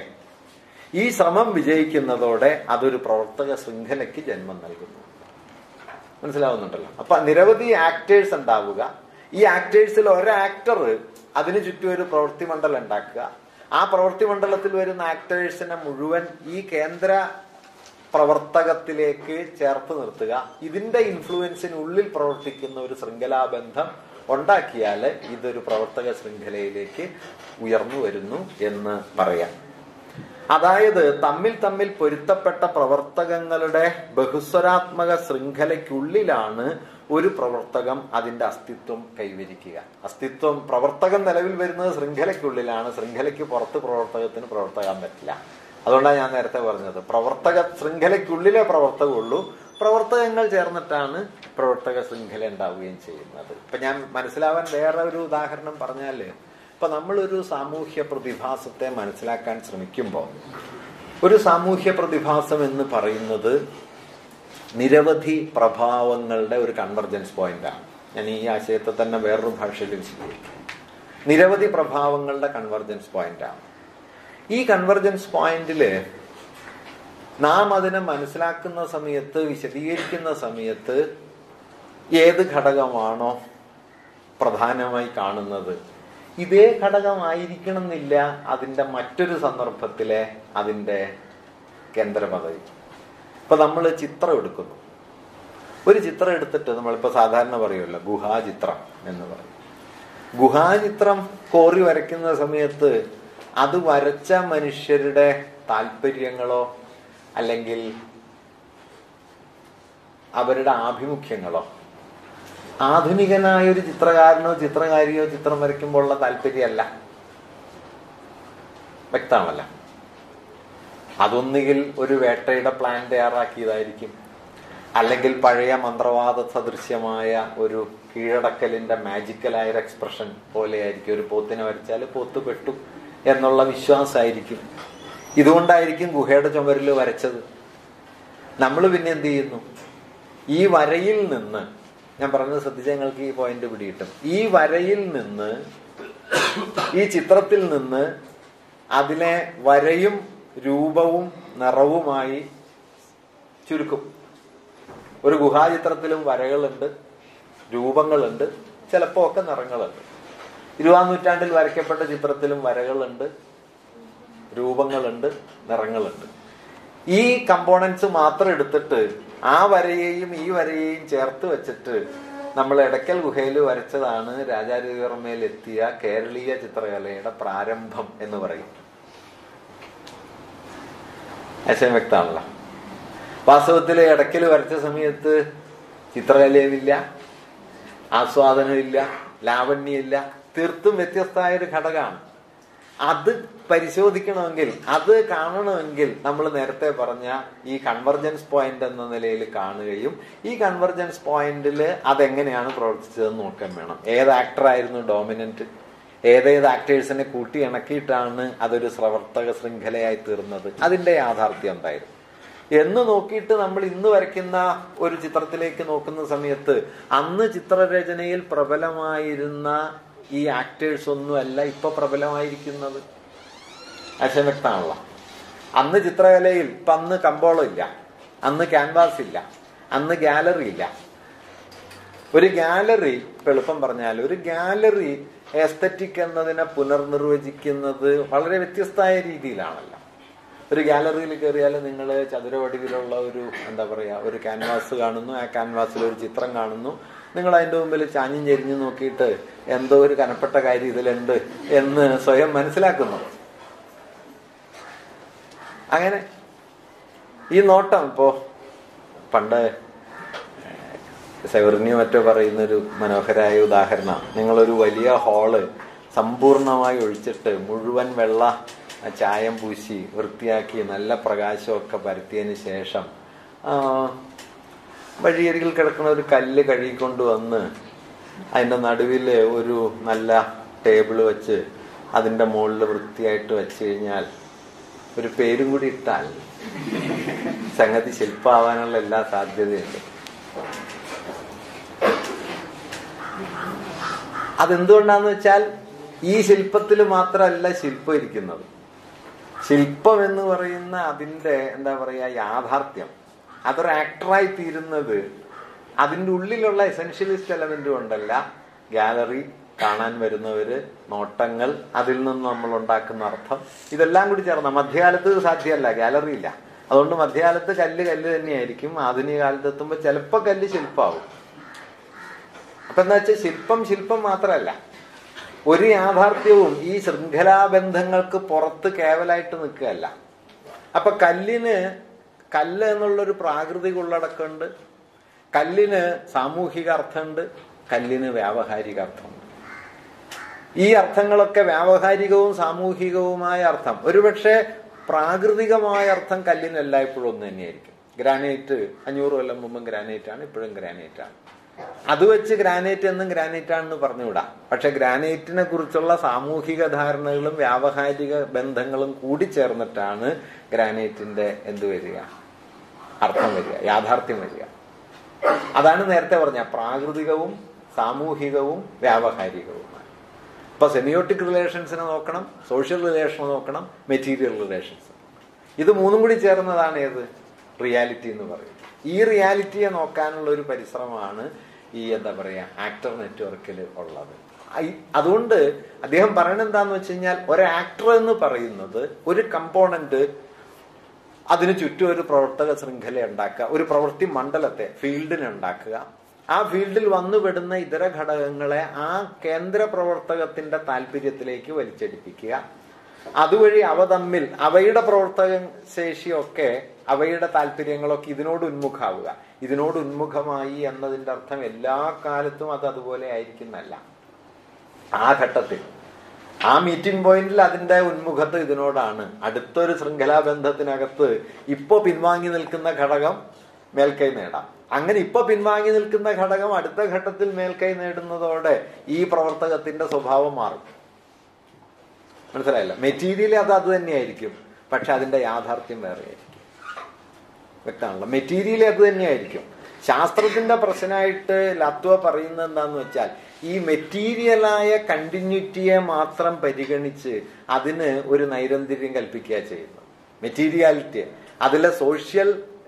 ഈ ശ്രമം വിജയിക്കുന്നതോടെ അതൊരു പ്രവർത്തക ശൃംഖലയ്ക്ക് ജന്മം നൽകുന്നു മനസ്സിലാവുന്നുണ്ടല്ലോ അപ്പൊ നിരവധി ആക്ടേഴ്സ് ഉണ്ടാവുക ഈ ആക്ടേഴ്സിൽ ഒരു ആക്ടർ അതിനു ചുറ്റും ഒരു പ്രവൃത്തി മണ്ഡലം ഉണ്ടാക്കുക ആ പ്രവൃത്തി മണ്ഡലത്തിൽ വരുന്ന ആക്ടേഴ്സിനെ മുഴുവൻ ഈ കേന്ദ്ര പ്രവർത്തകത്തിലേക്ക് ചേർത്ത് നിർത്തുക ഇതിന്റെ ഇൻഫ്ലുവൻസിനുള്ളിൽ പ്രവർത്തിക്കുന്ന ഒരു ശൃംഖലാബന്ധം ഉണ്ടാക്കിയാൽ ഇതൊരു പ്രവർത്തക ശൃംഖലയിലേക്ക് ഉയർന്നു വരുന്നു എന്ന് പറയാം അതായത് തമ്മിൽ തമ്മിൽ പൊരുത്തപ്പെട്ട പ്രവർത്തകങ്ങളുടെ ബഹുസ്വരാത്മക ശൃംഖലയ്ക്കുള്ളിലാണ് ഒരു പ്രവർത്തകം അതിന്റെ അസ്തിത്വം കൈവരിക്കുക അസ്തിത്വം പ്രവർത്തകം നിലവിൽ വരുന്നത് ശൃംഖലയ്ക്കുള്ളിലാണ് ശൃംഖലയ്ക്ക് പുറത്ത് പ്രവർത്തകത്തിന് പ്രവർത്തകാൻ പറ്റില്ല അതുകൊണ്ടാണ് ഞാൻ നേരത്തെ പറഞ്ഞത് പ്രവർത്തക ശൃംഖലയ്ക്കുള്ളിലെ പ്രവർത്തകമുള്ളൂ പ്രവർത്തകങ്ങൾ ചേർന്നിട്ടാണ് പ്രവർത്തക ശൃംഖല ഉണ്ടാവുകയും ചെയ്യുന്നത് ഇപ്പൊ ഞാൻ മനസ്സിലാവാൻ വേറെ ഒരു ഉദാഹരണം പറഞ്ഞാല് ഇപ്പൊ നമ്മളൊരു സാമൂഹ്യ പ്രതിഭാസത്തെ മനസ്സിലാക്കാൻ ശ്രമിക്കുമ്പോൾ ഒരു സാമൂഹ്യ പ്രതിഭാസം എന്ന് പറയുന്നത് നിരവധി പ്രഭാവങ്ങളുടെ ഒരു കൺവർജൻസ് പോയിന്റാണ് ഞാൻ ഈ ആശയത്തെ തന്നെ വേറൊരു ഭാഷയിൽ വിശദീകരിക്കും നിരവധി പ്രഭാവങ്ങളുടെ കൺവർജൻസ് പോയിന്റാണ് ഈ കൺവർജൻസ് പോയിന്റില് നാം അതിനെ മനസ്സിലാക്കുന്ന സമയത്ത് വിശദീകരിക്കുന്ന സമയത്ത് ഏത് ഘടകമാണോ പ്രധാനമായി കാണുന്നത് ഇതേ ഘടകമായിരിക്കണം എന്നില്ല അതിന്റെ മറ്റൊരു സന്ദർഭത്തിലെ അതിന്റെ കേന്ദ്ര പദവി ഇപ്പൊ നമ്മൾ ചിത്രം എടുക്കുന്നു ഒരു ചിത്രം എടുത്തിട്ട് നമ്മളിപ്പോ സാധാരണ പറയുമല്ലോ ഗുഹാചിത്രം എന്ന് പറയും ഗുഹാചിത്രം കോറി വരയ്ക്കുന്ന സമയത്ത് അത് വരച്ച മനുഷ്യരുടെ താല്പര്യങ്ങളോ അല്ലെങ്കിൽ അവരുടെ ആഭിമുഖ്യങ്ങളോ ആധുനികനായ ഒരു ചിത്രകാരനോ ചിത്രകാരിയോ ചിത്രം വരയ്ക്കുമ്പോഴുള്ള താല്പര്യമല്ല വ്യക്തമാണല്ല അതൊന്നുകിൽ ഒരു വേട്ടയുടെ പ്ലാൻ തയ്യാറാക്കിയതായിരിക്കും അല്ലെങ്കിൽ പഴയ മന്ത്രവാദ സദൃശ്യമായ ഒരു കീഴടക്കലിന്റെ മാജിക്കലായ ഒരു എക്സ്പ്രഷൻ പോലെയായിരിക്കും ഒരു പോത്തിനെ വരച്ചാൽ പോത്ത് പെട്ടു എന്നുള്ള വിശ്വാസമായിരിക്കും ഇതുകൊണ്ടായിരിക്കും ഗുഹയുടെ ചുമരിൽ വരച്ചത് നമ്മൾ പിന്നെ എന്ത് ചെയ്യുന്നു ഈ വരയിൽ നിന്ന് ഞാൻ പറഞ്ഞത് ശ്രദ്ധിച്ച ഞങ്ങൾക്ക് ഈ പോയിന്റ് പിടികിട്ടും ഈ വരയിൽ നിന്ന് ഈ ചിത്രത്തിൽ നിന്ന് അതിനെ വരയും രൂപവും നിറവുമായി ചുരുക്കും ഒരു ഗുഹാചിത്രത്തിലും വരകളുണ്ട് രൂപങ്ങളുണ്ട് ചിലപ്പോ ഒക്കെ നിറങ്ങളുണ്ട് ഇരുപതാം നൂറ്റാണ്ടിൽ വരയ്ക്കപ്പെട്ട ചിത്രത്തിലും വരകളുണ്ട് രൂപങ്ങളുണ്ട് നിറങ്ങളുണ്ട് ഈ കമ്പോണൻസ് മാത്രം എടുത്തിട്ട് ആ വരയെയും ഈ വരയെയും ചേർത്ത് വെച്ചിട്ട് നമ്മൾ എടക്കൽ ഗുഹയിൽ വരച്ചതാണ് രാജാരവിവർമ്മയിൽ എത്തിയ കേരളീയ ചിത്രകലയുടെ പ്രാരംഭം എന്ന് പറയും ആശയം വ്യക്തമാണല്ലോ വാസ്തവത്തിൽ ഇടയ്ക്കൽ വരച്ച സമയത്ത് ചിത്രകലയുമില്ല ആസ്വാദനമില്ല ലാവണ്യമില്ല തീർത്തും വ്യത്യസ്തമായ ഒരു ഘടകമാണ് അത് പരിശോധിക്കണമെങ്കിൽ അത് കാണണമെങ്കിൽ നമ്മൾ നേരത്തെ പറഞ്ഞ ഈ കൺവർജൻസ് പോയിന്റ് എന്ന നിലയിൽ കാണുകയും ഈ കൺവർജൻസ് പോയിന്റിൽ അതെങ്ങനെയാണ് പ്രവർത്തിച്ചതെന്ന് നോക്കാൻ വേണം ഏത് ആക്ടർ ആയിരുന്നു ഡോമിനന്റ് ഏതേത് ആക്ടേഴ്സിനെ കൂട്ടി ഇണക്കിയിട്ടാണ് അതൊരു പ്രവർത്തക ശൃംഖലയായി തീർന്നത് അതിന്റെ യാഥാർത്ഥ്യം എന്തായിരുന്നു എന്ന് നോക്കിയിട്ട് നമ്മൾ ഇന്ന് വരയ്ക്കുന്ന ഒരു ചിത്രത്തിലേക്ക് നോക്കുന്ന സമയത്ത് അന്ന് ചിത്രരചനയിൽ പ്രബലമായിരുന്ന ഈ ആക്ടേഴ്സ് ഒന്നുമല്ല ഇപ്പൊ പ്രബലമായിരിക്കുന്നത് ആശയം വ്യക്തമാണല്ലോ അന്ന് ചിത്രകലയിൽ ഇപ്പൊ അന്ന് കമ്പോളം ഇല്ല അന്ന് ക്യാൻവാസ് ഇല്ല അന്ന് ഗാലറി ഇല്ല ഒരു ഗാലറി ഇപ്പൊ എളുപ്പം പറഞ്ഞാൽ ഒരു ഗാലറി എസ്തറ്റിക് എന്നതിനെ പുനർനിർവചിക്കുന്നത് വളരെ വ്യത്യസ്തമായ രീതിയിലാണല്ലോ ഒരു ഗാലറിയിൽ കയറിയാൽ നിങ്ങൾ ചതുരവടിവിലുള്ള ഒരു എന്താ പറയാ ഒരു ക്യാൻവാസ് കാണുന്നു ആ ക്യാൻവാസിൽ ഒരു ചിത്രം കാണുന്നു നിങ്ങൾ അതിന്റെ മുമ്പിൽ ചാഞ്ഞും ചെരിഞ്ഞു നോക്കിയിട്ട് എന്തോ ഒരു കനപ്പെട്ട കാര്യം ഇതിലുണ്ട് എന്ന് സ്വയം മനസ്സിലാക്കുന്നു അങ്ങനെ ഈ നോട്ടം ഇപ്പോ പണ്ട് സെവറിനിയോ മറ്റോ പറയുന്നൊരു മനോഹരായ ഉദാഹരണം നിങ്ങളൊരു വലിയ ഹാള് സമ്പൂർണമായി ഒഴിച്ചിട്ട് മുഴുവൻ വെള്ള ചായം പൂശി വൃത്തിയാക്കി നല്ല പ്രകാശമൊക്കെ പരത്തിയതിന് ശേഷം ആ, വഴിയരികിൽ കിടക്കുന്ന ഒരു കല്ല് കഴുകിക്കൊണ്ട് വന്ന് അതിന്റെ നടുവിൽ ഒരു നല്ല ടേബിള് വെച്ച് അതിന്റെ മുകളിൽ വൃത്തിയായിട്ട് വെച്ച് കഴിഞ്ഞാൽ ഒരു പേരും കൂടി ഇട്ടാൽ സംഗതി ശില്പമാവാനുള്ള എല്ലാ സാധ്യതയുണ്ട് അതെന്തുകൊണ്ടാന്ന് വെച്ചാൽ ഈ ശില്പത്തിൽ മാത്രമല്ല ശില്പം ഇരിക്കുന്നത് ശില്പം എന്ന് പറയുന്ന അതിന്റെ എന്താ പറയാ യാഥാർത്ഥ്യം അതൊരു ആക്ടറായി തീരുന്നത് അതിന്റെ ഉള്ളിലുള്ള എസെൻഷ്യലിസ്റ്റ് എലമെന്റ് കൊണ്ടല്ല ഗാലറി കാണാൻ വരുന്നവര് നോട്ടങ്ങൾ അതിൽ നിന്ന് നമ്മൾ ഉണ്ടാക്കുന്ന അർത്ഥം ഇതെല്ലാം കൂടി ചേർന്ന മധ്യകാലത്ത് ഇത് സാധ്യമല്ല ഗാലറി ഇല്ല അതുകൊണ്ട് മധ്യകാലത്ത് കല്ല് കല്ല് തന്നെയായിരിക്കും ആധുനിക കാലത്ത് എത്തുമ്പോൾ ചിലപ്പോൾ കല്ല് ശില്പമാവും അപ്പൊ എന്താ വെച്ചാൽ ശില്പം ശില്പം മാത്രമല്ല ഒരു യാഥാർത്ഥ്യവും ഈ ശൃംഖലാബന്ധങ്ങൾക്ക് പുറത്ത് കേവലായിട്ട് നിൽക്കുകയല്ല അപ്പൊ കല്ലിന് കല്ല് എന്നുള്ളൊരു പ്രാകൃതിക ഉള്ളടക്കമുണ്ട് കല്ലിന് സാമൂഹിക അർത്ഥമുണ്ട് കല്ലിന് വ്യാവഹാരിക അർത്ഥമുണ്ട് ഈ അർത്ഥങ്ങളൊക്കെ വ്യാവഹാരികവും സാമൂഹികവുമായ അർത്ഥം ഒരുപക്ഷെ പ്രാകൃതികമായ അർത്ഥം കല്ലിന് എല്ലായ്പ്പോഴും ഒന്ന് തന്നെയായിരിക്കും ഗ്രാനൈറ്റ് അഞ്ഞൂറ് കൊല്ലം മുമ്പും ഗ്രാനൈറ്റ് ആണ് ഇപ്പോഴും ഗ്രാനൈറ്റ് ആണ് അത് വെച്ച് ഗ്രാനൈറ്റ് എന്നും ഗ്രാനൈറ്റ് ആണെന്ന് പറഞ്ഞുവിടാം പക്ഷെ ഗ്രാനൈറ്റിനെ കുറിച്ചുള്ള സാമൂഹിക ധാരണകളും വ്യാവഹാരിക ബന്ധങ്ങളും കൂടി ചേർന്നിട്ടാണ് ഗ്രാനൈറ്റിന്റെ എന്ത് വരിക അർത്ഥം വരിക യാഥാർത്ഥ്യം വരിക അതാണ് നേരത്തെ പറഞ്ഞ പ്രാകൃതികവും സാമൂഹികവും വ്യാവഹാരികവുമാണ് ഇപ്പൊ സെമിയോട്ടിക് റിലേഷൻസിനെ നോക്കണം സോഷ്യൽ റിലേഷൻ നോക്കണം മെറ്റീരിയൽ റിലേഷൻസ് ഇത് മൂന്നും കൂടി ചേർന്നതാണ് ഏത് റിയാലിറ്റി എന്ന് പറയുന്നത് ഈ റിയാലിറ്റിയെ നോക്കാനുള്ള ഒരു പരിശ്രമമാണ് ഈ എന്താ പറയാ ആക്ടർ നെറ്റ്വർക്കിൽ ഉള്ളത് ഐ- അതുകൊണ്ട് അദ്ദേഹം പറയണത് എന്താന്ന് വെച്ച് കഴിഞ്ഞാൽ ഒരു ആക്ടർ എന്ന് പറയുന്നത് ഒരു കമ്പോണന്റ് അതിന് ചുറ്റും ഒരു പ്രവർത്തക ശൃംഖല ഉണ്ടാക്കുക ഒരു പ്രവൃത്തി മണ്ഡലത്തെ ഫീൽഡിനെ ഉണ്ടാക്കുക ആ ഫീൽഡിൽ വന്നുപെടുന്ന ഇതര ഘടകങ്ങളെ ആ കേന്ദ്ര പ്രവർത്തകത്തിന്റെ താല്പര്യത്തിലേക്ക് വലിച്ചടിപ്പിക്കുക അതുവഴി അവ തമ്മിൽ അവയുടെ പ്രവർത്തക ശേഷിയൊക്കെ അവയുടെ താല്പര്യങ്ങളൊക്കെ ഇതിനോട് ഉന്മുഖാവുക ഇതിനോട് ഉന്മുഖമായി എന്നതിന്റെ അർത്ഥം എല്ലാ കാലത്തും അത് അതുപോലെ ആയിരിക്കുന്നല്ല ആ ഘട്ടത്തിൽ ആ മീറ്റിംഗ് പോയിന്റിൽ അതിന്റെ ഉന്മുഖത്ത് ഇതിനോടാണ് അടുത്തൊരു ശൃംഖലാ ബന്ധത്തിനകത്ത് ഇപ്പോ പിൻവാങ്ങി നിൽക്കുന്ന ഘടകം മേൽക്കൈ നേടാം അങ്ങനെ ഇപ്പൊ പിൻവാങ്ങി നിൽക്കുന്ന ഘടകം അടുത്ത ഘട്ടത്തിൽ മേൽക്കൈ നേടുന്നതോടെ ഈ പ്രവർത്തകത്തിന്റെ സ്വഭാവം മാറും മനസ്സിലായില്ല മെറ്റീരിയൽ അത് അത് തന്നെയായിരിക്കും പക്ഷെ അതിന്റെ യാഥാർത്ഥ്യം വേറെ ആയിരിക്കും വ്യക്തമാണല്ലോ മെറ്റീരിയൽ അത് തന്നെയായിരിക്കും ശാസ്ത്രത്തിന്റെ പ്രശ്നമായിട്ട് ലത്വ പറയുന്നത് എന്താന്ന് വെച്ചാൽ ഈ മെറ്റീരിയലായ കണ്ടിന്യൂറ്റിയെ മാത്രം പരിഗണിച്ച് അതിന് ഒരു നൈരന്തര്യം കൽപ്പിക്കുക ചെയ്യുന്നത് മെറ്റീരിയാലിറ്റി അതിലെ സോഷ്യൽ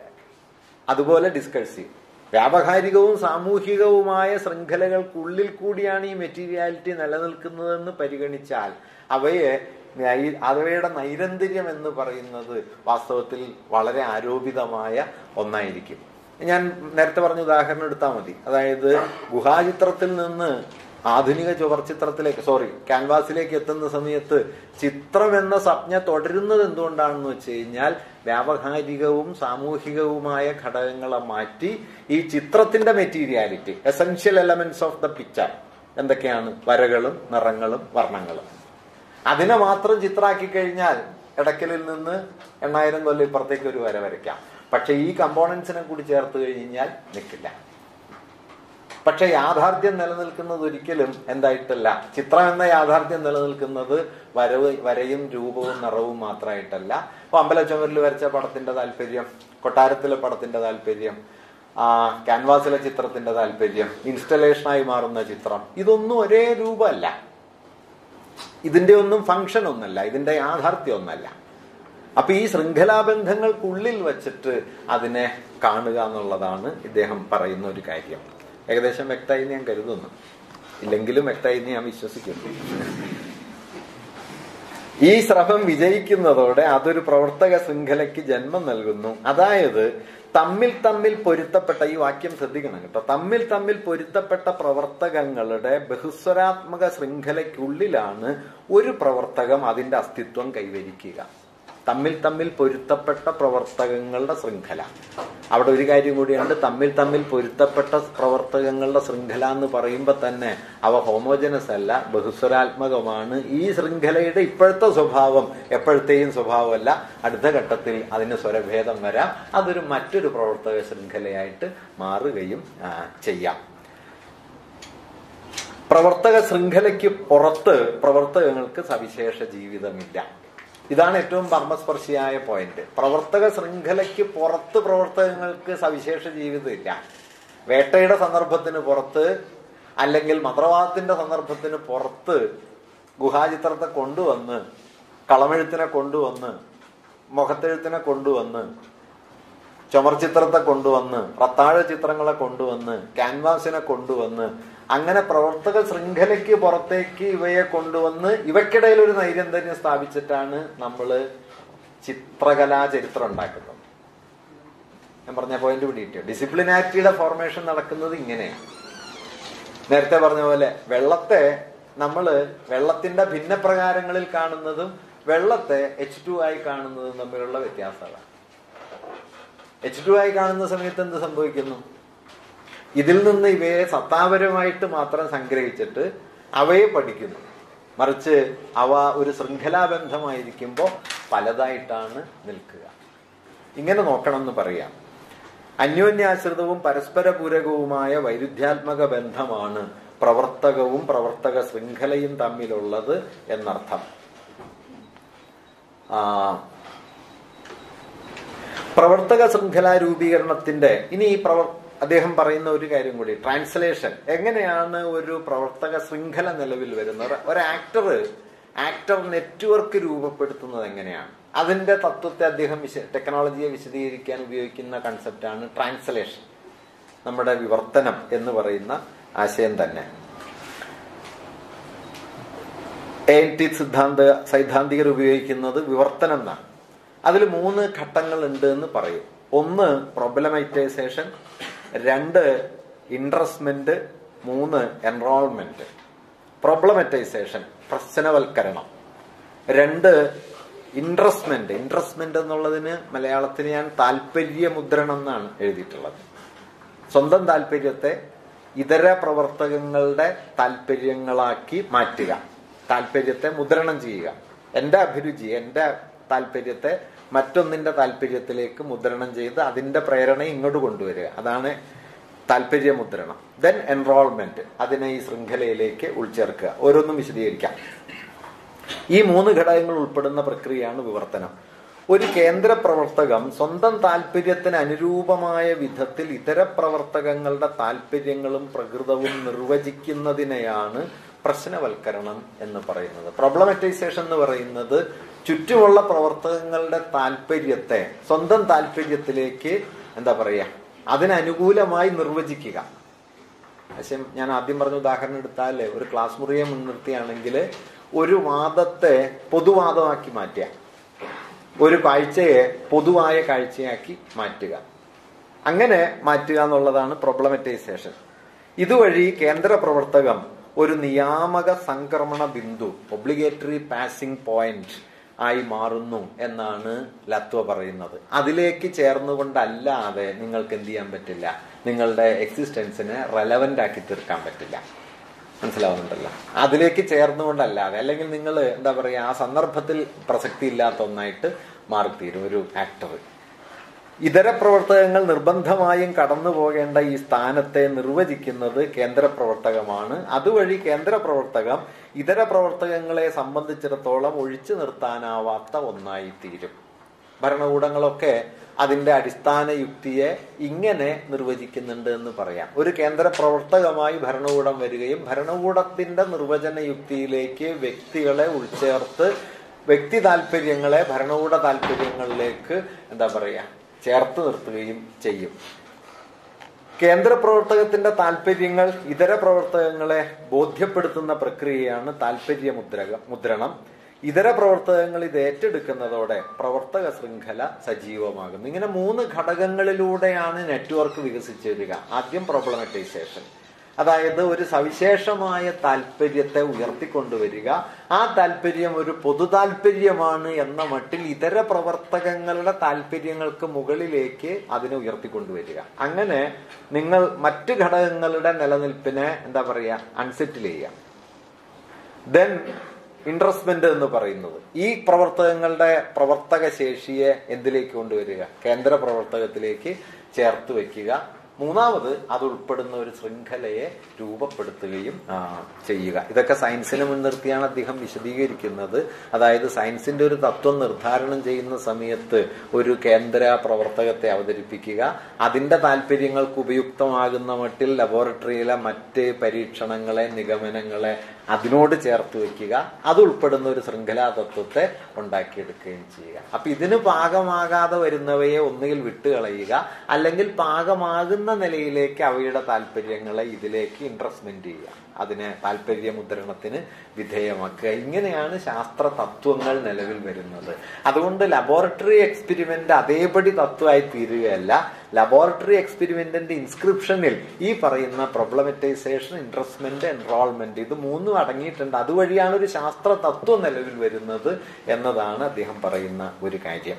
അതുപോലെ ഡിസ്കഴ്സീവ് വ്യാവഹാരികവും സാമൂഹികവുമായ ശൃംഖലകൾക്കുള്ളിൽ കൂടിയാണ് ഈ മെറ്റീരിയാലിറ്റി നിലനിൽക്കുന്നതെന്ന് പരിഗണിച്ചാൽ അവയെ നൈ- അവയുടെ നൈരന്തര്യം എന്ന് പറയുന്നത് വാസ്തവത്തിൽ വളരെ ആരോപിതമായ ഒന്നായിരിക്കും ഞാൻ നേരത്തെ പറഞ്ഞ ഉദാഹരണം എടുത്താൽ മതി അതായത് ഗുഹാചിത്രത്തിൽ നിന്ന് ആധുനിക ചുവർച്ചിത്രത്തിലേക്ക് സോറി ക്യാൻവാസിലേക്ക് എത്തുന്ന സമയത്ത് ചിത്രം എന്ന സംജ്ഞ തുടരുന്നത് എന്തുകൊണ്ടാണെന്ന് വെച്ച് കഴിഞ്ഞാൽ വ്യാവഹാരികവും സാമൂഹികവുമായ ഘടകങ്ങളെ മാറ്റി ഈ ചിത്രത്തിന്റെ materiality essential elements of the picture എന്തൊക്കെയാണ് വരകളും നിറങ്ങളും വർണ്ണങ്ങളും അതിനെ മാത്രം ചിത്രാക്കി കഴിഞ്ഞാൽ ഇടയ്ക്കലിൽ നിന്ന് എണ്ണായിരം കൊല്ലം ഇപ്പുറത്തേക്ക് ഒരു വര വരയ്ക്കാം പക്ഷെ ഈ കമ്പോണൻസിനെ കൂടി ചേർത്ത് കഴിഞ്ഞാൽ നിൽക്കില്ല പക്ഷെ യാഥാർത്ഥ്യം നിലനിൽക്കുന്നത് ഒരിക്കലും എന്തായിട്ടല്ല ചിത്രം എന്ന യാഥാർത്ഥ്യം നിലനിൽക്കുന്നത് വരവ് വരയും രൂപവും നിറവും മാത്രമായിട്ടല്ല അപ്പൊ അമ്പലച്ചുമരിൽ വരച്ച പടത്തിന്റെ താല്പര്യം കൊട്ടാരത്തിലെ പടത്തിന്റെ താല്പര്യം ആ ക്യാൻവാസിലെ ചിത്രത്തിന്റെ താല്പര്യം ഇൻസ്റ്റലേഷനായി മാറുന്ന ചിത്രം ഇതൊന്നും ഒരേ രൂപമല്ല ഇതിന്റെ ഒന്നും ഫംഗ്ഷൻ ഒന്നല്ല ഇതിന്റെ യാഥാർത്ഥ്യം ഒന്നല്ല അപ്പൊ ഈ ശൃംഖലാബന്ധങ്ങൾക്കുള്ളിൽ വെച്ചിട്ട് അതിനെ കാണുക എന്നുള്ളതാണ് ഇദ്ദേഹം പറയുന്ന ഒരു കാര്യം ഏകദേശം വ്യക്തമായി എന്ന് ഞാൻ കരുതുന്നു ഇല്ലെങ്കിലും വ്യക്തമായി എന്ന് ഞാൻ വിശ്വസിക്കുന്നു ഈ ശ്രമം വിജയിക്കുന്നതോടെ അതൊരു പ്രവർത്തക ശൃംഖലയ്ക്ക് ജന്മം നൽകുന്നു അതായത് തമ്മിൽ തമ്മിൽ പൊരുത്തപ്പെട്ട ഈ വാക്യം ശ്രദ്ധിക്കണം കേട്ടോ തമ്മിൽ തമ്മിൽ പൊരുത്തപ്പെട്ട പ്രവർത്തകങ്ങളുടെ ബഹുസ്വരാത്മക ശൃംഖലയ്ക്കുള്ളിലാണ് ഒരു പ്രവർത്തകം അതിന്റെ അസ്തിത്വം കൈവരിക്കുക തമ്മിൽ തമ്മിൽ പൊരുത്തപ്പെട്ട പ്രവർത്തകങ്ങളുടെ ശൃംഖല അവിടെ ഒരു കാര്യം കൂടിയുണ്ട് തമ്മിൽ തമ്മിൽ പൊരുത്തപ്പെട്ട പ്രവർത്തകങ്ങളുടെ ശൃംഖല എന്ന് പറയുമ്പോൾ തന്നെ അവ ഹോമോജനസ് അല്ല ബഹുസ്വരാത്മകമാണ് ഈ ശൃംഖലയുടെ ഇപ്പോഴത്തെ സ്വഭാവം എപ്പോഴത്തെയും സ്വഭാവമല്ല അടുത്ത ഘട്ടത്തിൽ അതിന് സ്വരഭേദം വരാം അതൊരു മറ്റൊരു പ്രവർത്തക ശൃംഖലയായിട്ട് മാറുകയും ആ, ചെയ്യാം പ്രവർത്തക ശൃംഖലയ്ക്ക് പുറത്ത് പ്രവർത്തകങ്ങൾക്ക് സവിശേഷ ജീവിതമില്ല ഇതാണ് ഏറ്റവും മർമ്മസ്പർശിയായ പോയിന്റ് പ്രവർത്തക ശൃംഖലയ്ക്ക് പുറത്ത് പ്രവർത്തകങ്ങൾക്ക് സവിശേഷ ജീവിതമില്ല വേട്ടയുടെ സന്ദർഭത്തിന് പുറത്ത് അല്ലെങ്കിൽ മന്ത്രവാദത്തിന്റെ സന്ദർഭത്തിന് പുറത്ത് ഗുഹാചിത്രത്തെ കൊണ്ടുവന്ന് കളമെഴുത്തിനെ കൊണ്ടുവന്ന് മുഖത്തെഴുത്തിനെ കൊണ്ടുവന്ന് ചുമർചിത്രത്തെ കൊണ്ടുവന്ന് റത്താഴ ചിത്രങ്ങളെ കൊണ്ടുവന്ന് ക്യാൻവാസിനെ കൊണ്ടുവന്ന് അങ്ങനെ പ്രവർത്തക ശൃംഖലയ്ക്ക് പുറത്തേക്ക് ഇവയെ കൊണ്ടുവന്ന് ഇവയ്ക്കിടയിൽ ഒരു നൈരന്തര്യം സ്ഥാപിച്ചിട്ടാണ് നമ്മൾ ചിത്രകലാ ചരിത്രം ഉണ്ടാക്കുന്നത് ഞാൻ പറഞ്ഞ പോയിന്റ് പിടിയിട്ടോ ഡിസിപ്ലിനാരിറ്റിയുടെ ഫോർമേഷൻ നടക്കുന്നത് ഇങ്ങനെയാണ് നേരത്തെ പറഞ്ഞ പോലെ വെള്ളത്തെ നമ്മൾ വെള്ളത്തിന്റെ ഭിന്നപ്രകാരങ്ങളിൽ കാണുന്നതും വെള്ളത്തെ എച്ച് ടു ആയി കാണുന്നതും തമ്മിലുള്ള വ്യത്യാസമാണ് എച്ച് ടു ആയി കാണുന്ന സമയത്ത് എന്ത് സംഭവിക്കുന്നു ഇതിൽ നിന്ന് ഇവയെ സത്താപരമായിട്ട് മാത്രം സംഗ്രഹിച്ചിട്ട് അവയെ പഠിക്കുന്നു മറിച്ച് അവ ഒരു ശൃംഖലാബന്ധമായിരിക്കുമ്പോൾ പലതായിട്ടാണ് നിൽക്കുക ഇങ്ങനെ നോക്കണം എന്ന് പറയാം അന്യോന്യാശ്രിതവും പരസ്പര പൂരകവുമായ വൈരുദ്ധ്യാത്മക ബന്ധമാണ് പ്രവർത്തകവും പ്രവർത്തക ശൃംഖലയും തമ്മിലുള്ളത് എന്നർത്ഥം ആ പ്രവർത്തക ശൃംഖല രൂപീകരണത്തിന്റെ ഇനി ഈ പ്രവർ അദ്ദേഹം പറയുന്ന ഒരു കാര്യം കൂടി ട്രാൻസ്ലേഷൻ എങ്ങനെയാണ് ഒരു പ്രവർത്തക ശൃംഖല നിലവിൽ വരുന്നത് ഒരു ആക്ടർ ആക്ടർ നെറ്റ്വർക്ക് രൂപപ്പെടുത്തുന്നത് എങ്ങനെയാണ് അതിന്റെ തത്വത്തെ അദ്ദേഹം വിശ- ടെക്നോളജിയെ വിശദീകരിക്കാൻ ഉപയോഗിക്കുന്ന കൺസെപ്റ്റാണ് ട്രാൻസ്ലേഷൻ നമ്മുടെ വിവർത്തനം എന്ന് പറയുന്ന ആശയം തന്നെ എ എൻ ടി സിദ്ധാന്ത സൈദ്ധാന്തികർ ഉപയോഗിക്കുന്നത് വിവർത്തനം എന്നാണ് അതിൽ മൂന്ന് ഘട്ടങ്ങൾ ഉണ്ട് എന്ന് പറയും ഒന്ന് പ്രൊബ്ലമൈറ്റൈസേഷൻ രണ്ട് ഇൻട്രസ്മെന്റ് മൂന്ന് എൻറോൾമെന്റ് പ്രൊബ്ലമറ്റൈസേഷൻ പ്രശ്നവൽക്കരണം രണ്ട് ഇൻട്രസ്മെന്റ് ഇൻട്രസ്മെന്റ് എന്നുള്ളതിന് മലയാളത്തിൽ ഞാൻ താല്പര്യ മുദ്രണം എന്നാണ് എഴുതിയിട്ടുള്ളത് സ്വന്തം താല്പര്യത്തെ ഇതര പ്രവർത്തകങ്ങളുടെ താല്പര്യങ്ങളാക്കി മാറ്റുക താല്പര്യത്തെ മുദ്രണം ചെയ്യുക എന്റെ അഭിരുചി എന്റെ താല്പര്യത്തെ മറ്റൊന്നിന്റെ താല്പര്യത്തിലേക്ക് മുദ്രണം ചെയ്ത് അതിന്റെ പ്രേരണ ഇങ്ങോട്ട് കൊണ്ടുവരിക അതാണ് താല്പര്യ മുദ്രണം ദെൻ എൻറോൾമെന്റ് അതിനെ ഈ ശൃംഖലയിലേക്ക് ഉൾച്ചേർക്കുക ഓരോന്നും വിശദീകരിക്കാം ഈ മൂന്ന് ഘടകങ്ങൾ ഉൾപ്പെടുന്ന പ്രക്രിയയാണ് വിവർത്തനം ഒരു കേന്ദ്ര പ്രവർത്തകം സ്വന്തം താല്പര്യത്തിന് അനുരൂപമായ വിധത്തിൽ ഇതര പ്രവർത്തകങ്ങളുടെ താല്പര്യങ്ങളും പ്രകൃതവും നിർവചിക്കുന്നതിനെയാണ് പ്രശ്നവൽക്കരണം എന്ന് പറയുന്നത് പ്രോബ്ലമറ്റൈസേഷൻ എന്ന് പറയുന്നത് ചുറ്റുമുള്ള പ്രവർത്തകങ്ങളുടെ താല്പര്യത്തെ സ്വന്തം താല്പര്യത്തിലേക്ക് എന്താ പറയാ അതിനനുകൂലമായി നിർവചിക്കുക പക്ഷെ ഞാൻ ആദ്യം പറഞ്ഞ ഉദാഹരണം എടുത്താൽ ഒരു ക്ലാസ് മുറിയെ മുൻനിർത്തിയാണെങ്കിൽ ഒരു വാദത്തെ പൊതുവാദമാക്കി മാറ്റുക ഒരു കാഴ്ചയെ പൊതുവായ കാഴ്ചയാക്കി മാറ്റുക അങ്ങനെ മാറ്റുക എന്നുള്ളതാണ് പ്രോബ്ലമറ്റൈസേഷൻ ഇതുവഴി കേന്ദ്ര പ്രവർത്തകം ഒരു നിയാമക സംക്രമണ ബിന്ദു ഒബ്ലിഗേറ്ററി പാസിംഗ് പോയിന്റ് ആയി മാറുന്നു എന്നാണ് ലത്വ പറയുന്നത് അതിലേക്ക് ചേർന്നുകൊണ്ടല്ലാതെ നിങ്ങൾക്ക് എന്ത് ചെയ്യാൻ പറ്റില്ല നിങ്ങളുടെ എക്സിസ്റ്റൻസിനെ റെലവന്റ് ആക്കി തീർക്കാൻ പറ്റില്ല മനസ്സിലാവുന്നുണ്ടല്ലോ അതിലേക്ക് ചേർന്നുകൊണ്ടല്ലാതെ അല്ലെങ്കിൽ നിങ്ങൾ എന്താ പറയാ ആ സന്ദർഭത്തിൽ പ്രസക്തി ഇല്ലാത്ത ഒന്നായിട്ട് മാറിത്തീരും ഒരു ആക്ടർ ഇതര പ്രവർത്തകങ്ങൾ നിർബന്ധമായും കടന്നു പോകേണ്ട ഈ സ്ഥാനത്തെ നിർവചിക്കുന്നത് കേന്ദ്ര പ്രവർത്തകമാണ് അതുവഴി കേന്ദ്ര പ്രവർത്തകം ഇതര പ്രവർത്തകങ്ങളെ സംബന്ധിച്ചിടത്തോളം ഒഴിച്ചു നിർത്താനാവാത്ത ഒന്നായി തീരും ഭരണകൂടങ്ങളൊക്കെ അതിന്റെ അടിസ്ഥാന യുക്തിയെ ഇങ്ങനെ നിർവചിക്കുന്നുണ്ട് എന്ന് പറയാം ഒരു കേന്ദ്ര പ്രവർത്തകമായി ഭരണകൂടം വരികയും ഭരണകൂടത്തിന്റെ നിർവചന യുക്തിയിലേക്ക് വ്യക്തികളെ ഉൾച്ചേർത്ത് വ്യക്തി താല്പര്യങ്ങളെ ഭരണകൂട താല്പര്യങ്ങളിലേക്ക് എന്താ പറയാ ചേർത്ത് നിർത്തുകയും ചെയ്യും കേന്ദ്ര പ്രവർത്തകത്തിന്റെ താല്പര്യങ്ങൾ ഇതര പ്രവർത്തകങ്ങളെ ബോധ്യപ്പെടുത്തുന്ന പ്രക്രിയയാണ് താല്പര്യ മുദ്രക മുദ്രണം ഇതര പ്രവർത്തകങ്ങൾ ഇത് ഏറ്റെടുക്കുന്നതോടെ പ്രവർത്തക ശൃംഖല സജീവമാകുന്നു ഇങ്ങനെ മൂന്ന് ഘടകങ്ങളിലൂടെയാണ് നെറ്റ്വർക്ക് വികസിച്ചു വരിക ആദ്യം പ്രോബ്ലമറ്റൈസേഷൻ അതായത് ഒരു സവിശേഷമായ താല്പര്യത്തെ ഉയർത്തിക്കൊണ്ടുവരിക ആ താല്പര്യം ഒരു പൊതു താല്പര്യമാണ് എന്ന മട്ടിൽ ഇതര പ്രവർത്തകങ്ങളുടെ താല്പര്യങ്ങൾക്ക് മുകളിലേക്ക് അതിനെ ഉയർത്തിക്കൊണ്ടുവരിക അങ്ങനെ നിങ്ങൾ മറ്റ് ഘടകങ്ങളുടെ നിലനിൽപ്പിനെ എന്താ പറയുക അൺസെറ്റിൽ ചെയ്യാം ദെൻ ഇൻട്രസ്റ്റ്മെന്റ് എന്ന് പറയുന്നത് ഈ പ്രവർത്തകങ്ങളുടെ പ്രവർത്തക ശേഷിയെ എന്തിലേക്ക് കൊണ്ടുവരിക കേന്ദ്ര പ്രവർത്തകത്തിലേക്ക് ചേർത്ത് വെക്കുക മൂന്നാമത് അത് ഉൾപ്പെടുന്ന ഒരു ശൃംഖലയെ രൂപപ്പെടുത്തുകയും ആ, ചെയ്യുക ഇതൊക്കെ സയൻസിനെ മുൻനിർത്തിയാണ് അദ്ദേഹം വിശദീകരിക്കുന്നത് അതായത് സയൻസിന്റെ ഒരു തത്വം നിർദ്ധാരണം ചെയ്യുന്ന സമയത്ത് ഒരു കേന്ദ്ര പ്രവർത്തകത്തെ അവതരിപ്പിക്കുക അതിന്റെ താല്പര്യങ്ങൾക്ക് ഉപയുക്തമാകുന്ന മട്ടിൽ ലബോറട്ടറിയിലെ മറ്റ് പരീക്ഷണങ്ങളെ നിഗമനങ്ങളെ അതിനോട് ചേർത്ത് വെക്കുക അത് ഉൾപ്പെടുന്ന ഒരു ശൃംഖലാ തത്വത്തെ ഉണ്ടാക്കിയെടുക്കുകയും ചെയ്യുക അപ്പൊ ഇതിന് പാകമാകാതെ വരുന്നവയെ ഒന്നുകിൽ വിട്ടുകളയുക അല്ലെങ്കിൽ പാകമാകുന്ന നിലയിലേക്ക് അവയുടെ താല്പര്യങ്ങളെ ഇതിലേക്ക് ഇൻട്രസ്റ്റ്മെന്റ് ചെയ്യുക അതിനെ താല്പര്യ മുദ്രണത്തിന് വിധേയമാക്കുക ഇങ്ങനെയാണ് ശാസ്ത്ര തത്വങ്ങൾ നിലവിൽ വരുന്നത് അതുകൊണ്ട് ലബോറട്ടറി എക്സ്പെരിമെന്റ് അതേപടി തത്വമായി തീരുകയല്ല ലബോറട്ടറി എക്സ്പെരിമെന്റിന്റെ ഇൻസ്ക്രിപ്ഷനിൽ ഈ പറയുന്ന പ്രൊബ്ലമറ്റൈസേഷൻ ഇൻട്രസ്റ്റ്മെന്റ് എൻറോൾമെന്റ് ഇത് മൂന്നും അടങ്ങിയിട്ടുണ്ട് അതുവഴിയാണ് ഒരു ശാസ്ത്ര തത്വം നിലവിൽ വരുന്നത് എന്നതാണ് അദ്ദേഹം പറയുന്ന ഒരു കാര്യം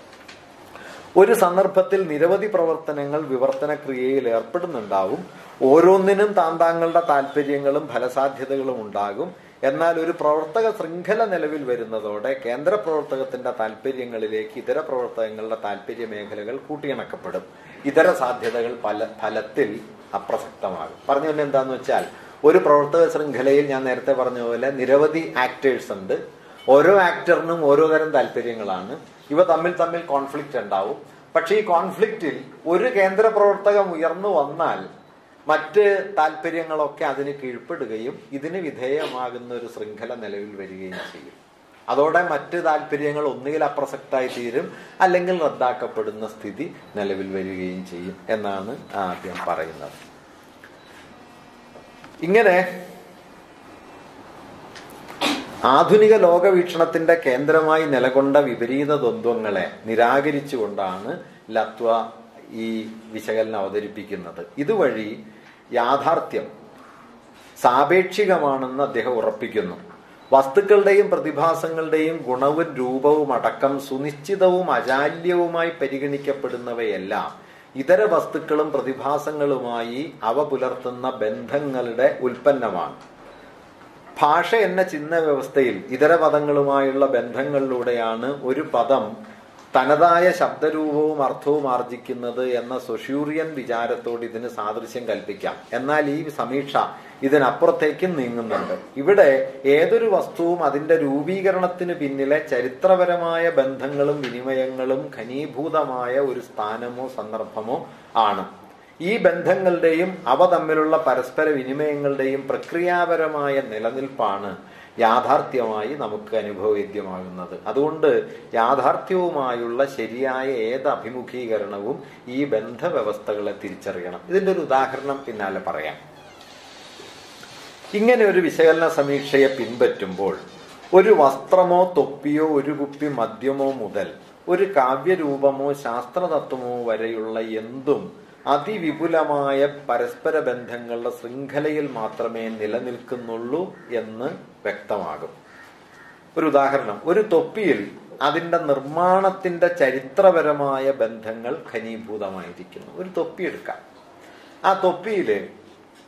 ഒരു സന്ദർഭത്തിൽ നിരവധി പ്രവർത്തനങ്ങൾ വിവർത്തന ക്രിയയിൽ ഏർപ്പെടുന്നുണ്ടാവും ഓരോന്നിനും താൻ താങ്കളുടെ താല്പര്യങ്ങളും ഫലസാധ്യതകളും ഉണ്ടാകും എന്നാൽ ഒരു പ്രവർത്തക ശൃംഖല നിലവിൽ വരുന്നതോടെ കേന്ദ്ര പ്രവർത്തകത്തിന്റെ താല്പര്യങ്ങളിലേക്ക് ഇതര പ്രവർത്തകങ്ങളുടെ താല്പര്യ മേഖലകൾ കൂട്ടിയിണക്കപ്പെടും ഇതര സാധ്യതകൾ പല ഫലത്തിൽ അപ്രസക്തമാകും പറഞ്ഞു തന്നെ എന്താന്ന് വെച്ചാൽ ഒരു പ്രവർത്തക ശൃംഖലയിൽ ഞാൻ നേരത്തെ പറഞ്ഞ പോലെ നിരവധി ആക്ടേഴ്സ് ഉണ്ട് ഓരോ ആക്ടറിനും ഓരോ തരം താല്പര്യങ്ങളാണ് ഇവ തമ്മിൽ തമ്മിൽ കോൺഫ്ലിക്റ്റ് ഉണ്ടാവും പക്ഷേ ഈ കോൺഫ്ലിക്റ്റിൽ ഒരു കേന്ദ്ര പ്രവർത്തകം ഉയർന്നു വന്നാൽ മറ്റ് താല്പര്യങ്ങളൊക്കെ അതിന് കീഴ്പ്പെടുകയും ഇതിന് വിധേയമാകുന്ന ഒരു ശൃംഖല നിലവിൽ വരികയും ചെയ്യും അതോടെ മറ്റ് താല്പര്യങ്ങൾ ഒന്നുകിൽ അപ്രസക്തായി തീരും അല്ലെങ്കിൽ റദ്ദാക്കപ്പെടുന്ന സ്ഥിതി നിലവിൽ വരികയും ചെയ്യും എന്നാണ് ആദ്യം പറയുന്നത് ഇങ്ങനെ ആധുനിക ലോകവീക്ഷണത്തിന്റെ കേന്ദ്രമായി നിലകൊണ്ട വിപരീത ദ്വന്ദ്വങ്ങളെ നിരാകരിച്ചുകൊണ്ടാണ് ലത്വ ഈ വിശകലനം അവതരിപ്പിക്കുന്നത് ഇതുവഴി യാഥാർത്ഥ്യം സാപേക്ഷികമാണെന്ന് അദ്ദേഹം ഉറപ്പിക്കുന്നു വസ്തുക്കളുടെയും പ്രതിഭാസങ്ങളുടെയും ഗുണവും രൂപവും അടക്കം സുനിശ്ചിതവും അജാല്യവുമായി പരിഗണിക്കപ്പെടുന്നവയെല്ലാം ഇതര വസ്തുക്കളും പ്രതിഭാസങ്ങളുമായി അവ പുലർത്തുന്ന ബന്ധങ്ങളുടെ ഉൽപ്പന്നമാണ് ഭാഷ എന്ന ചിഹ്ന വ്യവസ്ഥയിൽ ഇതര പദങ്ങളുമായുള്ള ബന്ധങ്ങളിലൂടെയാണ് ഒരു പദം തനതായ ശബ്ദരൂപവും അർത്ഥവും ആർജിക്കുന്നത് എന്ന സൊഷ്യൂറിയൻ വിചാരത്തോട് ഇതിന് സാദൃശ്യം കൽപ്പിക്കാം എന്നാൽ ഈ സമീക്ഷ ഇതിനപ്പുറത്തേക്കും നീങ്ങുന്നുണ്ട് ഇവിടെ ഏതൊരു വസ്തുവും അതിന്റെ രൂപീകരണത്തിന് പിന്നിലെ ചരിത്രപരമായ ബന്ധങ്ങളും വിനിമയങ്ങളും ഘനീഭൂതമായ ഒരു സ്ഥാനമോ സന്ദർഭമോ ആണ് ഈ ബന്ധങ്ങളുടെയും അവ തമ്മിലുള്ള പരസ്പര വിനിമയങ്ങളുടെയും പ്രക്രിയാപരമായ നിലനിൽപ്പാണ് യാഥാർത്ഥ്യമായി നമുക്ക് അനുഭവവേദ്യമാകുന്നത് അതുകൊണ്ട് യാഥാർത്ഥ്യവുമായുള്ള ശരിയായ ഏത് അഭിമുഖീകരണവും ഈ ബന്ധവ്യവസ്ഥകളെ തിരിച്ചറിയണം ഇതിന്റെ ഒരു ഉദാഹരണം പിന്നാലെ പറയാം ഇങ്ങനെ ഒരു വിശകലന സമീക്ഷയെ പിൻപറ്റുമ്പോൾ ഒരു വസ്ത്രമോ തൊപ്പിയോ ഒരു കുപ്പി മദ്യമോ മുതൽ ഒരു കാവ്യരൂപമോ ശാസ്ത്രതത്വമോ വരെയുള്ള എന്തും അതിവിപുലമായ പരസ്പര ബന്ധങ്ങളുടെ ശൃംഖലയിൽ മാത്രമേ നിലനിൽക്കുന്നുള്ളൂ എന്ന് വ്യക്തമാകും ഒരു ഉദാഹരണം ഒരു തൊപ്പിയിൽ അതിന്റെ നിർമ്മാണത്തിന്റെ ചരിത്രപരമായ ബന്ധങ്ങൾ ഘനീഭൂതമായിരിക്കുന്നു ഒരു തൊപ്പി എടുക്കാം ആ തൊപ്പിയില്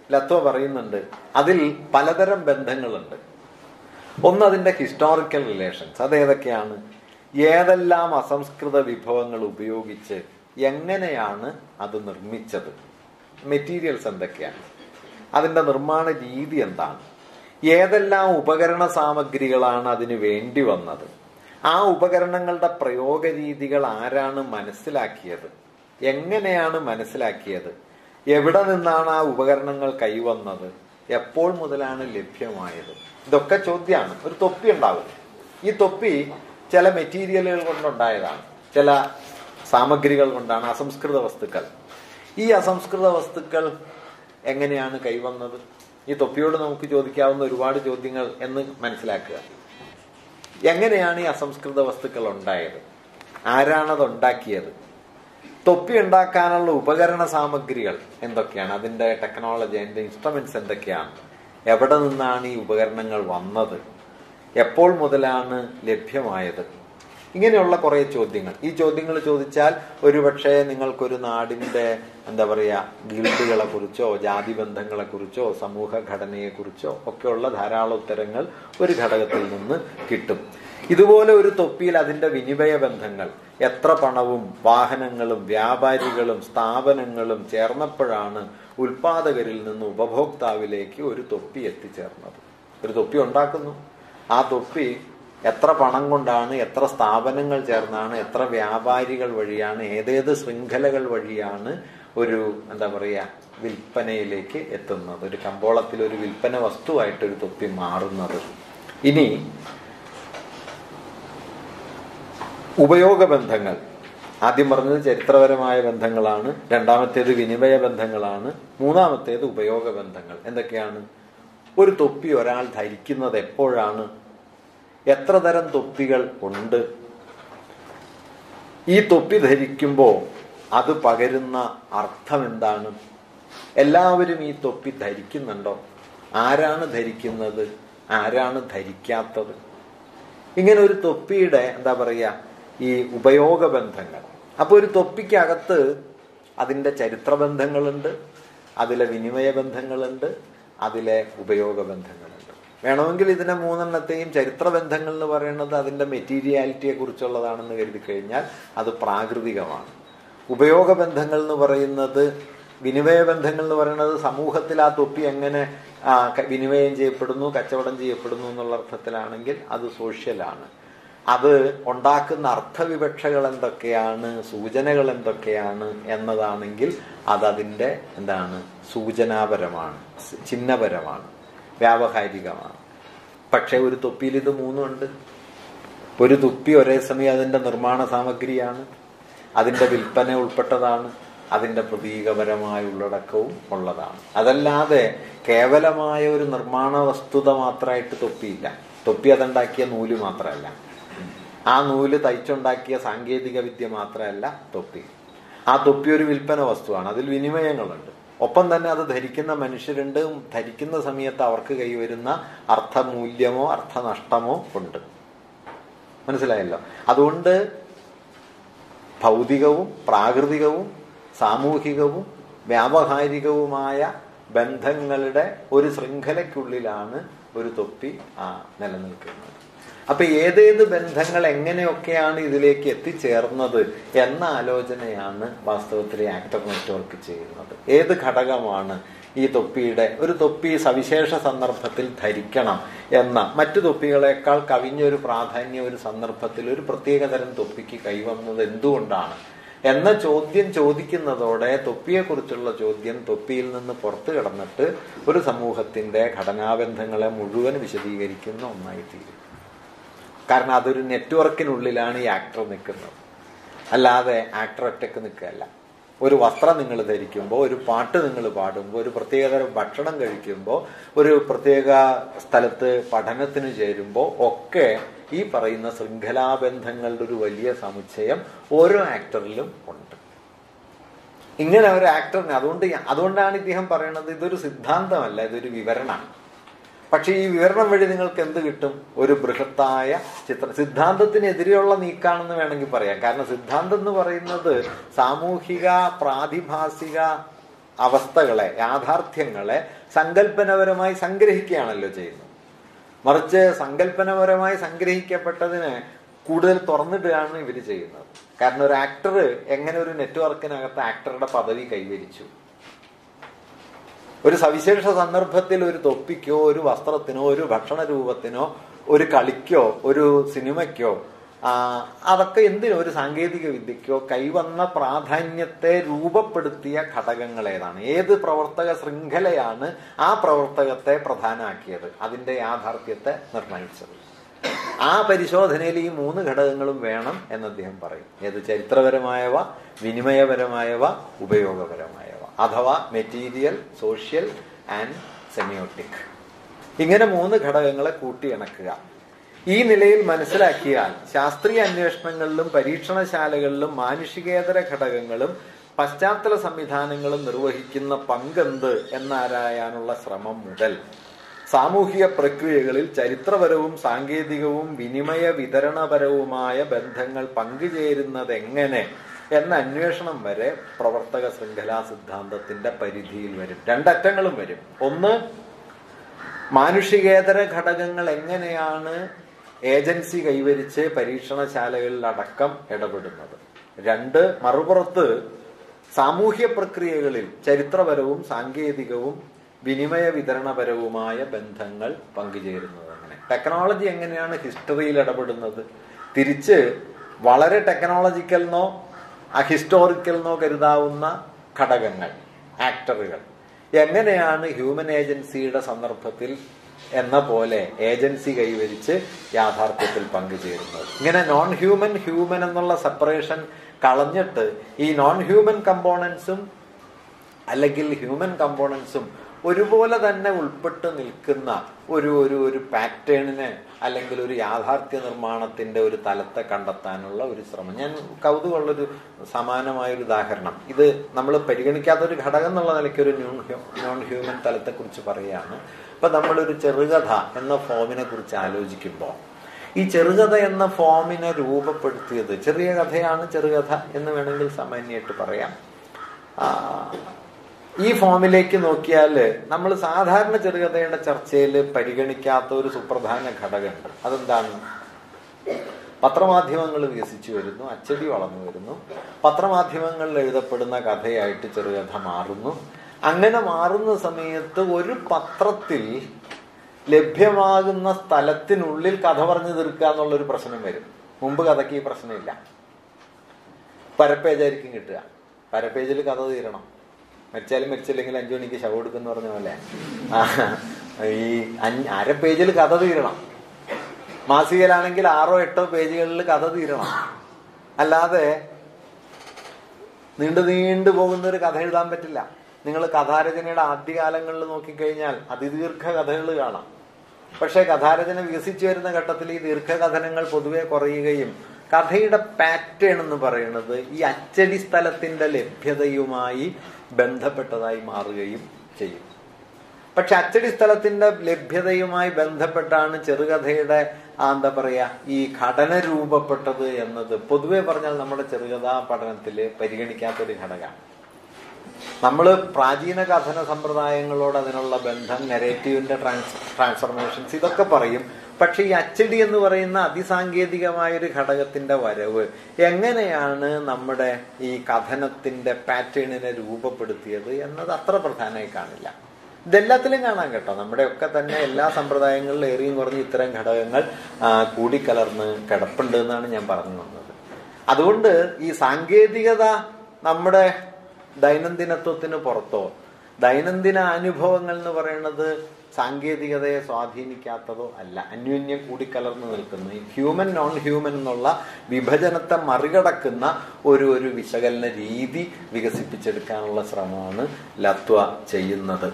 ലത്വ പറയുന്നുണ്ട് അതിൽ പലതരം ബന്ധങ്ങളുണ്ട് ഒന്ന് അതിന്റെ ഹിസ്റ്റോറിക്കൽ റിലേഷൻസ് അതേതൊക്കെയാണ് ഏതെല്ലാം അസംസ്കൃത വിഭവങ്ങൾ ഉപയോഗിച്ച് എങ്ങനെയാണ് അത് നിർമ്മിച്ചത് മെറ്റീരിയൽസ് എന്തൊക്കെയാണ് അതിന്റെ നിർമ്മാണ രീതി എന്താണ് ഏതെല്ലാം ഉപകരണ സാമഗ്രികളാണ് അതിന് വേണ്ടി വന്നത് ആ ഉപകരണങ്ങളുടെ പ്രയോഗ രീതികൾ ആരാണ് മനസ്സിലാക്കിയത് എങ്ങനെയാണ് മനസ്സിലാക്കിയത് എവിടെ നിന്നാണ് ആ ഉപകരണങ്ങൾ കൈവന്നത് എപ്പോൾ മുതലാണ് ലഭ്യമായത് ഇതൊക്കെ ചോദ്യമാണ് ഒരു തൊപ്പി ഉണ്ടാവും ഈ തൊപ്പി ചില മെറ്റീരിയലുകൾ കൊണ്ടുണ്ടായതാണ് ചില സാമഗ്രികൾ കൊണ്ടാണ് അസംസ്കൃത വസ്തുക്കൾ ഈ അസംസ്കൃത വസ്തുക്കൾ എങ്ങനെയാണ് കൈവന്നത് ഈ തൊപ്പിയോട് നമുക്ക് ചോദിക്കാവുന്ന ഒരുപാട് ചോദ്യങ്ങൾ എന്ന് മനസ്സിലാക്കുക എങ്ങനെയാണ് ഈ അസംസ്കൃത വസ്തുക്കൾ ഉണ്ടായത് ആരാണത് ഉണ്ടാക്കിയത് തൊപ്പി ഉണ്ടാക്കാനുള്ള ഉപകരണ സാമഗ്രികൾ എന്തൊക്കെയാണ് അതിന്റെ ടെക്നോളജി അതിന്റെ ഇൻസ്ട്രുമെന്റ്സ് എന്തൊക്കെയാണ് എവിടെ നിന്നാണ് ഈ ഉപകരണങ്ങൾ വന്നത് എപ്പോൾ മുതലാണ് ലഭ്യമായത് ഇങ്ങനെയുള്ള കുറെ ചോദ്യങ്ങൾ ഈ ചോദ്യങ്ങൾ ചോദിച്ചാൽ ഒരുപക്ഷെ നിങ്ങൾക്കൊരു നാടിന്റെ എന്താ പറയാ ഗിൽഡുകളെ കുറിച്ചോ ജാതി ബന്ധങ്ങളെ കുറിച്ചോ സമൂഹ ഘടനയെ കുറിച്ചോ ഒക്കെയുള്ള ധാരാളം ഉത്തരങ്ങൾ ഒരു ഘടകത്തിൽ നിന്ന് കിട്ടും ഇതുപോലെ ഒരു തൊപ്പിയിൽ അതിന്റെ വിനിമയ ബന്ധങ്ങൾ എത്ര പണവും വാഹനങ്ങളും വ്യാപാരികളും സ്ഥാപനങ്ങളും ചേർന്നപ്പോഴാണ് ഉൽപാദകരിൽ നിന്ന് ഉപഭോക്താവിലേക്ക് ഒരു തൊപ്പി എത്തിച്ചേർന്നത് ഒരു തൊപ്പി ഉണ്ടാക്കുന്നു ആ തൊപ്പി എത്ര പണം കൊണ്ടാണ് എത്ര സ്ഥാപനങ്ങൾ ചേർന്നാണ് എത്ര വ്യാപാരികൾ വഴിയാണ് ഏതേത് ശൃംഖലകൾ വഴിയാണ് ഒരു എന്താ പറയുക വിൽപ്പനയിലേക്ക് എത്തുന്നത് ഒരു കമ്പോളത്തിൽ ഒരു വിൽപ്പന വസ്തുവായിട്ട് ഒരു തൊപ്പി മാറുന്നത് ഇനി ഉപയോഗ ബന്ധങ്ങൾ ആദ്യം പറഞ്ഞത് ചരിത്രപരമായ ബന്ധങ്ങളാണ് രണ്ടാമത്തേത് വിനിമയ ബന്ധങ്ങളാണ് മൂന്നാമത്തേത് ഉപയോഗ ബന്ധങ്ങൾ എന്തൊക്കെയാണ് ഒരു തൊപ്പി ഒരാൾ ധരിക്കുന്നത് എപ്പോഴാണ് എത്ര തരം തൊപ്പികൾ ഉണ്ട് ഈ തൊപ്പി ധരിക്കുമ്പോൾ അത് പകരുന്ന അർത്ഥം എന്താണ് എല്ലാവരും ഈ തൊപ്പി ധരിക്കുന്നുണ്ടോ ആരാണ് ധരിക്കുന്നത് ആരാണ് ധരിക്കാത്തത് ഇങ്ങനെ ഒരു തൊപ്പിയുടെ എന്താ പറയുക ഈ ഉപയോഗ ബന്ധങ്ങൾ അപ്പൊ ഒരു തൊപ്പിക്കകത്ത് അതിന്റെ ചരിത്ര ബന്ധങ്ങളുണ്ട് അതിലെ വിനിമയ ബന്ധങ്ങളുണ്ട് അതിലെ ഉപയോഗ ബന്ധങ്ങളുണ്ട് വേണമെങ്കിൽ ഇതിനെ മൂന്നെണ്ണത്തെയും ചരിത്ര ബന്ധങ്ങൾ എന്ന് പറയുന്നത് അതിന്റെ മെറ്റീരിയാലിറ്റിയെ കുറിച്ചുള്ളതാണെന്ന് കരുതി കഴിഞ്ഞാൽ അത് പ്രാകൃതികമാണ് ഉപയോഗ ബന്ധങ്ങൾ എന്ന് പറയുന്നത് വിനിമയ ബന്ധങ്ങൾ എന്ന് പറയുന്നത് സമൂഹത്തിൽ ആ തൊപ്പി എങ്ങനെ ആ, ക- വിനിമയം ചെയ്യപ്പെടുന്നു കച്ചവടം ചെയ്യപ്പെടുന്നു എന്നുള്ള അർത്ഥത്തിലാണെങ്കിൽ അത് സോഷ്യലാണ് അത് ഉണ്ടാക്കുന്ന അർത്ഥവിവക്ഷകൾ എന്തൊക്കെയാണ് സൂചനകൾ എന്തൊക്കെയാണ് എന്നതാണെങ്കിൽ അതതിൻ്റെ എന്താണ് സൂചനാപരമാണ് സ് ചിഹ്നപരമാണ് വ്യാവഹാരികമാണ് പക്ഷെ ഒരു തൊപ്പിയിൽ ഇത് മൂന്നുണ്ട് ഒരു തുപ്പി ഒരേ സമയം അതിന്റെ നിർമ്മാണ സാമഗ്രിയാണ് അതിന്റെ വിൽപ്പന ഉൾപ്പെട്ടതാണ് അതിന്റെ പ്രതീകപരമായ ഉള്ളടക്കവും ഉള്ളതാണ് അതല്ലാതെ കേവലമായ ഒരു നിർമ്മാണ വസ്തുത മാത്രമായിട്ട് തൊപ്പിയില്ല തൊപ്പി അതുണ്ടാക്കിയ നൂല് മാത്രമല്ല ആ നൂല് തയ്ച്ചുണ്ടാക്കിയ സാങ്കേതിക വിദ്യ മാത്രമല്ല തൊപ്പി ആ തൊപ്പി ഒരു വിൽപ്പന വസ്തുവാണ് അതിൽ വിനിമയങ്ങളുണ്ട് ഒപ്പം തന്നെ അത് ധരിക്കുന്ന മനുഷ്യരുണ്ട് ധരിക്കുന്ന സമയത്ത് അവർക്ക് കൈവരുന്ന അർത്ഥമൂല്യമോ അർത്ഥനഷ്ടമോ ഉണ്ട് മനസ്സിലായല്ലോ അതുകൊണ്ട് ഭൗതികവും പ്രാകൃതികവും സാമൂഹികവും വ്യാവഹാരികവുമായ ബന്ധങ്ങളുടെ ഒരു ശൃംഖലയ്ക്കുള്ളിലാണ് ഒരു തൊപ്പി ആ നിലനിൽക്കുന്നത് അപ്പൊ ഏതേത് ബന്ധങ്ങൾ എങ്ങനെയൊക്കെയാണ് ഇതിലേക്ക് എത്തിച്ചേർന്നത് എന്ന ആലോചനയാണ് വാസ്തവത്തിൽ ആക്ടർ നെറ്റ്വർക്ക് ചെയ്യുന്നത് ഏത് ഘടകമാണ് ഈ തൊപ്പിയുടെ ഒരു തൊപ്പി സവിശേഷ സന്ദർഭത്തിൽ ധരിക്കണം എന്ന മറ്റു തൊപ്പികളെക്കാൾ കവിഞ്ഞൊരു പ്രാധാന്യം ഒരു സന്ദർഭത്തിൽ ഒരു പ്രത്യേകതരം തൊപ്പിക്ക് കൈവന്നത് എന്തുകൊണ്ടാണ് എന്ന ചോദ്യം ചോദിക്കുന്നതോടെ തൊപ്പിയെക്കുറിച്ചുള്ള ചോദ്യം തൊപ്പിയിൽ നിന്ന് പുറത്തു കടന്നിട്ട് ഒരു സമൂഹത്തിന്റെ ഘടനാബന്ധങ്ങളെ മുഴുവൻ വിശദീകരിക്കുന്ന ഒന്നായി തീരും കാരണം അതൊരു നെറ്റ്വർക്കിനുള്ളിലാണ് ഈ ആക്ടർ നിൽക്കുന്നത് അല്ലാതെ ആക്ടർ ഒറ്റക്ക് നിൽക്കുകയല്ല ഒരു വസ്ത്രം നിങ്ങൾ ധരിക്കുമ്പോൾ ഒരു പാട്ട് നിങ്ങൾ പാടുമ്പോൾ ഒരു പ്രത്യേകതരം ഭക്ഷണം കഴിക്കുമ്പോൾ ഒരു പ്രത്യേക സ്ഥലത്ത് പഠനത്തിന് ചേരുമ്പോൾ ഒക്കെ ഈ പറയുന്ന ശൃംഖലാബന്ധങ്ങളുടെ ഒരു വലിയ സമുച്ചയം ഓരോ ആക്ടറിലും ഉണ്ട് ഇങ്ങനെ ഒരു ആക്ടറിന് അതുകൊണ്ട് അതുകൊണ്ടാണ് ഇദ്ദേഹം പറയുന്നത് ഇതൊരു സിദ്ധാന്തമല്ല ഇതൊരു വിവരണമാണ് പക്ഷെ ഈ വിവരണം വഴി നിങ്ങൾക്ക് എന്ത് കിട്ടും ഒരു ബൃഹത്തായ ചിത്രം സിദ്ധാന്തത്തിനെതിരെയുള്ള നീക്കാണെന്ന് വേണമെങ്കിൽ പറയാം കാരണം സിദ്ധാന്തം എന്ന് പറയുന്നത് സാമൂഹിക പ്രാതിഭാസിക അവസ്ഥകളെ യാഥാർത്ഥ്യങ്ങളെ സങ്കല്പനപരമായി സംഗ്രഹിക്കുകയാണല്ലോ ചെയ്യുന്നത് മറിച്ച് സങ്കല്പനപരമായി സംഗ്രഹിക്കപ്പെട്ടതിന് കൂടുതൽ തുറന്നിടുകയാണ് ഇവർ ചെയ്യുന്നത് കാരണം ഒരു ആക്ടർ എങ്ങനെ ഒരു നെറ്റ്വർക്കിനകത്ത് ആക്ടറുടെ പദവി കൈവരിച്ചു ഒരു സവിശേഷ സന്ദർഭത്തിൽ ഒരു തൊപ്പിക്കോ ഒരു വസ്ത്രത്തിനോ ഒരു ഭക്ഷണ രൂപത്തിനോ ഒരു കളിക്കോ ഒരു സിനിമയ്ക്കോ ആ, അതൊക്കെ എന്തിനോ ഒരു സാങ്കേതിക വിദ്യക്കോ കൈവന്ന പ്രാധാന്യത്തെ രൂപപ്പെടുത്തിയ ഘടകങ്ങൾ ഏതാണ് ഏത് പ്രവർത്തക ശൃംഖലയാണ് ആ പ്രവർത്തകത്തെ പ്രധാനമാക്കിയത് അതിന്റെ യാഥാർത്ഥ്യത്തെ നിർണയിച്ചത് ആ പരിശോധനയിൽ ഈ മൂന്ന് ഘടകങ്ങളും വേണം എന്ന് അദ്ദേഹം പറയും ഏത് ചരിത്രപരമായവ വിനിമയപരമായവ ഉപയോഗപരമായവ അഥവാ മെറ്റീരിയൽ സോഷ്യൽ ആൻഡ് സെമിയോട്ടിക് ഇങ്ങനെ മൂന്ന് ഘടകങ്ങളെ കൂട്ടിയിണക്കുക ഈ നിലയിൽ മനസ്സിലാക്കിയാൽ ശാസ്ത്രീയ അന്വേഷണങ്ങളിലും പരീക്ഷണശാലകളിലും മാനുഷികേതര ഘടകങ്ങളും പശ്ചാത്തല സംവിധാനങ്ങളും നിർവഹിക്കുന്ന പങ്കെന്ത് എന്നാരായാനുള്ള ശ്രമം മുതൽ സാമൂഹിക പ്രക്രിയകളിൽ ചരിത്രപരവും സാങ്കേതികവും വിനിമയ വിതരണപരവുമായ ബന്ധങ്ങൾ പങ്കുചേരുന്നത് എങ്ങനെ എന്ന അന്വേഷണം വരെ പ്രവർത്തക ശൃംഖലാ സിദ്ധാന്തത്തിന്റെ പരിധിയിൽ വരും രണ്ടറ്റങ്ങളും വരും ഒന്ന് മാനുഷികേതര ഘടകങ്ങൾ എങ്ങനെയാണ് ഏജൻസി കൈവരിച്ച് പരീക്ഷണശാലകളിൽ അടക്കം ഇടപെടുന്നത് രണ്ട് മറുപുറത്ത് സാമൂഹ്യ പ്രക്രിയകളിൽ ചരിത്രപരവും സാങ്കേതികവും വിനിമയ വിതരണപരവുമായ ബന്ധങ്ങൾ പങ്കുചേരുന്നത് അങ്ങനെ ടെക്നോളജി എങ്ങനെയാണ് ഹിസ്റ്ററിയിൽ ഇടപെടുന്നത് തിരിച്ച് വളരെ ടെക്നോളജിക്കൽന്നോ അഹിസ്റ്റോറിക്കൽന്നോ കരുതാവുന്ന ഘടകങ്ങൾ ആക്ടറുകൾ എങ്ങനെയാണ് ഹ്യൂമൻ ഏജൻസിയുടെ സന്ദർഭത്തിൽ എന്ന പോലെ ഏജൻസി കൈവരിച്ച് യാഥാർത്ഥ്യത്തിൽ പങ്കുചേരുന്നത് ഇങ്ങനെ നോൺ ഹ്യൂമൻ ഹ്യൂമൻ എന്നുള്ള സെപ്പറേഷൻ കളഞ്ഞിട്ട് ഈ നോൺ ഹ്യൂമൻ കമ്പോണൻസും അല്ലെങ്കിൽ ഹ്യൂമൻ കമ്പോണൻസും ഒരുപോലെ തന്നെ ഉൾപ്പെട്ട് നിൽക്കുന്ന ഒരു ഒരു ഒരു പാറ്റേണിനെ അല്ലെങ്കിൽ ഒരു യാഥാർത്ഥ്യ നിർമ്മാണത്തിന്റെ ഒരു തലത്തെ കണ്ടെത്താനുള്ള ഒരു ശ്രമം ഞാൻ കൗതുകമുള്ളൊരു സമാനമായ ഒരു ഉദാഹരണം ഇത് നമ്മൾ പരിഗണിക്കാത്ത ഒരു ഘടകം എന്നുള്ള നിലയ്ക്ക് ഒരു നോൺ നോൺ ഹ്യൂമൻ തലത്തെ കുറിച്ച് പറയുകയാണ് ഇപ്പൊ നമ്മളൊരു ചെറുകഥ എന്ന ഫോമിനെ കുറിച്ച് ആലോചിക്കുമ്പോൾ ഈ ചെറുകഥ എന്ന ഫോമിനെ രൂപപ്പെടുത്തിയത് ചെറിയ കഥയാണ് ചെറുകഥ എന്ന് വേണമെങ്കിൽ സാമാന്യമായിട്ട് പറയാം ആ, ഈ ഫോമിലേക്ക് നോക്കിയാൽ നമ്മൾ സാധാരണ ചെറുകഥയുടെ ചർച്ചയിൽ പരിഗണിക്കാത്ത ഒരു സുപ്രധാന ഘടകമുണ്ട് അതെന്താണ് പത്രമാധ്യമങ്ങൾ വികസിച്ചു വരുന്നു അച്ചടി വളർന്നു വരുന്നു പത്രമാധ്യമങ്ങളിൽ എഴുതപ്പെടുന്ന കഥയായിട്ട് ചെറുകഥ മാറുന്നു അങ്ങനെ മാറുന്ന സമയത്ത് ഒരു പത്രത്തിൽ ലഭ്യമാകുന്ന സ്ഥലത്തിനുള്ളിൽ കഥ പറഞ്ഞു തീർക്കുക എന്നുള്ളൊരു പ്രശ്നം വരും മുമ്പ് കഥയ്ക്ക് ഈ പ്രശ്നമില്ല പരപ്പേജായിരിക്കും കിട്ടുക പരപ്പേജിൽ കഥ തീരണം മരിച്ചാലും മരിച്ചില്ലെങ്കിൽ അഞ്ചു മണിക്ക് ശവം എടുക്കുന്ന പറഞ്ഞ പോലെ ആ, ഈ അഞ്ച് അര പേജിൽ കഥ തീരണം മാസികയിലാണെങ്കിൽ ആറോ എട്ടോ പേജുകളിൽ കഥ തീരണം അല്ലാതെ നീണ്ടു നീണ്ടു പോകുന്ന ഒരു കഥ എഴുതാൻ പറ്റില്ല നിങ്ങൾ കഥാരചനയുടെ ആദ്യകാലങ്ങളിൽ നോക്കിക്കഴിഞ്ഞാൽ അതിദീർഘ കഥകൾ കാണാം പക്ഷെ കഥാരചന വികസിച്ചു വരുന്ന ഘട്ടത്തിൽ ഈ ദീർഘകഥനങ്ങൾ പൊതുവെ കുറയുകയും കഥയുടെ പാറ്റേൺ എന്ന് പറയുന്നത് ഈ അച്ചടി സ്ഥലത്തിന്റെ ലഭ്യതയുമായി ബന്ധപ്പെട്ടതായി മാറുകയും ചെയ്യും പക്ഷെ അച്ചടി സ്ഥലത്തിന്റെ ലഭ്യതയുമായി ബന്ധപ്പെട്ടാണ് ചെറുകഥയുടെ ആ, എന്താ പറയാ ഈ ഘടന രൂപപ്പെട്ടത് എന്നത് പൊതുവെ പറഞ്ഞാൽ നമ്മുടെ ചെറുകഥാ പഠനത്തിൽ പരിഗണിക്കാത്തൊരു ഘടകമാണ് നമ്മൾ പ്രാചീന കഥന സമ്പ്രദായങ്ങളോട് അതിനുള്ള ബന്ധം നെറേറ്റീവിന്റെ ട്രാൻസ് ട്രാൻസ്ഫർമേഷൻസ് ഇതൊക്കെ പറയും പക്ഷെ ഈ അച്ചടി എന്ന് പറയുന്ന അതിസാങ്കേതികമായ ഒരു ഘടകത്തിന്റെ വരവ് എങ്ങനെയാണ് നമ്മുടെ ഈ കഥനത്തിന്റെ പാറ്റേണിനെ രൂപപ്പെടുത്തിയത് എന്നത് അത്ര പ്രധാനമായി കാണില്ല ഇതെല്ലാത്തിലും കാണാൻ കേട്ടോ നമ്മുടെ ഒക്കെ തന്നെ എല്ലാ സമ്പ്രദായങ്ങളിലും ഏറിയും കുറഞ്ഞ് ഇത്തരം ഘടകങ്ങൾ ആ, കൂടിക്കലർന്ന് കിടപ്പുണ്ട് എന്നാണ് ഞാൻ പറഞ്ഞു വന്നത് അതുകൊണ്ട് ഈ സാങ്കേതികത നമ്മുടെ ദൈനംദിനത്വത്തിന് പുറത്തോ ദൈനംദിന അനുഭവങ്ങൾ എന്ന് പറയുന്നത് സാങ്കേതികതയെ സ്വാധീനിക്കാത്തതോ അല്ല അന്യോന്യം കൂടിക്കലർന്ന് നിൽക്കുന്നു ഈ ഹ്യൂമൻ നോൺ ഹ്യൂമൻ എന്നുള്ള വിഭജനത്തെ മറികടക്കുന്ന ഒരു ഒരു വിശകലന രീതി വികസിപ്പിച്ചെടുക്കാനുള്ള ശ്രമമാണ് ലത്വ ചെയ്യുന്നത്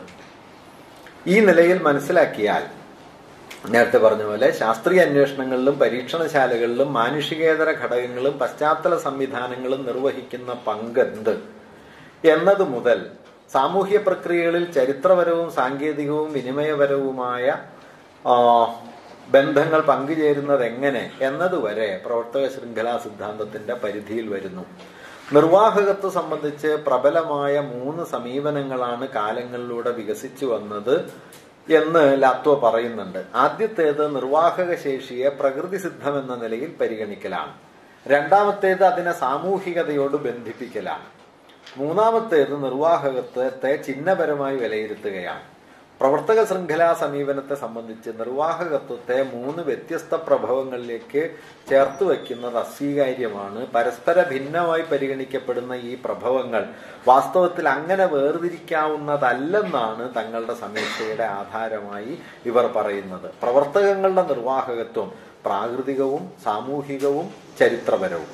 ഈ നിലയിൽ മനസ്സിലാക്കിയാൽ നേരത്തെ പറഞ്ഞ പോലെ ശാസ്ത്രീയ അന്വേഷണങ്ങളിലും പരീക്ഷണശാലകളിലും മാനുഷികേതര ഘടകങ്ങളും പശ്ചാത്തല സംവിധാനങ്ങളും നിർവഹിക്കുന്ന പങ്കെന്ത് എന്നത് മുതൽ സാമൂഹ്യ പ്രക്രിയകളിൽ ചരിത്രപരവും സാങ്കേതികവും വിനിമയപരവുമായ ആ, ബന്ധങ്ങൾ പങ്കുചേരുന്നത് എങ്ങനെ എന്നതുവരെ പ്രവർത്തക ശൃംഖലാ സിദ്ധാന്തത്തിന്റെ പരിധിയിൽ വരുന്നു നിർവാഹകത്വം സംബന്ധിച്ച് പ്രബലമായ മൂന്ന് സമീപനങ്ങളാണ് കാലങ്ങളിലൂടെ വികസിച്ചു വന്നത് എന്ന് ലാത്വ പറയുന്നുണ്ട് ആദ്യത്തേത് നിർവാഹക ശേഷിയെ പ്രകൃതി സിദ്ധം എന്ന നിലയിൽ പരിഗണിക്കലാണ് രണ്ടാമത്തേത് അതിനെ സാമൂഹികതയോട് ബന്ധിപ്പിക്കലാണ് മൂന്നാമത്തേത് നിർവാഹകത്വത്തെ ചിഹ്നപരമായി വിലയിരുത്തുകയാണ് പ്രവർത്തക ശൃംഖലാ സമീപനത്തെ സംബന്ധിച്ച് നിർവാഹകത്വത്തെ മൂന്ന് വ്യത്യസ്ത പ്രഭവങ്ങളിലേക്ക് ചേർത്ത് വയ്ക്കുന്നത് അസ്വീകാര്യമാണ് പരസ്പര ഭിന്നമായി പരിഗണിക്കപ്പെടുന്ന ഈ പ്രഭവങ്ങൾ വാസ്തവത്തിൽ അങ്ങനെ വേർതിരിക്കാവുന്നതല്ലെന്നാണ് തങ്ങളുടെ സമീക്ഷയുടെ ആധാരമായി ഇവർ പറയുന്നത് പ്രവർത്തകങ്ങളുടെ നിർവാഹകത്വം പ്രാകൃതികവും സാമൂഹികവും ചരിത്രപരവും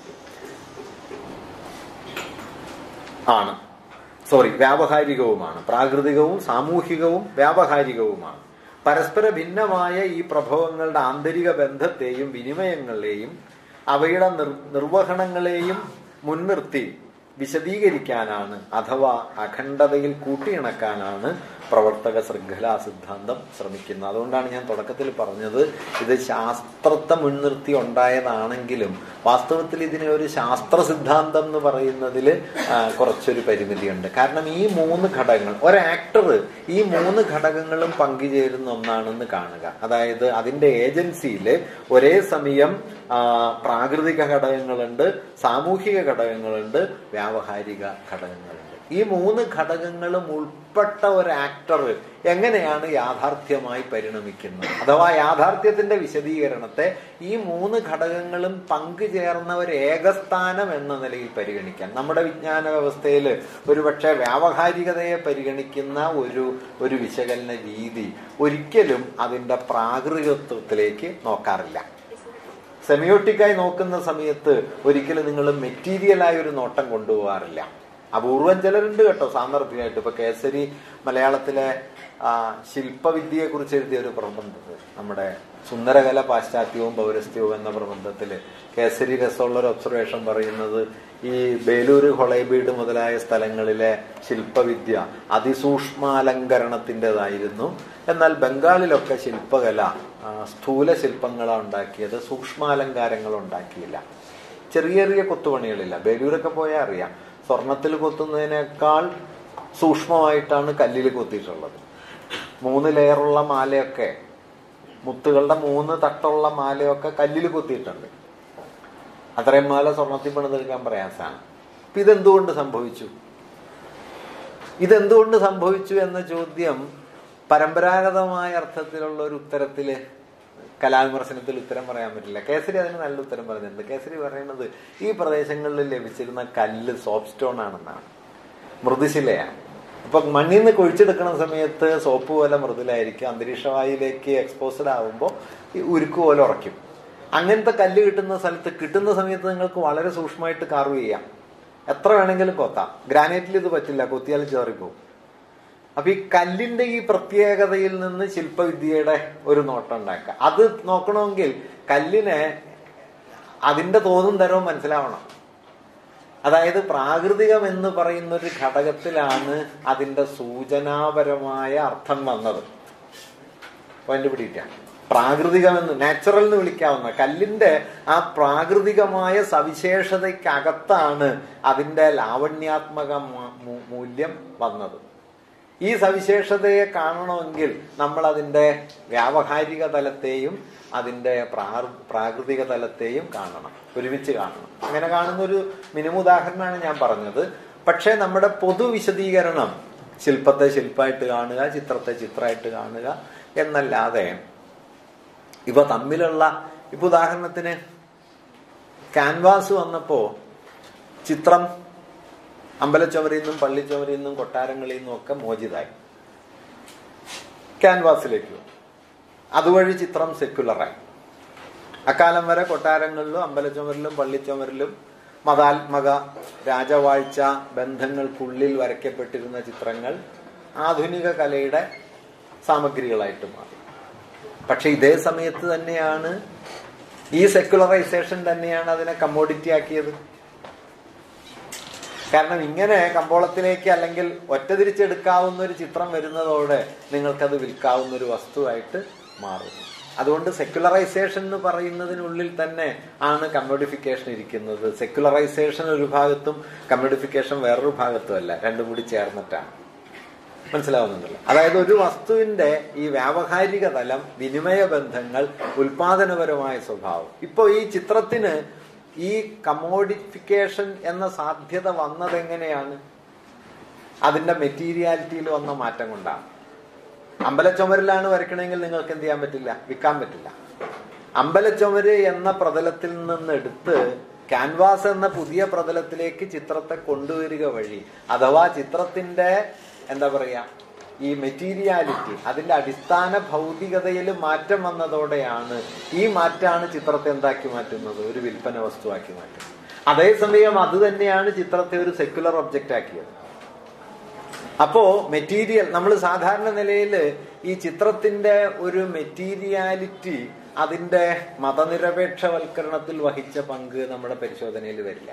ആണ് സോറി വ്യാവഹാരികവുമാണ് പ്രാകൃതികവും സാമൂഹികവും വ്യാവഹാരികവുമാണ് പരസ്പര ഭിന്നമായ ഈ പ്രഭവങ്ങളുടെ ആന്തരിക ബന്ധത്തെയും വിനിമയങ്ങളെയും അവയുടെ നിർ നിർവഹണങ്ങളെയും മുൻനിർത്തി വിശദീകരിക്കാനാണ് അഥവാ അഖണ്ഡതയിൽ കൂട്ടിയിണക്കാനാണ് പ്രവർത്തക ശൃംഖലാ സിദ്ധാന്തം ശ്രമിക്കുന്നത് അതുകൊണ്ടാണ് ഞാൻ തുടക്കത്തിൽ പറഞ്ഞത് ഇത് ശാസ്ത്രത്തെ മുൻനിർത്തി ഉണ്ടായതാണെങ്കിലും വാസ്തവത്തിൽ ഇതിനെ ഒരു ശാസ്ത്ര സിദ്ധാന്തം എന്ന് പറയുന്നതിൽ കുറച്ചൊരു പരിമിതിയുണ്ട് കാരണം ഈ മൂന്ന് ഘടകങ്ങൾ ഒരു ആക്ടർ ഈ മൂന്ന് ഘടകങ്ങളും പങ്കുചേരുന്ന ഒന്നാണെന്ന് കാണുക അതായത് അതിന്റെ ഏജൻസിയിൽ ഒരേ സമയം പ്രാകൃതിക ഘടകങ്ങളുണ്ട് സാമൂഹിക ഘടകങ്ങളുണ്ട് വ്യാവഹാരിക ഘടകങ്ങളുണ്ട് ഈ മൂന്ന് ഘടകങ്ങളും ഉൾപ്പെട്ട ഒരു ആക്ടർ എങ്ങനെയാണ് യാഥാർത്ഥ്യമായി പരിണമിക്കുന്നത് അഥവാ യാഥാർത്ഥ്യത്തിന്റെ വിശദീകരണത്തെ ഈ മൂന്ന് ഘടകങ്ങളും പങ്കുചേർന്ന ഒരു ഏകസ്ഥാനം എന്ന നിലയിൽ പരിഗണിക്കാൻ നമ്മുടെ വിജ്ഞാന വ്യവസ്ഥയിൽ ഒരുപക്ഷെ വ്യാവഹാരികതയെ പരിഗണിക്കുന്ന ഒരു ഒരു വിശകലന രീതി ഒരിക്കലും അതിന്റെ പ്രാകൃതികത്വത്തിലേക്ക് നോക്കാറില്ല സെമിയോട്ടിക്കായി നോക്കുന്ന സമയത്ത് ഒരിക്കലും നിങ്ങൾ മെറ്റീരിയലായ ഒരു നോട്ടം കൊണ്ടുപോകാറില്ല അപൂർവം ചിലരുണ്ട് കേട്ടോ സാന്ദർഭികമായിട്ട് ഇപ്പൊ കേസരി മലയാളത്തിലെ ശില്പവിദ്യയെ കുറിച്ച് എഴുതിയ ഒരു പ്രബന്ധത്തിൽ നമ്മുടെ സുന്ദരകല പാശ്ചാത്യവും പൗരസ്ത്യവും എന്ന പ്രബന്ധത്തിൽ കേസരി രസമുള്ള ഒരു ഒബ്സർവേഷൻ പറയുന്നത് ഈ ബേലൂര് ഹൊളൈബീഡ് മുതലായ സ്ഥലങ്ങളിലെ ശില്പവിദ്യ അതിസൂക്ഷ്മാലങ്കരണത്തിൻ്റെതായിരുന്നു എന്നാൽ ബംഗാളിലൊക്കെ ശില്പകല സ്ഥൂല ശില്പങ്ങളാണ് ഉണ്ടാക്കിയത് സൂക്ഷ്മാലങ്കാരങ്ങൾ ഉണ്ടാക്കിയില്ല ചെറിയ ചെറിയ കൊത്തുപണികളില്ല ബേലൂരൊക്കെ പോയാൽ അറിയാം സ്വർണത്തിൽ കൊത്തുന്നതിനേക്കാൾ സൂക്ഷ്മമായിട്ടാണ് കല്ലിൽ കൊത്തിയിട്ടുള്ളത് മൂന്ന് ലെയറുള്ള മാലയൊക്കെ മുത്തുകളുടെ മൂന്ന് തട്ടുള്ള മാലയൊക്കെ കല്ലിൽ കൊത്തിയിട്ടുണ്ട് അത്രയും മാല സ്വർണത്തിൽ പണിതെടുക്കാൻ പ്രയാസമാണ് അപ്പൊ ഇതെന്തുകൊണ്ട് സംഭവിച്ചു ഇതെന്തുകൊണ്ട് സംഭവിച്ചു എന്ന ചോദ്യം പരമ്പരാഗതമായ അർത്ഥത്തിലുള്ള ഒരു ഉത്തരത്തില് കലാവിമർശനത്തിൽ ഉത്തരം പറയാൻ പറ്റില്ല കേസരി അതിന് നല്ല ഉത്തരം പറഞ്ഞിട്ടുണ്ട് കേസരി പറയുന്നത് ഈ പ്രദേശങ്ങളിൽ ലഭിച്ചിരുന്ന കല്ല് സോപ്പ് സ്റ്റോൺ ആണെന്നാണ് മൃദുശിലയാണ് അപ്പൊ മണ്ണിൽ നിന്ന് കുഴിച്ചെടുക്കുന്ന സമയത്ത് സോപ്പ് പോലെ മൃദുലായിരിക്കും അന്തരീക്ഷവായുവിലേക്ക് എക്സ്പോസ്ഡ് ആവുമ്പോൾ ഈ ഉരുക്ക് പോലെ ഉറയ്ക്കും അങ്ങനത്തെ കല്ല് കിട്ടുന്ന സ്ഥലത്ത് കിട്ടുന്ന സമയത്ത് നിങ്ങൾക്ക് വളരെ സൂക്ഷ്മമായിട്ട് കാർവ് ചെയ്യാം എത്ര വേണമെങ്കിലും കൊത്താം ഗ്രാനൈറ്റിൽ ഇത് പറ്റില്ല കൊത്തിയാൽ ചേറിപ്പോവും അപ്പൊ ഈ കല്ലിന്റെ ഈ പ്രത്യേകതയിൽ നിന്ന് ശില്പവിദ്യയുടെ ഒരു നോട്ടം ഉണ്ടാക്കുക അത് നോക്കണമെങ്കിൽ കല്ലിനെ അതിന്റെ തോന്നും തരവും മനസ്സിലാവണം അതായത് പ്രാകൃതികം എന്ന് പറയുന്ന ഒരു ഘടകത്തിലാണ് അതിന്റെ സൂചനാപരമായ അർത്ഥം വന്നത് പോയിന്റ് പിടിയിട്ട പ്രാകൃതികമെന്ന് നാച്ചുറൽ എന്ന് വിളിക്കാവുന്ന കല്ലിന്റെ ആ പ്രാകൃതികമായ സവിശേഷതയ്ക്കകത്താണ് അതിന്റെ ലാവണ്യാത്മക മൂല്യം വന്നത് ഈ സവിശേഷതയെ കാണണമെങ്കിൽ നമ്മൾ അതിന്റെ വ്യാവഹാരിക തലത്തെയും അതിന്റെ പ്രാകൃതിക തലത്തെയും കാണണം ഒരുമിച്ച് കാണണം അങ്ങനെ കാണുന്ന ഒരു മിനിമം ഉദാഹരണമാണ് ഞാൻ പറഞ്ഞത് പക്ഷേ നമ്മുടെ പൊതു വിശദീകരണം ശില്പത്തെ ശില്പമായിട്ട് കാണുക ചിത്രത്തെ ചിത്രമായിട്ട് കാണുക എന്നല്ലാതെ ഇവ തമ്മിലുള്ള ഇപ്പൊ ഉദാഹരണത്തിന് ക്യാൻവാസ് വന്നപ്പോ ചിത്രം അമ്പലച്ചുമരിൽ നിന്നും പള്ളിച്ചുമരിൽ നിന്നും കൊട്ടാരങ്ങളിൽ നിന്നും ഒക്കെ മോചിതായി ക്യാൻവാസിലേക്ക് അതുവഴി ചിത്രം സെക്യുലറായി അക്കാലം വരെ കൊട്ടാരങ്ങളിലും അമ്പലച്ചുമരിലും പള്ളിച്ചുമരിലും മതാത്മക രാജവാഴ്ച ബന്ധങ്ങൾക്കുള്ളിൽ വരയ്ക്കപ്പെട്ടിരുന്ന ചിത്രങ്ങൾ ആധുനിക കലയുടെ സാമഗ്രികളായിട്ട് മാറി പക്ഷെ ഇതേ സമയത്ത് തന്നെയാണ് ഈ സെക്യുലറൈസേഷൻ തന്നെയാണ് അതിനെ കമ്മോഡിറ്റി ആക്കിയത് കാരണം ഇങ്ങനെ കമ്പോളത്തിലേക്ക് അല്ലെങ്കിൽ ഒറ്റ തിരിച്ചെടുക്കാവുന്ന ഒരു ചിത്രം വരുന്നതോടെ നിങ്ങൾക്കത് വിൽക്കാവുന്ന ഒരു വസ്തുവായിട്ട് മാറുന്നു അതുകൊണ്ട് സെക്യുലറൈസേഷൻ എന്ന് പറയുന്നതിനുള്ളിൽ തന്നെ ആണ് കമ്മ്യൂണിഫിക്കേഷൻ ഇരിക്കുന്നത് സെക്യുലറൈസേഷൻ ഒരു ഭാഗത്തും കമ്മ്യൂണിഫിക്കേഷൻ വേറൊരു ഭാഗത്തും അല്ല രണ്ടും കൂടി ചേർന്നിട്ടാണ് മനസ്സിലാവുന്നുണ്ടല്ലോ അതായത് ഒരു വസ്തുവിന്റെ ഈ വ്യാവഹാരിക തലം വിനിമയ ബന്ധങ്ങൾ ഉൽപാദനപരമായ സ്വഭാവം ഇപ്പൊ ഈ ചിത്രത്തിന് ഈ കമോഡിഫിക്കേഷൻ എന്ന സാധ്യത വന്നത് എങ്ങനെയാണ് അതിന്റെ മെറ്റീരിയാലിറ്റിയിൽ വന്ന മാറ്റം കൊണ്ടാണ് അമ്പലച്ചുമരിലാണ് വരയ്ക്കണമെങ്കിൽ നിങ്ങൾക്ക് എന്ത് ചെയ്യാൻ പറ്റില്ല വിൽക്കാൻ പറ്റില്ല അമ്പലച്ചുമര് എന്ന പ്രതലത്തിൽ നിന്ന് എടുത്ത് ക്യാൻവാസ് എന്ന പുതിയ പ്രതലത്തിലേക്ക് ചിത്രത്തെ കൊണ്ടുവരിക വഴി അഥവാ ചിത്രത്തിന്റെ എന്താ പറയാ ഈ മെറ്റീരിയാലിറ്റി അതിന്റെ അടിസ്ഥാന ഭൗതികതയിൽ മാറ്റം വന്നതോടെയാണ് ഈ മാറ്റാണ് ചിത്രത്തെ എന്താക്കി മാറ്റുന്നത് ഒരു വിൽപ്പന വസ്തുവാക്കി മാറ്റുന്നത് അതേസമയം അത് തന്നെയാണ് ചിത്രത്തെ ഒരു സെക്യുലർ ഒബ്ജക്റ്റ് ആക്കിയത് അപ്പോ മെറ്റീരിയൽ നമ്മൾ സാധാരണ നിലയിൽ ഈ ചിത്രത്തിന്റെ ഒരു മെറ്റീരിയാലിറ്റി അതിന്റെ മതനിരപേക്ഷവൽക്കരണത്തിൽ വഹിച്ച പങ്ക് നമ്മുടെ പരിശോധനയിൽ വരില്ല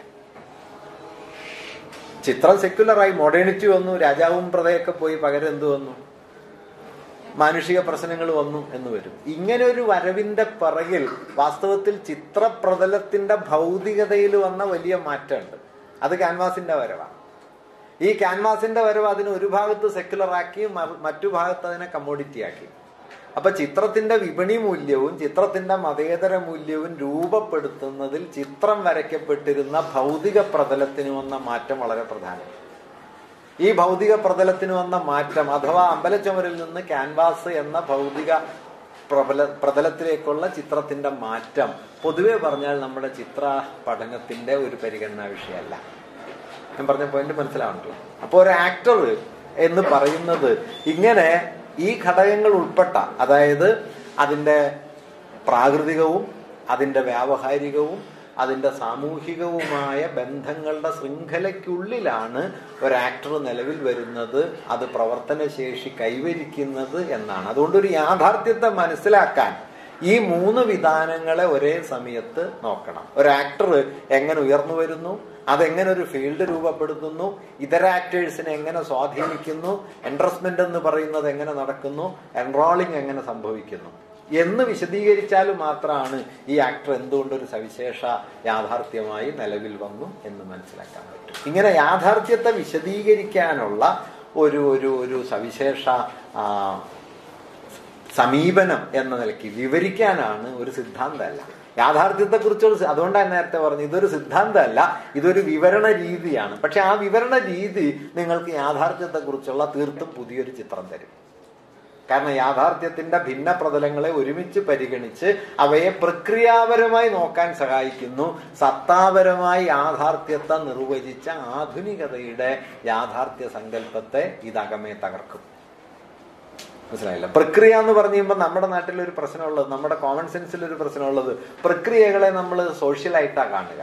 ചിത്രം സെക്യുലറായി മോഡേണിറ്റി വന്നു രാജാവും പ്രതയൊക്കെ പോയി പകരം എന്ത് വന്നു മാനുഷിക പ്രശ്നങ്ങൾ വന്നു എന്ന് വരും ഇങ്ങനെ ഒരു വരവിന്റെ പിറകിൽ വാസ്തവത്തിൽ ചിത്രപ്രതലത്തിന്റെ ഭൗതികതയിൽ വന്ന വലിയ മാറ്റമുണ്ട് അത് ക്യാൻവാസിന്റെ വരവാണ് ഈ ക്യാൻവാസിന്റെ വരവ് അതിന് ഒരു ഭാഗത്ത് സെക്യുലർ ആക്കി മ- മറ്റു ഭാഗത്ത് അതിനെ കമ്മോഡിറ്റി ആക്കി അപ്പൊ ചിത്രത്തിന്റെ വിപണി മൂല്യവും ചിത്രത്തിന്റെ മതേതര മൂല്യവും രൂപപ്പെടുത്തുന്നതിൽ ചിത്രം വരയ്ക്കപ്പെട്ടിരുന്ന ഭൗതിക പ്രതലത്തിന് വന്ന മാറ്റം വളരെ പ്രധാനം ഈ ഭൗതിക പ്രതലത്തിന് വന്ന മാറ്റം അഥവാ അമ്പലച്ചുമരിൽ നിന്ന് ക്യാൻവാസ് എന്ന ഭൗതിക പ്രബല പ്രതലത്തിലേക്കുള്ള ചിത്രത്തിന്റെ മാറ്റം പൊതുവെ പറഞ്ഞാൽ നമ്മുടെ ചിത്ര പഠനത്തിന്റെ ഒരു പരിഗണനാ വിഷയമല്ല ഞാൻ പറഞ്ഞ പോയിന്റ് മനസ്സിലാവണ്ടല്ലോ അപ്പോൾ ഒരു ആക്ടർ എന്ന് പറയുന്നത് ഇങ്ങനെ ഈ ഘടകങ്ങൾ ഉൾപ്പെട്ട അതായത് അതിന്റെ പ്രാകൃതികവും അതിന്റെ വ്യാവഹാരികവും അതിന്റെ സാമൂഹികവുമായ ബന്ധങ്ങളുടെ ശൃംഖലയ്ക്കുള്ളിലാണ് ഒരു ആക്ടർ നിലവിൽ വരുന്നത് അത് പ്രവർത്തനശേഷി കൈവരിക്കുന്നത് എന്നാണ് അതുകൊണ്ട് ഒരു യാഥാർത്ഥ്യത്തെ മനസ്സിലാക്കാൻ ഈ മൂന്ന് വിധാനങ്ങളെ ഒരേ സമയത്ത് നോക്കണം ഒരു ആക്ടർ എങ്ങനെ ഉയർന്നു വരുന്നു അതെങ്ങനെ ഒരു ഫീൽഡ് രൂപപ്പെടുത്തുന്നു ഇതര ആക്ടേഴ്സിനെ എങ്ങനെ സ്വാധീനിക്കുന്നു എൻട്രസ്മെന്റ് എന്ന് പറയുന്നത് എങ്ങനെ നടക്കുന്നു എൻറോളിംഗ് എങ്ങനെ സംഭവിക്കുന്നു എന്ന് വിശദീകരിച്ചാൽ മാത്രമാണ് ഈ ആക്ടർ എന്തുകൊണ്ട് ഒരു സവിശേഷ യാഥാർത്ഥ്യമായി നിലവിൽ വന്നു എന്ന് മനസ്സിലാക്കാൻ പറ്റും ഇങ്ങനെ യാഥാർത്ഥ്യത്തെ വിശദീകരിക്കാനുള്ള ഒരു ഒരു ഒരു സവിശേഷ ആ, സമീപനം എന്ന നിലയ്ക്ക് വിവരിക്കാനാണ് ഒരു സിദ്ധാന്തമല്ല യാഥാർത്ഥ്യത്തെ കുറിച്ചൊരു സി- അതുകൊണ്ടാണ് നേരത്തെ പറഞ്ഞു ഇതൊരു സിദ്ധാന്തമല്ല ഇതൊരു വിവരണ രീതിയാണ് പക്ഷെ ആ വിവരണ രീതി നിങ്ങൾക്ക് യാഥാർത്ഥ്യത്തെ കുറിച്ചുള്ള തീർത്തും പുതിയൊരു ചിത്രം തരും കാരണം യാഥാർത്ഥ്യത്തിന്റെ ഭിന്ന പ്രതലങ്ങളെ ഒരുമിച്ച് പരിഗണിച്ച് അവയെ പ്രക്രിയാപരമായി നോക്കാൻ സഹായിക്കുന്നു സത്താപരമായി യാഥാർത്ഥ്യത്തെ നിർവചിച്ച ആധുനികതയുടെ യാഥാർത്ഥ്യ സങ്കല്പത്തെ ഇതകമേ തകർക്കും മനസ്സിലായില്ല പ്രക്രിയ എന്ന് പറഞ്ഞു കഴിയുമ്പോൾ നമ്മുടെ നാട്ടിൽ ഒരു പ്രശ്നമുള്ളത് നമ്മുടെ കോമൺ സെൻസിൽ ഒരു പ്രശ്നമുള്ളത് പ്രക്രിയകളെ നമ്മൾ സോഷ്യലായിട്ടാണ് കാണുക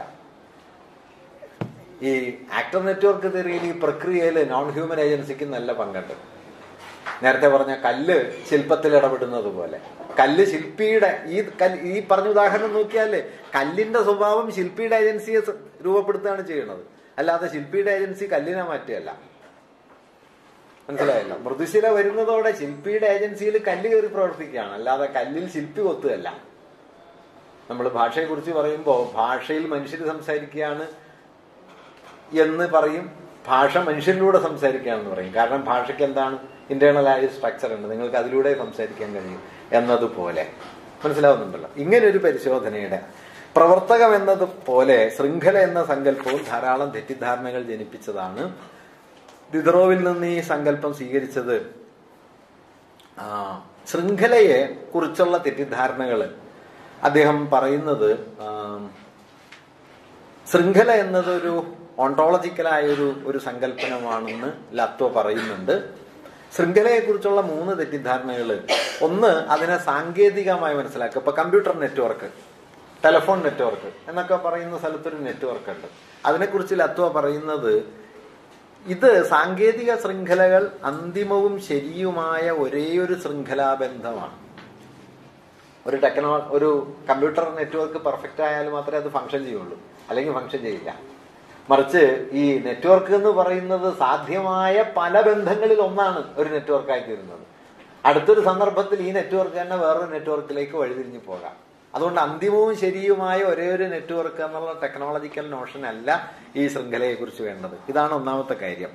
ഈ ആക്ടർ നെറ്റ്വർക്ക് തിയറിയിൽ ഈ പ്രക്രിയയിൽ നോൺ ഹ്യൂമൻ ഏജൻസിക്ക് നല്ല പങ്കുണ്ട് നേരത്തെ പറഞ്ഞ കല്ല് ശില്പത്തിൽ ഇടപെടുന്നത് പോലെ കല്ല് ശില്പിയുടെ ഈ കല്ല് ഈ പറഞ്ഞ ഉദാഹരണം നോക്കിയാല് കല്ലിന്റെ സ്വഭാവം ശില്പിയുടെ ഏജൻസിയെ സ- രൂപപ്പെടുത്തുകയാണ് ചെയ്യുന്നത് അല്ലാതെ ശില്പിയുടെ ഏജൻസി കല്ലിനെ മാറ്റുകയല്ല മനസ്സിലായല്ലോ മൃദുശില വരുന്നതോടെ ശില്പിയുടെ ഏജൻസിയിൽ കല്ല് കയറി പ്രവർത്തിക്കുകയാണ് അല്ലാതെ കല്ലിൽ ശില്പി കൊത്തുകയല്ല നമ്മൾ ഭാഷയെ കുറിച്ച് പറയുമ്പോൾ ഭാഷയിൽ മനുഷ്യർ സംസാരിക്കുകയാണ് എന്ന് പറയും ഭാഷ മനുഷ്യരിലൂടെ സംസാരിക്കുകയാണെന്ന് പറയും കാരണം ഭാഷയ്ക്ക് എന്താണ് ഇന്റേണൽ ആയ സ്ട്രക്ചർ ഉണ്ട് നിങ്ങൾക്ക് അതിലൂടെ സംസാരിക്കാൻ കഴിയും എന്നതുപോലെ മനസ്സിലാവുന്നുണ്ടല്ലോ ഇങ്ങനെ ഒരു പരിശോധനയുടെ പ്രവർത്തകം എന്നതുപോലെ ശൃംഖല എന്ന സങ്കല്പവും ധാരാളം തെറ്റിദ്ധാരണകൾ ജനിപ്പിച്ചതാണ് ദിദറോവിൽ നിന്ന് ഈ സങ്കല്പം സ്വീകരിച്ചത് ആ, ശൃംഖലയെ കുറിച്ചുള്ള തെറ്റിദ്ധാരണകൾ അദ്ദേഹം പറയുന്നത് ആം, ശൃംഖല എന്നതൊരു ഓണ്ടോളജിക്കലായ ഒരു ഒരു സങ്കല്പനമാണെന്ന് ലത്വ പറയുന്നുണ്ട് ശൃംഖലയെ കുറിച്ചുള്ള മൂന്ന് തെറ്റിദ്ധാരണകൾ ഒന്ന് അതിനെ സാങ്കേതികമായി മനസ്സിലാക്കുക ഇപ്പൊ കമ്പ്യൂട്ടർ നെറ്റ്വർക്ക് ടെലഫോൺ നെറ്റ്വർക്ക് എന്നൊക്കെ പറയുന്ന സ്ഥലത്തൊരു നെറ്റ്വർക്ക് ഉണ്ട് അതിനെക്കുറിച്ച് ലത്വ പറയുന്നത് ഇത് സാങ്കേതിക ശൃംഖലകൾ അന്തിമവും ശരിയുമായ ഒരേ ഒരു ശൃംഖലാബന്ധമാണ് ഒരു ടെക്നോ ഒരു കമ്പ്യൂട്ടർ നെറ്റ്വർക്ക് പെർഫെക്റ്റ് ആയാൽ മാത്രമേ അത് ഫംഗ്ഷൻ ചെയ്യുള്ളൂ അല്ലെങ്കിൽ ഫംഗ്ഷൻ ചെയ്യില്ല മറിച്ച് ഈ നെറ്റ്വർക്ക് എന്ന് പറയുന്നത് സാധ്യമായ പല ബന്ധങ്ങളിൽ ഒന്നാണ് ഒരു നെറ്റ്വർക്കായി തീരുന്നത് അടുത്തൊരു സന്ദർഭത്തിൽ ഈ നെറ്റ്വർക്ക് തന്നെ വേറൊരു നെറ്റ്വർക്കിലേക്ക് വഴിതിരിഞ്ഞു പോകാം അതുകൊണ്ട് അന്തിമവും ശരിയുമായ ഒരേ ഒരു നെറ്റ്വർക്ക് എന്നുള്ള ടെക്നോളജിക്കൽ നോഷൻ അല്ല ഈ ശൃംഖലയെ കുറിച്ച് വേണ്ടത് ഇതാണ് ഒന്നാമത്തെ കാര്യം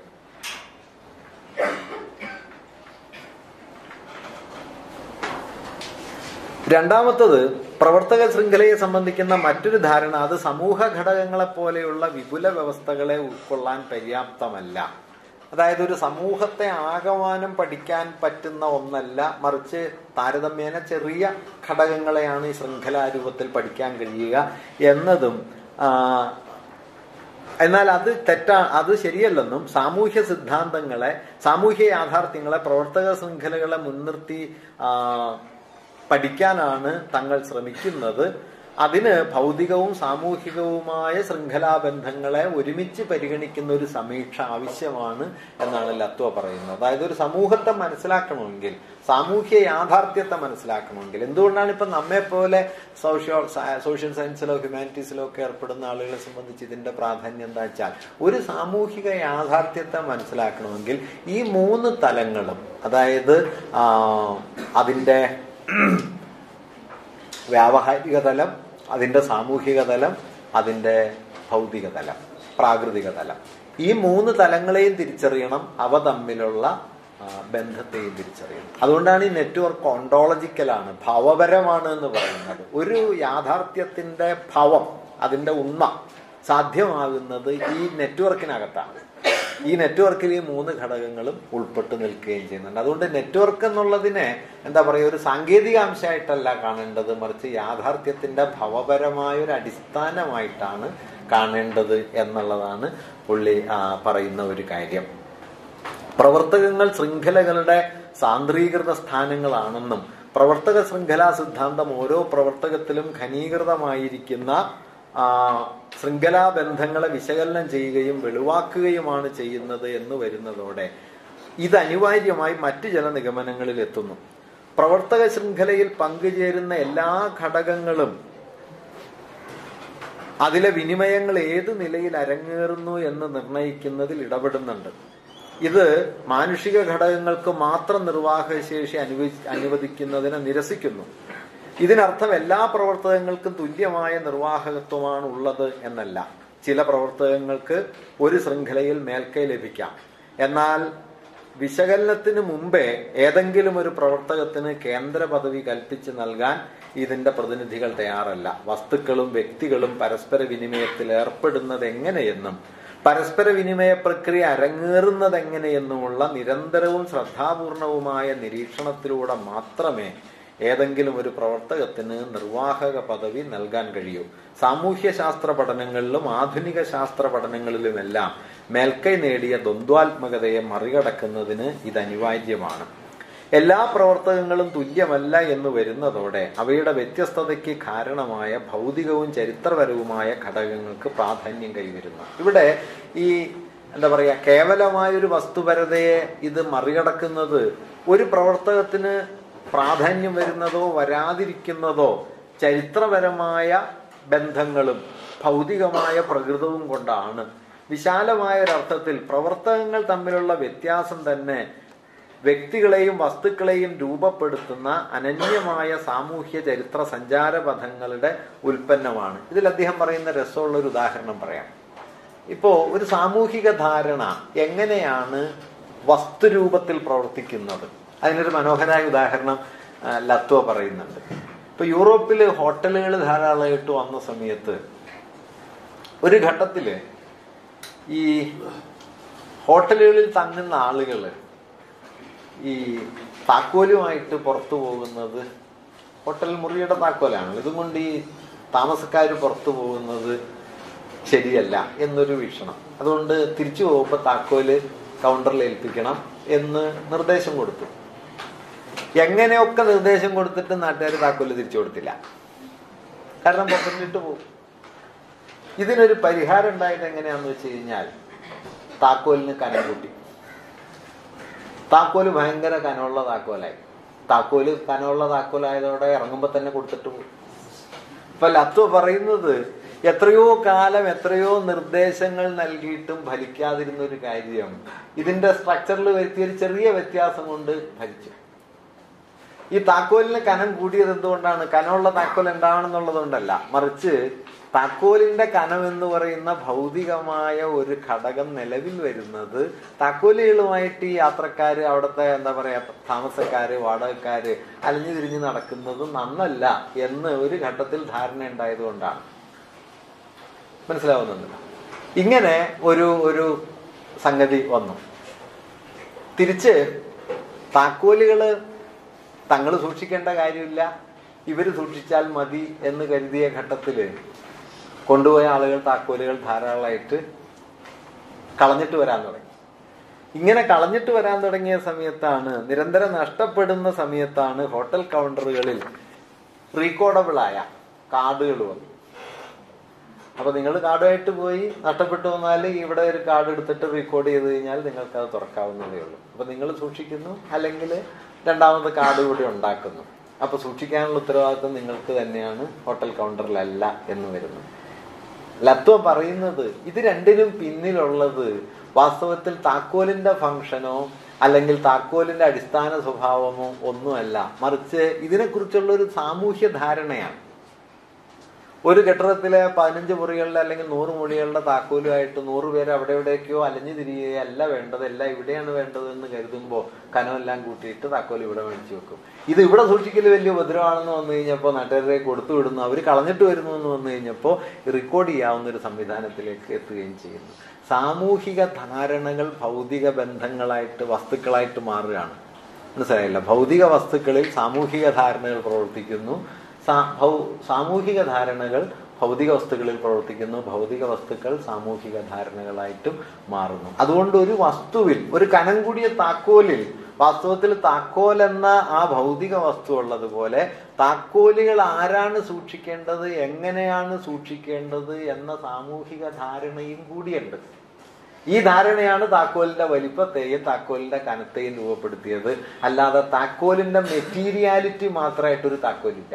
രണ്ടാമത്തത് പ്രവർത്തക ശൃംഖലയെ സംബന്ധിക്കുന്ന മറ്റൊരു ധാരണ അത് സമൂഹ ഘടകങ്ങളെ പോലെയുള്ള വിപുല വ്യവസ്ഥകളെ ഉൾക്കൊള്ളാൻ പര്യാപ്തമല്ല അതായത് ഒരു സമൂഹത്തെ ആകമാനം പഠിക്കാൻ പറ്റുന്ന ഒന്നല്ല മറിച്ച് താരതമ്യേന ചെറിയ ഘടകങ്ങളെയാണ് ഈ ശൃംഖലാരൂപത്തിൽ പഠിക്കാൻ കഴിയുക എന്നതും ആ, എന്നാൽ അത് തെറ്റാ അത് ശരിയല്ലെന്നും സാമൂഹ്യ സിദ്ധാന്തങ്ങളെ സാമൂഹ്യ യാഥാർത്ഥ്യങ്ങളെ പ്രവർത്തക ശൃംഖലകളെ മുൻനിർത്തി ആ, പഠിക്കാനാണ് തങ്ങൾ ശ്രമിക്കുന്നത് അതിന് ഭൗതികവും സാമൂഹികവുമായ ശൃംഖലാബന്ധങ്ങളെ ഒരുമിച്ച് പരിഗണിക്കുന്ന ഒരു സമീക്ഷ ആവശ്യമാണ് എന്നാണ് ലത്വ പറയുന്നത് അതായത് ഒരു സമൂഹത്തെ മനസ്സിലാക്കണമെങ്കിൽ സാമൂഹ്യ യാഥാർത്ഥ്യത്തെ മനസ്സിലാക്കണമെങ്കിൽ എന്തുകൊണ്ടാണ് ഇപ്പൊ നമ്മെ പോലെ സോഷ്യോ സോഷ്യൽ സയൻസിലോ ഹ്യൂമാനിറ്റീസിലോ ഒക്കെ ഏർപ്പെടുന്ന ആളുകളെ സംബന്ധിച്ച് ഇതിന്റെ പ്രാധാന്യം എന്താ വെച്ചാൽ ഒരു സാമൂഹിക യാഥാർത്ഥ്യത്തെ മനസ്സിലാക്കണമെങ്കിൽ ഈ മൂന്ന് തലങ്ങളും അതായത് ആ, അതിന്റെ വ്യാവഹാരിക തലം അതിന്റെ സാമൂഹിക തലം അതിന്റെ ഭൗതിക തലം പ്രാകൃതിക തലം ഈ മൂന്ന് തലങ്ങളെയും തിരിച്ചറിയണം അവ തമ്മിലുള്ള ആ, ബന്ധത്തെയും തിരിച്ചറിയണം അതുകൊണ്ടാണ് ഈ നെറ്റ്വർക്ക് ഓണ്ടോളജിക്കലാണ് ഭവപരമാണ് എന്ന് പറയുന്നത് ഒരു യാഥാർത്ഥ്യത്തിന്റെ ഭവം അതിന്റെ ഉണ്മ സാധ്യമാകുന്നത് ഈ നെറ്റ്വർക്കിനകത്താണ് ഈ നെറ്റ്വർക്കിൽ ഈ മൂന്ന് ഘടകങ്ങളും ഉൾപ്പെട്ട് നിൽക്കുകയും ചെയ്യുന്നുണ്ട് അതുകൊണ്ട് നെറ്റ്വർക്ക് എന്നുള്ളതിനെ എന്താ പറയുക ഒരു സാങ്കേതിക അംശമായിട്ടല്ല കാണേണ്ടത് മറിച്ച് യാഥാർത്ഥ്യത്തിന്റെ ഭവപരമായ ഒരു അടിസ്ഥാനമായിട്ടാണ് കാണേണ്ടത് എന്നുള്ളതാണ് പുള്ളി ആ, പറയുന്ന ഒരു കാര്യം പ്രവർത്തകങ്ങൾ ശൃംഖലകളുടെ സാന്ദ്രീകൃത സ്ഥാനങ്ങളാണെന്നും പ്രവർത്തക ശൃംഖലാ സിദ്ധാന്തം ഓരോ പ്രവർത്തകത്തിലും ഘനീകൃതമായിരിക്കുന്ന ആ, ശൃംഖലാ ബന്ധങ്ങളെ വിശകലനം ചെയ്യുകയും വെളിവാക്കുകയുമാണ് ചെയ്യുന്നത് എന്ന് വരുന്നതോടെ ഇത് അനിവാര്യമായി മറ്റു ചില നിഗമനങ്ങളിൽ എത്തുന്നു പ്രവർത്തക ശൃംഖലയിൽ പങ്കുചേരുന്ന എല്ലാ ഘടകങ്ങളും അതിലെ വിനിമയങ്ങൾ ഏത് നിലയിൽ അരങ്ങേറുന്നു എന്ന് നിർണയിക്കുന്നതിൽ ഇടപെടുന്നുണ്ട് ഇത് മാനുഷിക ഘടകങ്ങൾക്ക് മാത്രം നിർവാഹകശേഷി അനുവദി അനുവദിക്കുന്നതിനെ നിരസിക്കുന്നു ഇതിനർത്ഥം എല്ലാ പ്രവർത്തകങ്ങൾക്കും തുല്യമായ നിർവാഹകത്വമാണ് ഉള്ളത് എന്നല്ല ചില പ്രവർത്തകങ്ങൾക്ക് ഒരു ശൃംഖലയിൽ മേൽക്കൈ ലഭിക്കാം എന്നാൽ വിശകലനത്തിന് മുമ്പേ ഏതെങ്കിലും ഒരു പ്രവർത്തകത്തിന് കേന്ദ്ര പദവി കൽപ്പിച്ച് നൽകാൻ ഇതിന്റെ പ്രതിനിധികൾ തയ്യാറല്ല വസ്തുക്കളും വ്യക്തികളും പരസ്പര വിനിമയത്തിൽ ഏർപ്പെടുന്നത് എങ്ങനെയെന്നും പരസ്പര വിനിമയ പ്രക്രിയ അരങ്ങേറുന്നത് എങ്ങനെയെന്നുമുള്ള നിരന്തരവും ശ്രദ്ധാപൂർണവുമായ നിരീക്ഷണത്തിലൂടെ മാത്രമേ ഏതെങ്കിലും ഒരു പ്രവർത്തകത്തിന് നിർവാഹക പദവി നൽകാൻ കഴിയൂ സാമൂഹ്യ ശാസ്ത്ര പഠനങ്ങളിലും ആധുനിക ശാസ്ത്ര പഠനങ്ങളിലുമെല്ലാം മേൽക്കൈ നേടിയ ദ്വന്ദ്വാത്മകതയെ മറികടക്കുന്നതിന് ഇത് അനിവാര്യമാണ് എല്ലാ പ്രവർത്തകങ്ങളും തുല്യമല്ല എന്ന് വരുന്നതോടെ അവയുടെ വ്യത്യസ്തതയ്ക്ക് കാരണമായ ഭൗതികവും ചരിത്രപരവുമായ ഘടകങ്ങൾക്ക് പ്രാധാന്യം കൈവരുന്നു ഇവിടെ ഈ എന്താ പറയാ കേവലമായ ഒരു വസ്തുപരതയെ ഇത് മറികടക്കുന്നത് ഒരു പ്രവർത്തകത്തിന് പ്രാധാന്യം വരുന്നതോ വരാതിരിക്കുന്നതോ ചരിത്രപരമായ ബന്ധങ്ങളും ഭൗതികമായ പ്രകൃതവും കൊണ്ടാണ് വിശാലമായ ഒരർത്ഥത്തിൽ പ്രവർത്തകങ്ങൾ തമ്മിലുള്ള വ്യത്യാസം തന്നെ വ്യക്തികളെയും വസ്തുക്കളെയും രൂപപ്പെടുത്തുന്ന അനന്യമായ സാമൂഹ്യ ചരിത്ര സഞ്ചാരപഥങ്ങളുടെ ഉൽപ്പന്നമാണ് ഇതിൽ അദ്ദേഹം പറയുന്ന രസമുള്ള ഒരു ഉദാഹരണം പറയാം ഇപ്പോ ഒരു സാമൂഹിക ധാരണ എങ്ങനെയാണ് വസ്തുരൂപത്തിൽ പ്രവർത്തിക്കുന്നത് അതിനൊരു മനോഹരമായ ഉദാഹരണം ആ, ലത്വ പറയുന്നുണ്ട് ഇപ്പൊ യൂറോപ്പിൽ ഹോട്ടലുകൾ ധാരാളമായിട്ട് വന്ന സമയത്ത് ഒരു ഘട്ടത്തില് ഈ ഹോട്ടലുകളിൽ തങ്ങുന്ന ആളുകള് ഈ താക്കോലുമായിട്ട് പുറത്തു പോകുന്നത് ഹോട്ടൽ മുറിയുടെ താക്കോലാണ് ഇതും കൊണ്ട് ഈ താമസക്കാർ പുറത്തു പോകുന്നത് ശരിയല്ല എന്നൊരു വീക്ഷണം അതുകൊണ്ട് തിരിച്ചു പോകുമ്പോൾ താക്കോല് കൗണ്ടറിൽ ഏൽപ്പിക്കണം എന്ന് നിർദ്ദേശം കൊടുത്തു എങ്ങനെയൊക്കെ നിർദ്ദേശം കൊടുത്തിട്ട് നാട്ടുകാർ താക്കോല് തിരിച്ചു കൊടുത്തില്ല കാരണം പുറത്തിട്ട് പോകും ഇതിനൊരു പരിഹാരം ഉണ്ടായത് എങ്ങനെയാന്ന് വെച്ച് കഴിഞ്ഞാൽ താക്കോലിന് കനം കൂട്ടി താക്കോല് ഭയങ്കര കനമുള്ള താക്കോലായി താക്കോല് കനമുള്ള താക്കോലായതോടെ ഇറങ്ങുമ്പോ തന്നെ കൊടുത്തിട്ട് പോകും ഇപ്പൊ ലത്വ പറയുന്നത് എത്രയോ കാലം എത്രയോ നിർദ്ദേശങ്ങൾ നൽകിയിട്ടും ഫലിക്കാതിരുന്ന ഒരു കാര്യം ഇതിന്റെ സ്ട്രക്ചറിൽ വരുത്തിയ ഒരു ചെറിയ വ്യത്യാസം കൊണ്ട് ഫലിച്ചു ഈ താക്കോലിന് കനം കൂടിയത് എന്തുകൊണ്ടാണ് കനമുള്ള താക്കോൽ എന്താണെന്നുള്ളത് കൊണ്ടല്ല മറിച്ച് താക്കോലിന്റെ കനം എന്ന് പറയുന്ന ഭൗതികമായ ഒരു ഘടകം നിലവിൽ വരുന്നത് താക്കോലുകളുമായിട്ട് ഈ യാത്രക്കാര് അവിടുത്തെ എന്താ പറയാ താമസക്കാര് വാടകക്കാര് അലഞ്ഞു തിരിഞ്ഞ് നടക്കുന്നത് നന്നല്ല എന്ന് ഒരു ഘട്ടത്തിൽ ധാരണ ഉണ്ടായതുകൊണ്ടാണ് മനസ്സിലാവുന്നുണ്ട് ഇങ്ങനെ ഒരു ഒരു സംഗതി വന്നു തിരിച്ച് താക്കോലുകള് തങ്ങൾ സൂക്ഷിക്കേണ്ട കാര്യമില്ല ഇവര് സൂക്ഷിച്ചാൽ മതി എന്ന് കരുതിയ ഘട്ടത്തില് കൊണ്ടുപോയ ആളുകൾ താക്കോലുകൾ ധാരാളമായിട്ട് കളഞ്ഞിട്ട് വരാൻ തുടങ്ങി ഇങ്ങനെ കളഞ്ഞിട്ട് വരാൻ തുടങ്ങിയ സമയത്താണ് നിരന്തരം നഷ്ടപ്പെടുന്ന സമയത്താണ് ഹോട്ടൽ കൗണ്ടറുകളിൽ റീകോഡബിളായ കാർഡുകൾ വന്നു അപ്പൊ നിങ്ങൾ കാർഡുമായിട്ട് പോയി നഷ്ടപ്പെട്ടു വന്നാൽ ഇവിടെ ഒരു കാർഡ് എടുത്തിട്ട് റെക്കോർഡ് ചെയ്ത് കഴിഞ്ഞാൽ നിങ്ങൾക്ക് അത് തുറക്കാവുന്നതേ ഉള്ളൂ അപ്പൊ നിങ്ങൾ സൂക്ഷിക്കുന്നു അല്ലെങ്കിൽ രണ്ടാമത്തെ കാർഡ് കൂടി ഉണ്ടാക്കുന്നു അപ്പൊ സൂക്ഷിക്കാനുള്ള ഉത്തരവാദിത്വം നിങ്ങൾക്ക് തന്നെയാണ് ഹോട്ടൽ കൗണ്ടറിലല്ല എന്ന് വരുന്നു ലത്വ പറയുന്നത് ഇത് രണ്ടിനും പിന്നിലുള്ളത് വാസ്തവത്തിൽ താക്കോലിന്റെ ഫംഗ്ഷനോ അല്ലെങ്കിൽ താക്കോലിന്റെ അടിസ്ഥാന സ്വഭാവമോ ഒന്നുമല്ല മറിച്ച് ഇതിനെക്കുറിച്ചുള്ള ഒരു സാമൂഹ്യ ധാരണയാണ് ഒരു കെട്ടിടത്തിലെ പതിനഞ്ച് മുറികളുടെ അല്ലെങ്കിൽ നൂറ് മുറികളുടെ താക്കോലുമായിട്ട് നൂറ് പേര് അവിടെ എവിടേക്കോ അലഞ്ഞു തിരിയുകയല്ല വേണ്ടത് എല്ലാം ഇവിടെയാണ് വേണ്ടത് എന്ന് കരുതുമ്പോൾ കനമെല്ലാം കൂട്ടിയിട്ട് താക്കോൽ ഇവിടെ മേടിച്ചു വെക്കും ഇത് ഇവിടെ സൂക്ഷിക്കൽ വലിയ ഉപദ്രവമാണെന്ന് വന്നു കഴിഞ്ഞപ്പോൾ നാട്ടുകാരെ കൊടുത്തു വിടുന്നു അവർ കളഞ്ഞിട്ട് വരുന്നു എന്ന് വന്നു കഴിഞ്ഞപ്പോൾ റെക്കോർഡ് ചെയ്യാവുന്ന ഒരു സംവിധാനത്തിലേക്ക് എത്തുകയും ചെയ്യുന്നു സാമൂഹിക ധാരണകൾ ഭൗതിക ബന്ധങ്ങളായിട്ട് വസ്തുക്കളായിട്ട് മാറുകയാണ് മനസ്സിലായില്ല ഭൗതിക വസ്തുക്കളിൽ സാമൂഹിക ധാരണകൾ പ്രവർത്തിക്കുന്നു സാമൂഹിക ധാരണകൾ ഭൗതിക വസ്തുക്കളിൽ പ്രവർത്തിക്കുന്നു ഭൗതിക വസ്തുക്കൾ സാമൂഹിക ധാരണകളായിട്ടും മാറുന്നു അതുകൊണ്ട് ഒരു വസ്തുവിൽ ഒരു കനം കൂടിയ താക്കോലിൽ വാസ്തവത്തിൽ താക്കോൽ എന്ന ആ ഭൗതിക വസ്തു ഉള്ളതുപോലെ താക്കോലുകൾ ആരാണ് സൂക്ഷിക്കേണ്ടത് എങ്ങനെയാണ് സൂക്ഷിക്കേണ്ടത് എന്ന സാമൂഹിക ധാരണയും കൂടിയുണ്ട് ഈ ധാരണയാണ് താക്കോലിന്റെ വലിപ്പത്തെയും താക്കോലിന്റെ കനത്തെയും രൂപപ്പെടുത്തിയത് അല്ലാതെ താക്കോലിന്റെ മെറ്റീരിയാലിറ്റി മാത്രമായിട്ടൊരു താക്കോലില്ല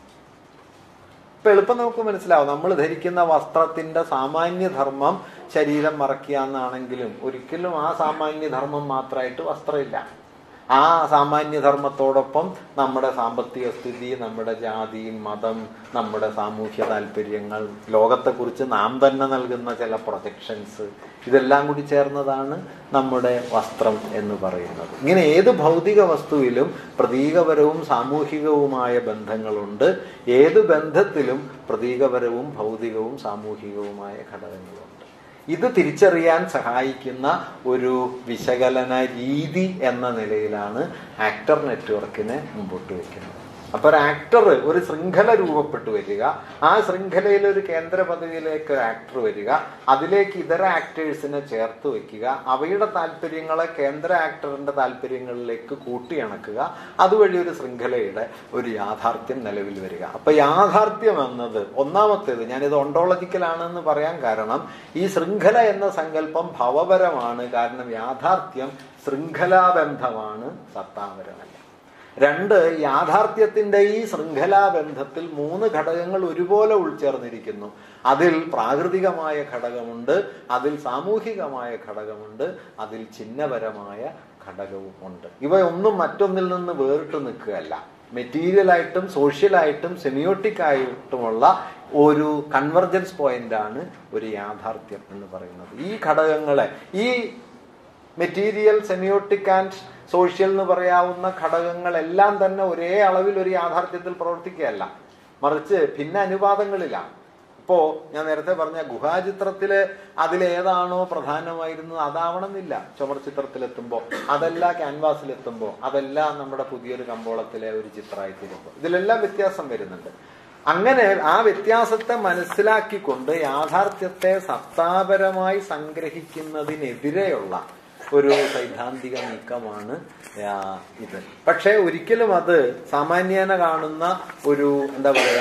ഇപ്പൊ എളുപ്പം നമുക്ക് മനസ്സിലാവും നമ്മൾ ധരിക്കുന്ന വസ്ത്രത്തിന്റെ സാമാന്യധർമ്മം ശരീരം മറക്കുക എന്നാണെങ്കിലും ഒരിക്കലും ആ സാമാന്യധർമ്മം മാത്രമായിട്ട് വസ്ത്രമില്ല ആ സാമാന്യധർമ്മത്തോടൊപ്പം നമ്മുടെ സാമ്പത്തിക സ്ഥിതി നമ്മുടെ ജാതി മതം നമ്മുടെ സാമൂഹ്യ താല്പര്യങ്ങൾ ലോകത്തെക്കുറിച്ച് നാം തന്നെ നൽകുന്ന ചില പ്രൊജക്ഷൻസ് ഇതെല്ലാം കൂടി ചേർന്നതാണ് നമ്മുടെ വസ്ത്രം എന്ന് പറയുന്നത് ഇങ്ങനെ ഏത് ഭൗതിക വസ്തുവിലും പ്രതീകപരവും സാമൂഹികവുമായ ബന്ധങ്ങളുണ്ട് ഏത് ബന്ധത്തിലും പ്രതീകപരവും ഭൗതികവും സാമൂഹികവുമായ ഘടകങ്ങളുണ്ട് ഇത് തിരിച്ചറിയാൻ സഹായിക്കുന്ന ഒരു വിശകലന രീതി എന്ന നിലയിലാണ് ആക്ടർ നെറ്റ്വർക്കിനെ മുമ്പോട്ട് വയ്ക്കുന്നത് അപ്പൊ ഒരു ആക്ടർ ഒരു ശൃംഖല രൂപപ്പെട്ടു വരിക ആ ശൃംഖലയിൽ ഒരു കേന്ദ്ര പദവിയിലേക്ക് ഒരു ആക്ടർ വരിക അതിലേക്ക് ഇതര ആക്ടേഴ്സിനെ ചേർത്ത് വെക്കുക അവയുടെ താല്പര്യങ്ങളെ കേന്ദ്ര ആക്ടറിന്റെ താല്പര്യങ്ങളിലേക്ക് കൂട്ടിയിണക്കുക അതുവഴി ഒരു ശൃംഖലയുടെ ഒരു യാഥാർത്ഥ്യം നിലവിൽ വരിക അപ്പൊ യാഥാർത്ഥ്യം എന്നത് ഒന്നാമത്തേത് ഞാനിത് ഒണ്ടോളജിക്കലാണെന്ന് പറയാൻ കാരണം ഈ ശൃംഖല എന്ന സങ്കല്പം ഭവപരമാണ് കാരണം യാഥാർത്ഥ്യം ശൃംഖലാബന്ധമാണ് സത്താപരമല്ല രണ്ട് യാഥാർത്ഥ്യത്തിന്റെ ഈ ശൃംഖലാബന്ധത്തിൽ മൂന്ന് ഘടകങ്ങൾ ഒരുപോലെ ഉൾച്ചേർന്നിരിക്കുന്നു അതിൽ പ്രാകൃതികമായ ഘടകമുണ്ട് അതിൽ സാമൂഹികമായ ഘടകമുണ്ട് അതിൽ ചിഹ്നപരമായ ഘടകവും ഉണ്ട് ഇവയൊന്നും മറ്റൊന്നിൽ നിന്ന് വേറിട്ട് നിൽക്കുകയല്ല മെറ്റീരിയലായിട്ടും സോഷ്യലായിട്ടും സെമിയോട്ടിക് ആയിട്ടുമുള്ള ഒരു കൺവർജൻസ് പോയിന്റ് ആണ് ഒരു യാഥാർത്ഥ്യം എന്ന് പറയുന്നത് ഈ ഘടകങ്ങളെ ഈ മെറ്റീരിയൽ സെമിയോട്ടിക് ആൻഡ് സോഷ്യൽ എന്ന് പറയാവുന്ന ഘടകങ്ങളെല്ലാം തന്നെ ഒരേ അളവിൽ ഒരു യാഥാർത്ഥ്യത്തിൽ പ്രവർത്തിക്കുകയല്ല മറിച്ച് ഭിന്ന അനുപാതങ്ങളിലാണ് ഇപ്പോ ഞാൻ നേരത്തെ പറഞ്ഞ ഗുഹാചിത്രത്തില് അതിലേതാണോ പ്രധാനമായിരുന്നത് അതാവണമെന്നില്ല ചുമർ ചിത്രത്തിലെത്തുമ്പോൾ അതല്ല ക്യാൻവാസിലെത്തുമ്പോൾ അതെല്ലാം നമ്മുടെ പുതിയൊരു കമ്പോളത്തിലെ ഒരു ചിത്രമായി തീരുമ്പോൾ ഇതിലെല്ലാം വ്യത്യാസം വരുന്നുണ്ട് അങ്ങനെ ആ വ്യത്യാസത്തെ മനസ്സിലാക്കിക്കൊണ്ട് യാഥാർത്ഥ്യത്തെ സത്താപരമായി സംഗ്രഹിക്കുന്നതിനെതിരെയുള്ള ഒരു സൈദ്ധാന്തിക നീക്കമാണ് ഇത് പക്ഷെ ഒരിക്കലും അത് സാമാന്യേന കാണുന്ന ഒരു എന്താ പറയാ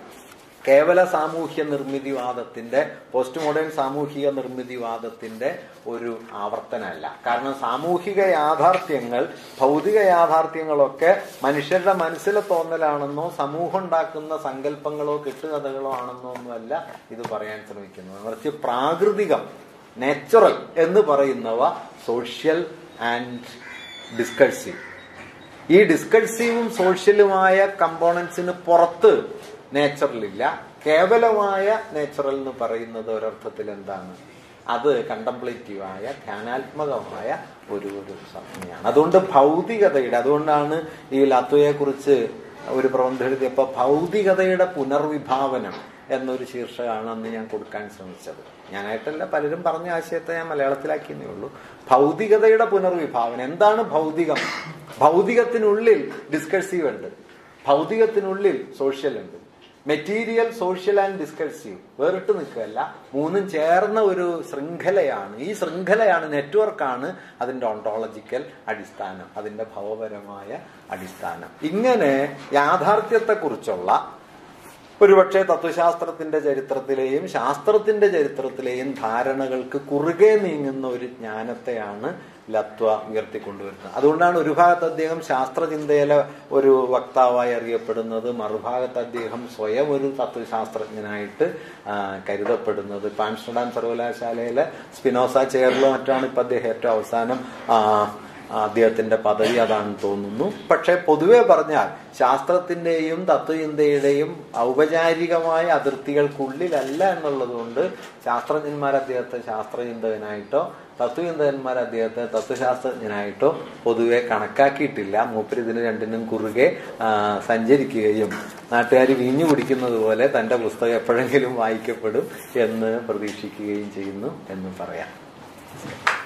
കേവല സാമൂഹ്യ നിർമ്മിതിവാദത്തിന്റെ പോസ്റ്റ് മോഡേൺ സാമൂഹിക നിർമ്മിതിവാദത്തിന്റെ ഒരു ആവർത്തനമല്ല കാരണം സാമൂഹിക യാഥാർത്ഥ്യങ്ങൾ ഭൗതിക യാഥാർത്ഥ്യങ്ങളൊക്കെ മനുഷ്യരുടെ മനസ്സിലെ തോന്നലാണെന്നോ സമൂഹം ഉണ്ടാക്കുന്ന സങ്കല്പങ്ങളോ കെട്ടുകഥകളോ ആണെന്നോ ഒന്നുമല്ല ഇത് പറയാൻ ശ്രമിക്കുന്നത് മറിച്ച് പ്രാകൃതികം നാച്ചുറൽ എന്ന് പറയുന്നവ സോഷ്യൽ ആൻഡ് ഡിസ്കഴ്സീവ് ഈ ഡിസ്കഴ്സീവും സോഷ്യലുമായ കമ്പോണൻസിന് പുറത്ത് നേച്ചറിലില്ല കേവലമായ നേച്ചറൽ എന്ന് പറയുന്നത് ഒരർത്ഥത്തിൽ എന്താണ് അത് കണ്ടംപ്ലേറ്റീവായ ധ്യാനാത്മകമായ ഒരു ഒരു സംജ്ഞയാണ് അതുകൊണ്ട് ഭൗതികതയുടെ അതുകൊണ്ടാണ് ഈ ലത്വയെ കുറിച്ച് ഒരു പ്രബന്ധം എഴുതിയപ്പോ ഭൗതികതയുടെ പുനർവിഭാവനം എന്നൊരു ശീർഷകമാണ് അന്ന് ഞാൻ കൊടുക്കാൻ ശ്രമിച്ചത് ഞാനായിട്ടല്ല പലരും പറഞ്ഞ ആശയത്തെ ഞാൻ മലയാളത്തിലാക്കിയെന്നേ ഉള്ളൂ ഭൗതികതയുടെ പുനർവിഭാവനം എന്താണ് ഭൗതികം ഭൗതികത്തിനുള്ളിൽ ഡിസ്കഴ്സീവ് ഉണ്ട് ഭൗതികത്തിനുള്ളിൽ സോഷ്യൽ ഉണ്ട് മെറ്റീരിയൽ സോഷ്യൽ ആൻഡ് ഡിസ്കഴ്സീവ് വേറിട്ട് നിൽക്കുകയല്ല മൂന്നും ചേർന്ന ഒരു ശൃംഖലയാണ് ഈ ശൃംഖലയാണ് നെറ്റ്വർക്കാണ് അതിന്റെ ഓണ്ടോളജിക്കൽ അടിസ്ഥാനം അതിന്റെ ഭവപരമായ അടിസ്ഥാനം ഇങ്ങനെ യാഥാർത്ഥ്യത്തെക്കുറിച്ചുള്ള ഒരുപക്ഷെ തത്വശാസ്ത്രത്തിന്റെ ചരിത്രത്തിലെയും ശാസ്ത്രത്തിന്റെ ചരിത്രത്തിലെയും ധാരണകൾക്ക് കുറുകെ നീങ്ങുന്ന ഒരു ജ്ഞാനത്തെയാണ് ലത്വ ഉയർത്തിക്കൊണ്ടുവരുന്നത് അതുകൊണ്ടാണ് ഒരു ഭാഗത്ത് അദ്ദേഹം ശാസ്ത്രചിന്തയിലെ ഒരു വക്താവായി അറിയപ്പെടുന്നത് മറുഭാഗത്ത് അദ്ദേഹം സ്വയം ഒരു തത്വശാസ്ത്രജ്ഞനായിട്ട് ആ, കരുതപ്പെടുന്നത് ഇപ്പൊ ആംസ്റ്റർഡാം സർവകലാശാലയിലെ സ്പിനോസ ചെയറിലോ മറ്റാണ് ഇപ്പൊ അദ്ദേഹം ഏറ്റവും അവസാനം ആ, അദ്ദേഹത്തിന്റെ പദവി അതാണെന്ന് തോന്നുന്നു പക്ഷെ പൊതുവെ പറഞ്ഞാൽ ശാസ്ത്രത്തിന്റെയും തത്വചിന്തയുടെയും ഔപചാരികമായ അതിർത്തികൾക്കുള്ളിലല്ല എന്നുള്ളത് കൊണ്ട് ശാസ്ത്രജ്ഞന്മാർ അദ്ദേഹത്തെ ശാസ്ത്രചിന്തകനായിട്ടോ തത്വചിന്തകന്മാർ അദ്ദേഹത്തെ തത്വശാസ്ത്രജ്ഞനായിട്ടോ പൊതുവെ കണക്കാക്കിയിട്ടില്ല മൂപ്പര് ഇതിന് രണ്ടിനും കുറുകെ ആ, സഞ്ചരിക്കുകയും നാട്ടുകാർ വീഞ്ഞു കുടിക്കുന്നത് പോലെ തന്റെ പുസ്തകം എപ്പോഴെങ്കിലും വായിക്കപ്പെടും എന്ന് പ്രതീക്ഷിക്കുകയും ചെയ്യുന്നു എന്ന് പറയാം